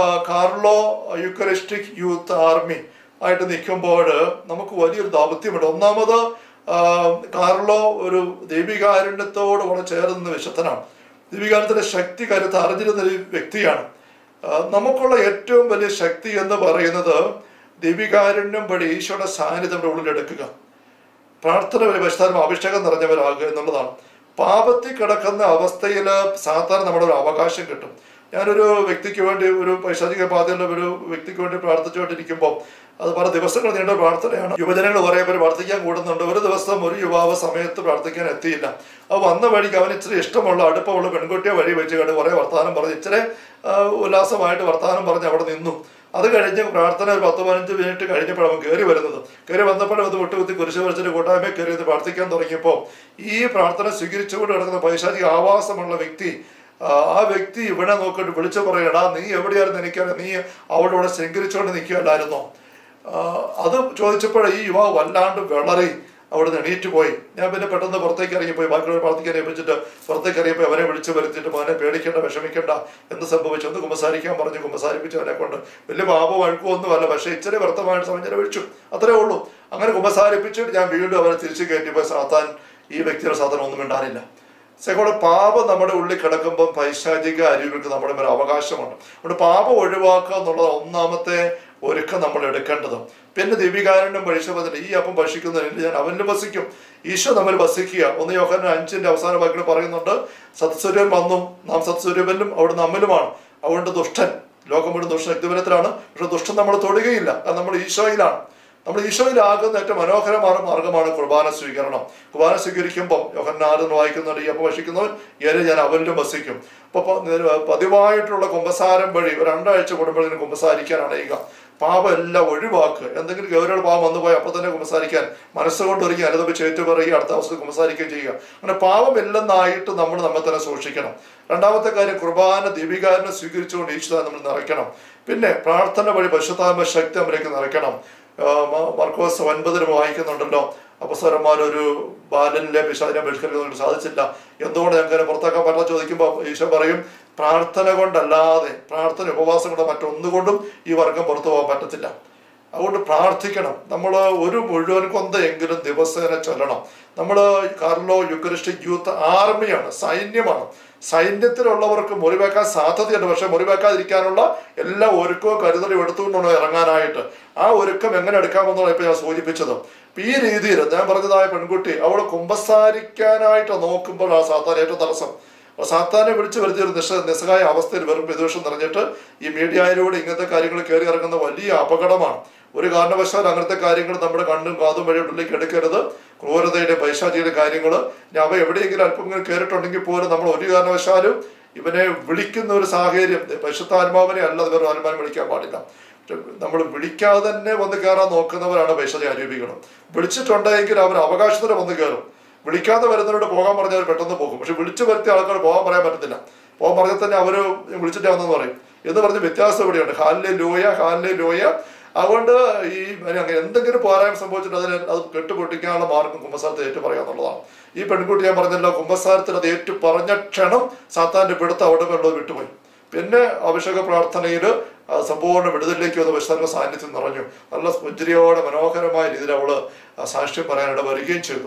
കാർലോ യുക്കറിസ്റ്റിക് യൂത്ത് ആർമി ആയിട്ട് നിൽക്കുമ്പോൾ നമുക്ക് വലിയൊരു ദൗത്യമുണ്ട് ഒന്നാമത് ആ, കാർലോ ഒരു ദൈവികാരുണ്യത്തോട് വളരെ ചേർന്ന് വിശുദ്ധനാണ് ദൈവികാരുണ്യത്തിന്റെ ശക്തി കരുത്ത് അറിഞ്ഞിരുന്ന ഒരു വ്യക്തിയാണ് ആ, നമുക്കുള്ള ഏറ്റവും വലിയ ശക്തി എന്ന് പറയുന്നത് ദൈവികാരുണ്യം വഴി ഈശോയുടെ സാന്നിധ്യം നമ്മുടെ ഉള്ളിലെടുക്കുക പ്രാർത്ഥന വഴി പരിശുദ്ധാത്മ അഭിഷേകം നിറഞ്ഞവരാകുക എന്നുള്ളതാണ് പാപത്തിൽ കിടക്കുന്ന അവസ്ഥയിൽ സാധാരണ നമ്മുടെ ഒരു അവകാശം കിട്ടും ഞാനൊരു വ്യക്തിക്ക് വേണ്ടി ഒരു പൈശാചിക ബാധയുള്ള ഒരു വ്യക്തിക്ക് വേണ്ടി പ്രാർത്ഥിച്ചുകൊണ്ടിരിക്കുമ്പോൾ അത് പല ദിവസങ്ങൾ നീണ്ട പ്രാർത്ഥനയാണ് യുവജനങ്ങൾ കുറേ പേര് പ്രാർത്ഥിക്കാൻ കൂടുന്നുണ്ട് ഒരു ദിവസം ഒരു യുവാവ് സമയത്ത് പ്രാർത്ഥിക്കാൻ എത്തിയില്ല അത് വന്ന വഴിക്ക് അവന് ഇച്ചിരി ഇഷ്ടമുള്ള അടുപ്പമുള്ള പെൺകുട്ടിയെ വഴി വെച്ച് കണ്ട് കുറേ വർത്തമാനം പറഞ്ഞ് ഇച്ചിരി ആ, ഉല്ലാസമായിട്ട് വർത്തമാനം പറഞ്ഞ് അവിടെ നിന്നു അത് കഴിഞ്ഞ് പ്രാർത്ഥന ഒരു പത്ത് പതിനഞ്ച് മിനിറ്റ് കഴിഞ്ഞപ്പോൾ അവൻ കയറി വരുന്നത് കയറി വന്നപ്പോഴും അത് വിട്ടുകുത്തി കുരിശ് വരച്ചിട്ട് കൂട്ടായ്മ കയറി ഇത് പ്രാർത്ഥിക്കാൻ തുടങ്ങിയപ്പോൾ ഈ പ്രാർത്ഥന സ്വീകരിച്ചുകൊണ്ട് കിടക്കുന്ന പൈശാചിക ആവാസമുള്ള വ്യക്തി ആ, ആ വ്യക്തി ഇവിടെ നോക്കിയിട്ട് വിളിച്ചു പറയടാ നീ എവിടെയായിരുന്നു എനിക്കറിയാം നീ അവിടെ ഇവിടെ ശൃംഖരിച്ചുകൊണ്ട് നിൽക്കുകയല്ലായിരുന്നോ ആ, അത് ചോദിച്ചപ്പോൾ ഈ യുവാവ് വല്ലാണ്ട് വിളറി അവിടെ നിന്ന് എണീറ്റ് പോയി ഞാൻ പിന്നെ പെട്ടെന്ന് പുറത്തേക്ക് ഇറങ്ങിപ്പോയി ബാക്കിയുള്ളവർ പ്രാർത്ഥിക്കാൻ ഏൽപ്പിച്ചിട്ട് പുറത്തേക്ക് ഇറങ്ങിയപ്പോൾ അവനെ വിളിച്ചു വരുത്തിയിട്ട് മോനെ പേടിക്കേണ്ട വിഷമിക്കേണ്ട എന്ത് സംഭവിച്ചു ഒന്ന് കുമ്പസാരിക്കാൻ പറഞ്ഞു കുമ്പസാരിപ്പിച്ചു അവനെ കൊണ്ട് വലിയ പാപം അഴുക്കോ ഒന്നുമല്ല പക്ഷേ ഇച്ചിരി വ്യർത്ഥമായിട്ട് സമയം ചെലവഴിച്ചു അത്രേ ഉള്ളൂ അങ്ങനെ കുമ്പസാരിപ്പിച്ചിട്ട് ഞാൻ വീണ്ടും അവനെ തിരിച്ചു കയറ്റിയപ്പോൾ സാത്താൻ ഈ വ്യക്തിയുടെ സാധനം ഒന്നും മിണ്ടാനില്ല സെക്കോട് പാപം നമ്മുടെ ഉള്ളിൽ കിടക്കുമ്പോൾ പൈശാചിക അരിവുകൾക്ക് നമ്മുടെ മേലെ അവകാശമുണ്ട് അതുകൊണ്ട് പാപം ഒഴിവാക്കുക എന്നുള്ളത് ഒന്നാമത്തെ ഒരുക്കം നമ്മൾ എടുക്കേണ്ടത് പിന്നെ ദിവികാരനും പഴിച്ചതിന് ഈ അപ്പം ഭക്ഷിക്കുന്നതിന് ഞാൻ അവനിൽ വസിക്കും ഈശോ നമ്മൾ വസിക്കുക ഒന്ന് യോഹന അഞ്ചിന്റെ അവസാന വാക്കുകൾ പറയുന്നുണ്ട് സത്സ്വരൂപൻ വന്നും നാം സത്സ്വരൂപനിലും അവിടെ നമ്മിലുമാണ് അതുകൊണ്ട് ദുഷ്ടൻ ലോകം മുഴുവൻ ദുഷ്ട വ്യക്തിപരത്തിലാണ് പക്ഷെ ദുഷ്ടൻ നമ്മൾ തൊടുകയില്ല കാരണം നമ്മൾ ഈശോയിലാണ് നമ്മൾ ഈശോയിലാകുന്ന ഏറ്റവും മനോഹരമായ മാർഗമാണ് കുർബാന സ്വീകരണം കുർബാന സ്വീകരിക്കുമ്പോൾ യോഹന്നാരെന്ന് വായിക്കുന്നുണ്ട് ഈ അപ്പം ഭക്ഷിക്കുന്നവൻ ഏറെ ഞാൻ അവനിലും വസിക്കും അപ്പൊ പ- നിര- പതിവായിട്ടുള്ള കുമ്പസാരം വഴി ഒരു രണ്ടാഴ്ച കൂടുമ്പോഴേക്കും കുമ്പസാരിക്കാൻ അണയുക പാപം എല്ലാം ഒഴിവാക്കുക എന്തെങ്കിലും ഗൗരവ പാപം വന്നു പോയി അപ്പൊ തന്നെ കുമ്പസാരിക്കാൻ മനസ്സുകൊണ്ട് ഒരുങ്ങി അനുദപിച്ച് ഏറ്റുപറയുക അടുത്ത അവസ്ഥ കുമ്പസാരിക്കുകയും ചെയ്യുക അങ്ങനെ പാപം ഇല്ലെന്നായിട്ട് നമ്മൾ നമ്മെ തന്നെ സൂക്ഷിക്കണം രണ്ടാമത്തെ കാര്യം കുർബാന ദീപികാരനെ സ്വീകരിച്ചുകൊണ്ട് ഈശ്വര നമ്മൾ നിറയ്ക്കണം പിന്നെ പ്രാർത്ഥന വഴി പശുത്താമ ശക്തി നമ്മളിലേക്ക് നിറയ്ക്കണം ആ, മ- മർക്കോസ് ഒൻപതിന് വായിക്കുന്നുണ്ടല്ലോ അപ്പസ്വരന്മാർ ഒരു ബാലനിലെ പിശാചിനെ ബഹിഷ്കരിക്കുന്നതിന് സാധിച്ചില്ല എന്തുകൊണ്ട് ഞങ്ങൾക്ക് അതിനെ പുറത്താക്കാൻ പറ്റില്ല ചോദിക്കുമ്പോൾ ഈശോ പറയും പ്രാർത്ഥന കൊണ്ടല്ലാതെ പ്രാർത്ഥന ഉപവാസം കൊണ്ട് മറ്റൊന്നുകൊണ്ടും ഈ വർഗം പുറത്തു പോകാൻ പറ്റത്തില്ല അതുകൊണ്ട് പ്രാർത്ഥിക്കണം നമ്മൾ ഒരു മുഴുവൻ കൊന്തയെങ്കിലും ദിവസേന ചൊല്ലണം നമ്മൾ കാർലോ യുക്രിസ്റ്റിക് യൂത്ത് ആർമിയാണ് സൈന്യമാണ് സൈന്യത്തിലുള്ളവർക്ക് മുറിവേക്കാൻ സാധ്യതയുണ്ട് പക്ഷെ മുറിവേക്കാതിരിക്കാനുള്ള എല്ലാ ഒരുക്കവും കരുതലും എടുത്തുകൊണ്ടാണ് ഇറങ്ങാനായിട്ട് ആ ഒരുക്കം എങ്ങനെ എടുക്കാമെന്നാണ് ഇപ്പൊ ഞാൻ സൂചിപ്പിച്ചത് അപ്പൊ ഈ രീതിയിൽ ഞാൻ പറഞ്ഞതായ പെൺകുട്ടി അവൾ കുമ്പസാരിക്കാനായിട്ട് നോക്കുമ്പോൾ ആ സാത്താൻ ഏറ്റവും തടസ്സം അപ്പൊ സാത്താനെ വിളിച്ചു വരുത്തിയ ഒരു നിസ്സ നിസ്സഹായ അവസ്ഥയിൽ വെറും വിദ്വേഷം നിറഞ്ഞിട്ട് ഈ മീഡിയയിലൂടെ ഇങ്ങനത്തെ കാര്യങ്ങൾ കയറി ഇറങ്ങുന്ന വലിയ അപകടമാണ് ഒരു കാരണവശാൽ അങ്ങനത്തെ കാര്യങ്ങൾ നമ്മുടെ കണ്ണും കാതും വഴി ഉള്ളിലേക്ക് എടുക്കരുത് ക്രൂരതയുടെ പൈശാചിയുടെ കാര്യങ്ങൾ ഇനി അവ എവിടെയെങ്കിലും അല്പം ഇങ്ങനെ കയറിയിട്ടുണ്ടെങ്കിൽ പോലും നമ്മൾ ഒരു കാരണവശാലും ഇവനെ വിളിക്കുന്ന ഒരു സാഹചര്യം പരിശുദ്ധാത്മാവിനെ അല്ലാതെ വേറെ ആത്മാവിനെ വിളിക്കാൻ പാടില്ല നമ്മൾ വിളിക്കാതെ തന്നെ വന്ന് കയറാൻ നോക്കുന്നവരാണ് പൈശാചി ആരോപികൾ വിളിച്ചിട്ടുണ്ടെങ്കിൽ അവർ അവകാശത്തോടെ വന്ന് കയറും വിളിക്കാതെ വരുന്നവരോട് പോകാൻ പറഞ്ഞാൽ അവർ പെട്ടെന്ന് പോകും പക്ഷെ വിളിച്ചു വരുത്തിയ ആൾക്കാർ പോകാൻ പറയാൻ പറ്റത്തില്ല പോകാൻ പറഞ്ഞാൽ തന്നെ അവര് വിളിച്ചിട്ട് വന്നെന്ന് പറയും എന്ന് പറഞ്ഞ് വ്യത്യാസം ഇവിടെയുണ്ട് ഹാലിലെ ലോയ ഹാലിലെ ലോയ അതുകൊണ്ട് ഈ അങ്ങനെ എന്തെങ്കിലും പോരായ്മ സംഭവിച്ചിട്ട് അതിന് അത് കെട്ടുപൊട്ടിക്കാനുള്ള മാർഗം കുമ്പസാരത്തെ ഏറ്റു പറയാന്നുള്ളതാണ് ഈ പെൺകുട്ടി ഞാൻ പറഞ്ഞല്ലോ കുമ്പസാരത്തിൽ അത് ഏറ്റു പറഞ്ഞ ക്ഷണം സാത്താന്റെ പിടുത്തം അവിടെ വെള്ളം വിട്ടുപോയി പിന്നെ അഭിഷേക പ്രാർത്ഥനയിൽ സമ്പൂർണ്ണ വിടുതലിലേക്ക് വന്ന വിശാല സാന്നിധ്യം നിറഞ്ഞു നല്ല പുഞ്ചിരിയോടെ മനോഹരമായ രീതിയിൽ അവള് ആ സാക്ഷ്യം പറയാനിട വരികയും ചെയ്തു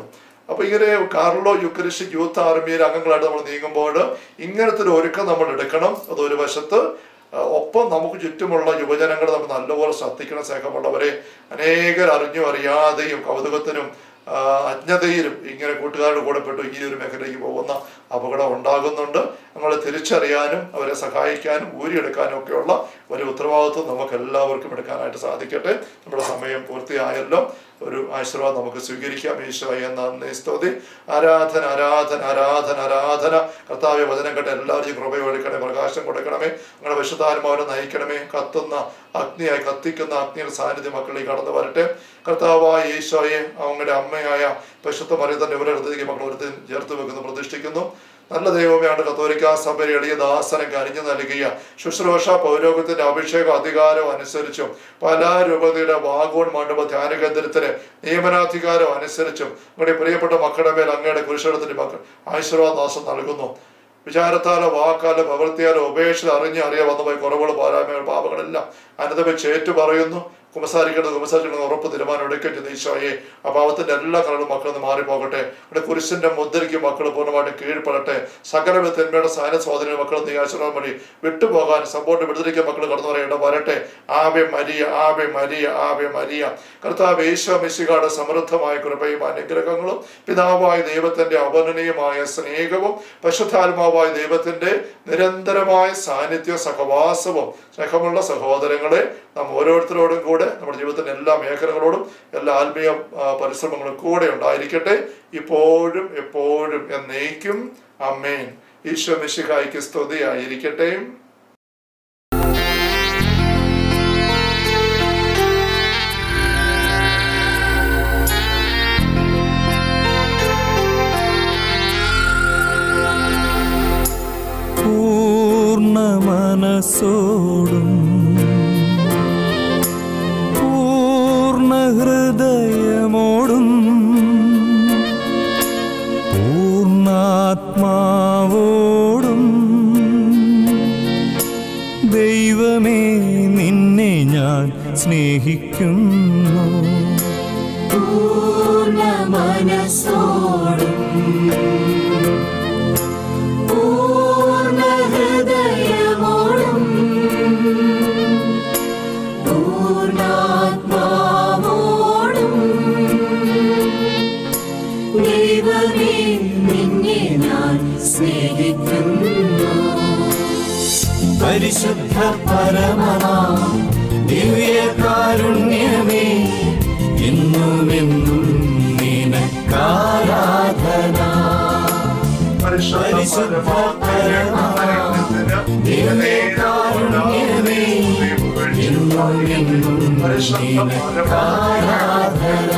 അപ്പൊ ഇങ്ങനെ കാർലോ യുക്രിസ്റ്റ് യൂത്ത് ആർമിയിൽ അംഗങ്ങളായിട്ട് നമ്മൾ നീങ്ങുമ്പോൾ ഇങ്ങനത്തെ ഒരു ഒരുക്കം നമ്മൾ എടുക്കണം അത് ഒരു വശത്ത് ആ, ഒപ്പം നമുക്ക് ചുറ്റുമുള്ള യുവജനങ്ങൾ നമ്മൾ നല്ലപോലെ ശ്രദ്ധിക്കണം സ്നേഹമുള്ളവരെ അനേകർ അറിഞ്ഞും അറിയാതെയും കൗതുകത്തിനും ആ, അജ്ഞതയിലും ഇങ്ങനെ കൂട്ടുകാരുടെ കൂടെ പെട്ടു ഈ ഒരു മേഖലയ്ക്ക് പോകുന്ന അപകടം ഉണ്ടാകുന്നുണ്ട് നമ്മളെ തിരിച്ചറിയാനും അവരെ സഹായിക്കാനും ഊരിയെടുക്കാനും ഒക്കെയുള്ള ഒരു ഉത്തരവാദിത്വം നമുക്ക് എല്ലാവർക്കും എടുക്കാനായിട്ട് സാധിക്കട്ടെ നമ്മുടെ സമയം പൂർത്തിയായല്ലോ ഒരു ആശീർവാദം നമുക്ക് സ്വീകരിക്കാം ഈശോയെ നന്ദി സ്തുതി ആരാധന ആരാധന ആരാധന ആരാധന കർത്താവെ വചനം കേട്ട് എല്ലാവരും കൃപ കൊടുക്കണേ പ്രകാശം കൊടുക്കണമേ നിങ്ങളുടെ വിശുദ്ധാത്മാവിനെ നയിക്കണമേ കത്തുന്ന അഗ്നിയായി കത്തിക്കുന്ന അഗ്നിയുടെ സാന്നിധ്യം മക്കളിൽ കടന്നു വരട്ടെ കർത്താവായ ഈശോയെ അവങ്ങളുടെ അമ്മയായ പരിശുദ്ധ മറിയത്തിന്റെ ഇവരുടെ അടുത്തേക്ക് മക്കൾ ഒരുത്തി ചേർത്ത് വെക്കുന്നു പ്രതിഷ്ഠിക്കുന്നു നല്ല ദൈവമെയാണ് കത്തോലിക്ക സഭയിൽ എളിയ ദാസനം കനിഞ്ഞു നൽകിയ ശുശ്രൂഷ പൗരോഗത്തിന്റെ അഭിഷേക അധികാരം അനുസരിച്ചും പല രൂപതയുടെ വാഗോൺ മണ്ഡപ ധ്യാന കേന്ദ്രത്തിന് നിയമനാധികാരം അനുസരിച്ചും നിങ്ങളുടെ പ്രിയപ്പെട്ട മക്കളുടെ മേൽ അങ്ങയുടെ കുരിശടത്തിന്റെ മക്കൾ ആശീർവാദാസം നൽകുന്നു വിചാരത്താലോ വാക്കാലോ പ്രവൃത്തിയാലോ ഉപേക്ഷ അറിഞ്ഞ് അറിയാൻ വന്നുപോയി കുറവുകൾ പോരായ്മകൾ പാപങ്ങളെല്ലാം അനുദപിച്ച് ഏറ്റു പറയുന്നു കുമ്പസാരിക്കേണ്ടത് കുമ്പസാരിക്കണം ഉറപ്പ് തീരുമാനം എടുക്കുകയും ചെയ്ത ഈശോയെ ആ പാവത്തിന്റെ എല്ലാ കരളും മക്കളിൽ നിന്ന് മാറിപ്പോകട്ടെ ഇവിടെ കുരിശിന്റെ മുദ്രയ്ക്ക് മക്കൾ പൂർണ്ണമായിട്ടും കീഴ്പ്പെടട്ടെ സകല തിന്മയുടെ സാന സ്വാധീന മക്കൾ നീ ആശ്രമം വഴി വിട്ടുപോകാൻ സപ്പോർട്ട് വിടുതലിക്കാൻ മക്കൾ കടന്നു പറയേണ്ട വരട്ടെ ആവെ മരിയ ആവെ മരിയ ആവെ മരിയ കർത്താവ് ഈശോ മിശികാട് സമൃദ്ധമായ കൃപയും അനുഗ്രഹങ്ങളും പിതാവായ ദൈവത്തിന്റെ അവർണനീയമായ സ്നേഹവും പശുദ്ധാത്മാവായ ദൈവത്തിന്റെ നിരന്തരമായ സാന്നിധ്യ സഹവാസവും സ്നേഹമുള്ള സഹോദരങ്ങളെ നാം ഓരോരുത്തരോടും കൂടെ നമ്മുടെ ജീവിതത്തിന്റെ എല്ലാ മേഖലകളോടും എല്ലാ ആത്മീയ ആ, പരിശ്രമങ്ങളും കൂടെ ഉണ്ടായിരിക്കട്ടെ ഇപ്പോഴും എപ്പോഴും എന്നേക്കും അമ്മേൻ ഈശോ മിശിഹായിക്ക് സ്തുതിയായിരിക്കട്ടെ പൂർണ്ണ മനസ്സോടും പൂർണ്ണ ഹൃദയമോടും പൂർണ്ണാത്മാവോടും ദൈവമേ നിന്നെ ഞാൻ സ്നേഹിക്കുന്നു പൂർണ്ണ മനസ്സോടും പൂർണ്ണ ഹൃദയമോടും പൂർണ്ണാത്മാവോടും ദൈവമേ നിന്നെ ഞാൻ സ്നേഹിക്കുന്നു പരിശുദ്ധ പരമമാ ദിവ്യകാരുണ്യമേ എന്നുമെന്നും നിനക്കാരാധന പരിശുദ്ധ ദിവ്യകാരുണ്യമേ എന്നുമെന്നും നിനക്കാരാധന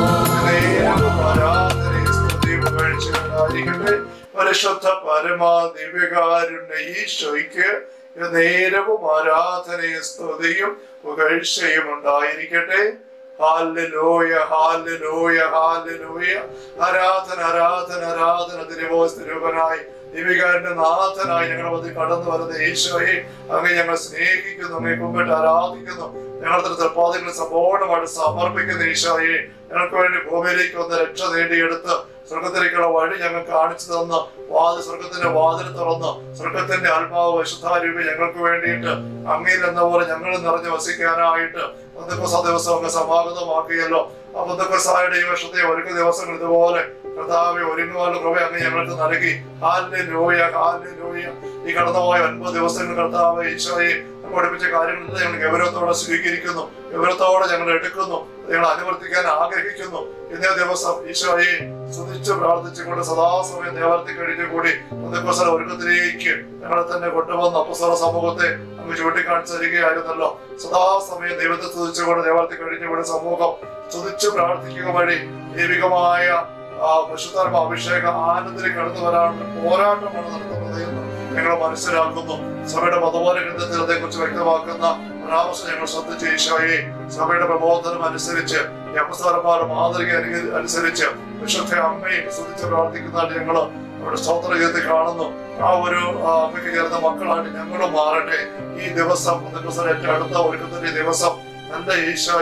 പരിശുദ്ധ പരമാ ദിവ്യകാരുണ്യ ഈശോയ്ക്ക് നേരവും ആരാധനയും സ്തുതിയും പുകഴ്ചയും ഉണ്ടായിരിക്കട്ടെ ഹാലലോയ ഹാലലോയ ഹാലലോയ ആരാധന ആരാധന ആരാധന തിരുവോസ് തിരുവനായി ദിവികാരന്റെ നാഥനായി ഞങ്ങളുടെ മധ്യ കടന്നു വരുന്ന ഈശോയെ അങ്ങ് ഞങ്ങൾ സ്നേഹിക്കുന്നു അങ്ങേ കുമ്പിട്ട് ആരാധിക്കുന്നു ഞങ്ങളുടെ തൃപ്പാദികളെ സമ്പൂർണ്ണമായിട്ട് സമർപ്പിക്കുന്ന ഈശോയെ ഞങ്ങൾക്ക് വേണ്ടി ഭൂമിയിലേക്ക് വന്ന് രക്ഷ നേടിയെടുത്ത് സ്വർഗത്തിലേക്കുള്ള വഴി ഞങ്ങൾ കാണിച്ചു തന്ന് വാതിൽ സ്വർഗത്തിന്റെ വാതിൽ തുറന്ന് സ്വർഗത്തിന്റെ ആത്മാവ് വിശുദ്ധാരൂപി ഞങ്ങൾക്ക് വേണ്ടിയിട്ട് അങ്ങയിൽ എന്ന പോലെ ഞങ്ങൾ നിറഞ്ഞു വസിക്കാനായിട്ട് പന്തക്കോസ ദിവസം അങ്ങ് സമാഗതമാക്കിയല്ലോ ആ പന്തക്കോസായുടെ ഈ വർഷത്തെ ഒരുക്ക ദിവസങ്ങൾ ഇതുപോലെ കർത്താവെ ഒരുങ്ങുവാനുള്ള കൃപ അങ്ങ് ഞങ്ങൾക്ക് നൽകി ഹാലിന്റെ ലോയ ഹാലിന്റെ ലോയ ഈ കടന്നുപോയ ഒൻപത് ദിവസങ്ങൾ കർത്താവ് ഈശോയെ പഠിപ്പിച്ച കാര്യങ്ങളെല്ലാം ഞങ്ങൾ ഗൗരവത്തോടെ സ്വീകരിക്കുന്നു ഗൗരവത്തോടെ ഞങ്ങൾ എടുക്കുന്നു ഞങ്ങൾ അനുവർത്തിക്കാൻ ആഗ്രഹിക്കുന്നു ഇന്നേ ദിവസം ഈശോയെ സ്തുതിച്ച് പ്രാർത്ഥിച്ചുകൊണ്ട് സദാസമയം നിവർത്തി കഴിഞ്ഞു കൂടി പന്തക്കോസല ഒരുക്കത്തിലേക്ക് ഞങ്ങളെ തന്നെ കൊണ്ടുവന്ന അപ്പസ്വല സമൂഹത്തെ അങ്ങ് ചൂണ്ടിക്കാണിച്ചു തരികയായിരുന്നല്ലോ സദാസമയം ദൈവത്തെ സ്തുതിച്ചുകൊണ്ട് നിവർത്തി കഴിഞ്ഞുകൂടി സമൂഹം സ്തുതിച്ച് പ്രാർത്ഥിക്കുക വഴി ദൈവികമായ ആ പരിശുദ്ധാത്മ അഭിഷേക ആനന്ദത്തിൽ കടന്നു വരാനുള്ള പോരാട്ടമാണ് നടത്തുന്നത് എന്ന് ഞങ്ങൾ മനസ്സിലാക്കുന്നു സഭയുടെ മതബോധ ഗ്രന്ഥത്തിൽ അതേക്കുറിച്ച് വ്യക്തമാക്കുന്ന പരാമർശം ഞങ്ങൾ ശ്രദ്ധിച്ച് ഈശോയെ സഭയുടെ പ്രബോധനം അനുസരിച്ച് ഈ അപ്പസ്തോലന്മാരുടെ മാതൃക അനു- അനുസരിച്ച് വിശുദ്ധ അമ്മയെ സ്തുതിച്ച് പ്രാർത്ഥിക്കുന്നതായിട്ട് ഞങ്ങൾ അവിടെ സ്തോത്രഗീതത്തിൽ കാണുന്നു ആ ഒരു ആ, അമ്മയ്ക്ക് ചേർന്ന മക്കളായിട്ട് ഞങ്ങളും മാറട്ടെ ഈ ദിവസം ദിവസം ഏറ്റവും അടുത്ത ഒരുക്കത്തിന്റെ ദിവസം നല്ല ഈശോയെ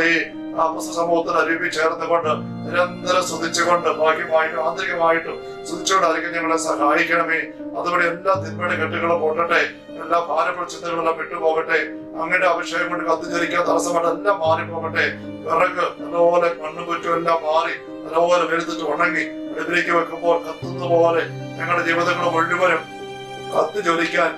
ആ അപ്പസ്തല സമൂഹത്തിന് അരുവി ചേർന്നുകൊണ്ട് നിരന്തരം സ്തുതിച്ചുകൊണ്ട് ബാഹ്യമായിട്ടും ആന്തരികമായിട്ടും സ്തുതിച്ചുകൊണ്ടായിരിക്കും ഞങ്ങളെ സഹായിക്കണമേ അതുവഴി എല്ലാ തിന്മയുടെ കെട്ടുകളും പൊട്ടട്ടെ എല്ലാ ഭാരപ്പെട്ട ചിന്തകളെല്ലാം വിട്ടുപോകട്ടെ അങ്ങയുടെ അഭിഷേകം കൊണ്ട് കത്തിച്ചരിക്കാൻ തടസ്സമായിട്ട് എല്ലാം മാറിപ്പോകട്ടെ വിറക് നല്ലപോലെ മണ്ണും കുറ്റും എല്ലാം മാറി നല്ലപോലെ വെളുത്തിട്ട് ഉണങ്ങി അടുപ്പിലേക്ക് വെക്കുമ്പോൾ കത്തുന്ന പോലെ ഞങ്ങളുടെ ജീവിതങ്ങൾ മുഴുവനും കത്തി ജ്വലിക്കാൻ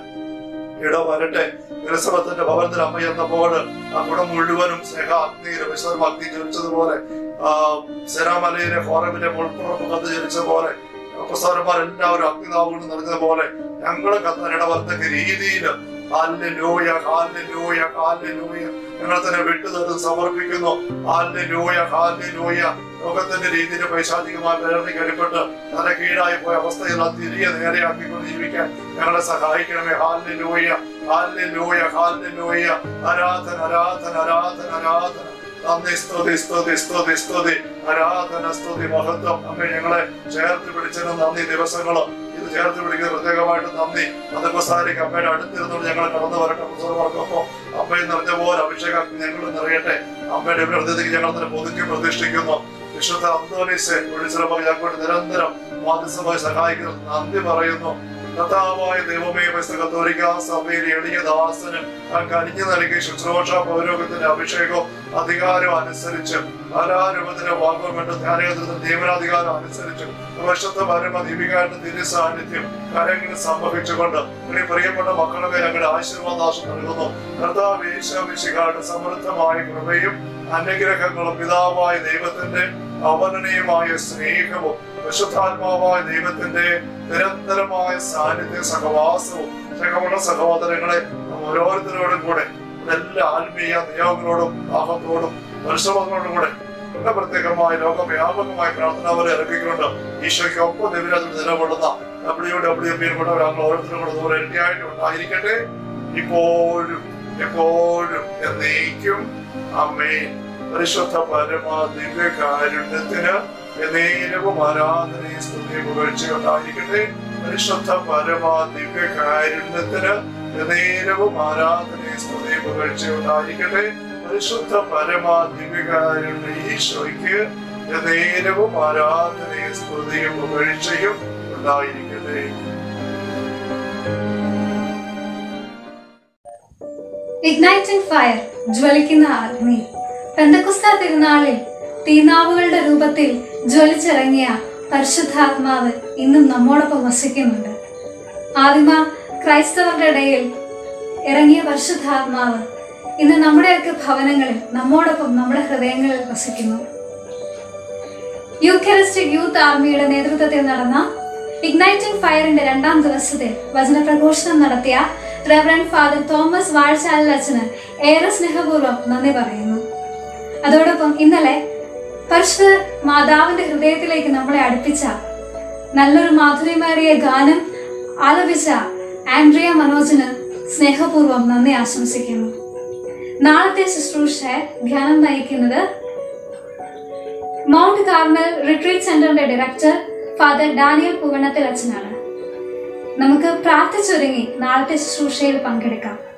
ഇട വരട്ടെ എലിസബത്തിന്റെ ഭവനത്തിൽ അമ്മ എന്നപ്പോൾ ആ കുടം മുഴുവനും സ്നേഹ അഗ്നിയിലും വിശ്വം അഗ്നി ജ്വലിച്ചതുപോലെ ആ സെനാമലയിലെ ഫോറമിലെ മുൾപ്പുറപ്പ് കത്ത് ജ്വലിച്ചതുപോലെ പ്രസാരന്മാരെല്ലാവരും അഗ്നിതാവുകൊണ്ട് നിറഞ്ഞതുപോലെ ഞങ്ങളെ കത്താൻ ഇടവരത്തക്ക രീതിയിൽ ഹാല്യലൂയ ഹാല്യലൂയ ഹാല്യലൂയ ഞങ്ങളെ തന്നെ വിട്ടുതരും സമർപ്പിക്കുന്നു ഹാല്യലൂയ ഹാല്യലൂയ ലോകത്തിന്റെ രീതിയിൽ പൈശാചികമായി വേറെ കഴിപ്പെട്ട് തല കീഴായി പോയ അവസ്ഥയിൽ ആ തിരികെ നേരെയാക്കിക്കൊണ്ട് ജീവിക്കാൻ ഞങ്ങളെ സഹായിക്കണമേ ഹാല്യലൂയ ഹാല്യലൂയ ഹാല്യലൂയ ആരാധന ആരാധന ആരാധന ആരാധന നന്ദി സ്തുതി സ്തുതി സ്തുതി സ്തുതി ആരാധന സ്തുതി മഹത്വം അമ്മ ഞങ്ങളെ ചേർത്ത് പിടിച്ചതിന് നന്ദി ദിവസങ്ങള് ഇത് ചേർത്ത് പിടിക്കുന്നത് പ്രത്യേകമായിട്ട് നന്ദി മതപ്രസാരിക്ക് അമ്മയുടെ അടുത്തിരുന്നുകൊണ്ട് ഞങ്ങൾ കടന്നു വരട്ടെ പുസ്തകമാർക്കൊപ്പം അമ്മയിൽ നിറഞ്ഞ പോലെ അഭിഷേകം ഞങ്ങൾ നിറയട്ടെ അമ്മയുടെ പ്രതിനിധിക്ക് ഞങ്ങൾ തന്നെ പുതുക്കി പ്രതിഷ്ഠിക്കുന്നു വിശുദ്ധ അന്തോണീസെ ഒഴിച്ചിറപ്പോൾ ഞങ്ങൾക്ക് നിരന്തരം മാധ്യസ്ഥമായി സഹായിക്കുന്നു നന്ദി പറയുന്നു കർത്താവായ ദൈവമേ കത്തോലിക്ക സഭയിൽ എളിയ ദാസന് ആ കനിഞ്ഞു നൽകി ശുശ്രൂഷ പൗരോഗത്തിന്റെ അഭിഷേകവും അധികാരം അനുസരിച്ച് കലാരൂപത്തിന്റെ വാക്കുകൾ കൊണ്ട് ധ്യാനകത്തിന്റെ നിയമനാധികാരം അനുസരിച്ച് വർഷത്തെ പരമ ദീപികാരുടെ തിരു സാന്നിധ്യം കാര്യങ്ങൾ സംഭവിച്ചുകൊണ്ട് ഇനി പ്രിയപ്പെട്ട മക്കളുടെ ഞങ്ങളുടെ ആശീർവാദാശം നൽകുന്നു കർത്താവ് ഈശോമിശികാരുടെ സമൃദ്ധമായ കൃപയും അനുഗ്രഹങ്ങളും പിതാവായ ദൈവത്തിന്റെ അവനനീയമായ സ്നേഹവും വിശുദ്ധാത്മാവായ ദൈവത്തിന്റെ നിരന്തരമായ സാന്നിധ്യ സഹവാസവും സഹമുള്ള സഹോദരങ്ങളെ നാം ഓരോരുത്തരോടും കൂടെ എല്ലാ ആത്മീയ നിയോഗങ്ങളോടും ദാഹത്തോടും പരിശ്രമങ്ങളോടും കൂടെ വളരെ പ്രത്യേകമായ ലോകവ്യാപകമായ പ്രാർത്ഥന വരെ ഇറക്കിക്കൊണ്ട് ഈശോയ്ക്ക് ഒപ്പം നിലവിൽ നിലകൊള്ളുന്ന ഡബ്ല്യു ഡബ്ല്യു പി കൂടെ ഞങ്ങൾ ഓരോരുത്തരും കൂടെ ദൂരെ ഇരട്ടിയായിട്ട് ഉണ്ടായിരിക്കട്ടെ ഇപ്പോഴും എപ്പോഴും എന്നേക്കും അമ്മേ പരിശുദ്ധ പരമ ദിവ്യകാരുണ്യത്തിന് എന്നേരവും ആരാധനയും സ്തുതി പുകഴ്ചയുണ്ടായിരിക്കട്ടെ പരിശുദ്ധ പരമ ദിവ്യകാരുണ്യത്തിന് എന്നേരവും ആരാധനയും സ്തുതി പുകഴ്ചയുണ്ടായിരിക്കട്ടെ പരിശുദ്ധ പരമ ദിവ്യകാരുണ്യ ഈശോയ്ക്ക് എന്നേരവും ആരാധനയും സ്തുതിയും പുകഴ്ചയും ഉണ്ടായിരിക്കട്ടെ ഇഗ്നൈറ്റിംഗ് ഫയർ ജ്വലിക്കുന്ന അഗ്നി പെന്തക്കുസ്ത തിരുനാളിൽ തീനാവുകളുടെ രൂപത്തിൽ ജ്വലിച്ചിറങ്ങിയ പരിശുദ്ധാത്മാവ് ഇന്നും നമ്മോടൊപ്പം വസിക്കുന്നുണ്ട് ആദിമ ക്രൈസ്തവരുടെ ഇടയിൽ ഇറങ്ങിയ പരിശുദ്ധാത്മാവ് ഇന്ന് നമ്മുടെയൊക്കെ ഭവനങ്ങളിൽ നമ്മോടൊപ്പം നമ്മുടെ ഹൃദയങ്ങളിൽ വസിക്കുന്നു യൂക്കറിസ്റ്റിക് യൂത്ത് ആർമിയുടെ നേതൃത്വത്തിൽ നടന്ന ഇഗ്നൈറ്റിംഗ് ഫയറിന്റെ രണ്ടാം ദിവസത്തിൽ വചനപ്രഘോഷണം നടത്തിയ റെവറൻഡ് ഫാദർ തോമസ് വാഴ്ചാലിൽ അച്ഛന് ഏറെ സ്നേഹപൂർവ്വം നന്ദി പറയുന്നു അതോടൊപ്പം ഇന്നലെ പരിശുദ്ധ മാതാവിന്റെ ഹൃദയത്തിലേക്ക് നമ്മളെ അടുപ്പിച്ച നല്ലൊരു മാധുര്യമേറിയ ഗാനം ആലപിച്ച ആൻഡ്രിയ മനോജിന് സ്നേഹപൂർവ്വം നന്ദി ആശംസിക്കുന്നു നാളത്തെ ശുശ്രൂഷ ധ്യാനം നയിക്കുന്നത് മൗണ്ട് കാർമൽ റിട്രീറ്റ് സെന്ററിന്റെ ഡയറക്ടർ ഫാദർ ഡാനിയൽ പൂവണ്ണത്തിൽ അച്ഛനാണ് നമുക്ക് പ്രാർത്ഥിച്ചൊരുങ്ങി നാളത്തെ ശുശ്രൂഷയിൽ പങ്കെടുക്കാം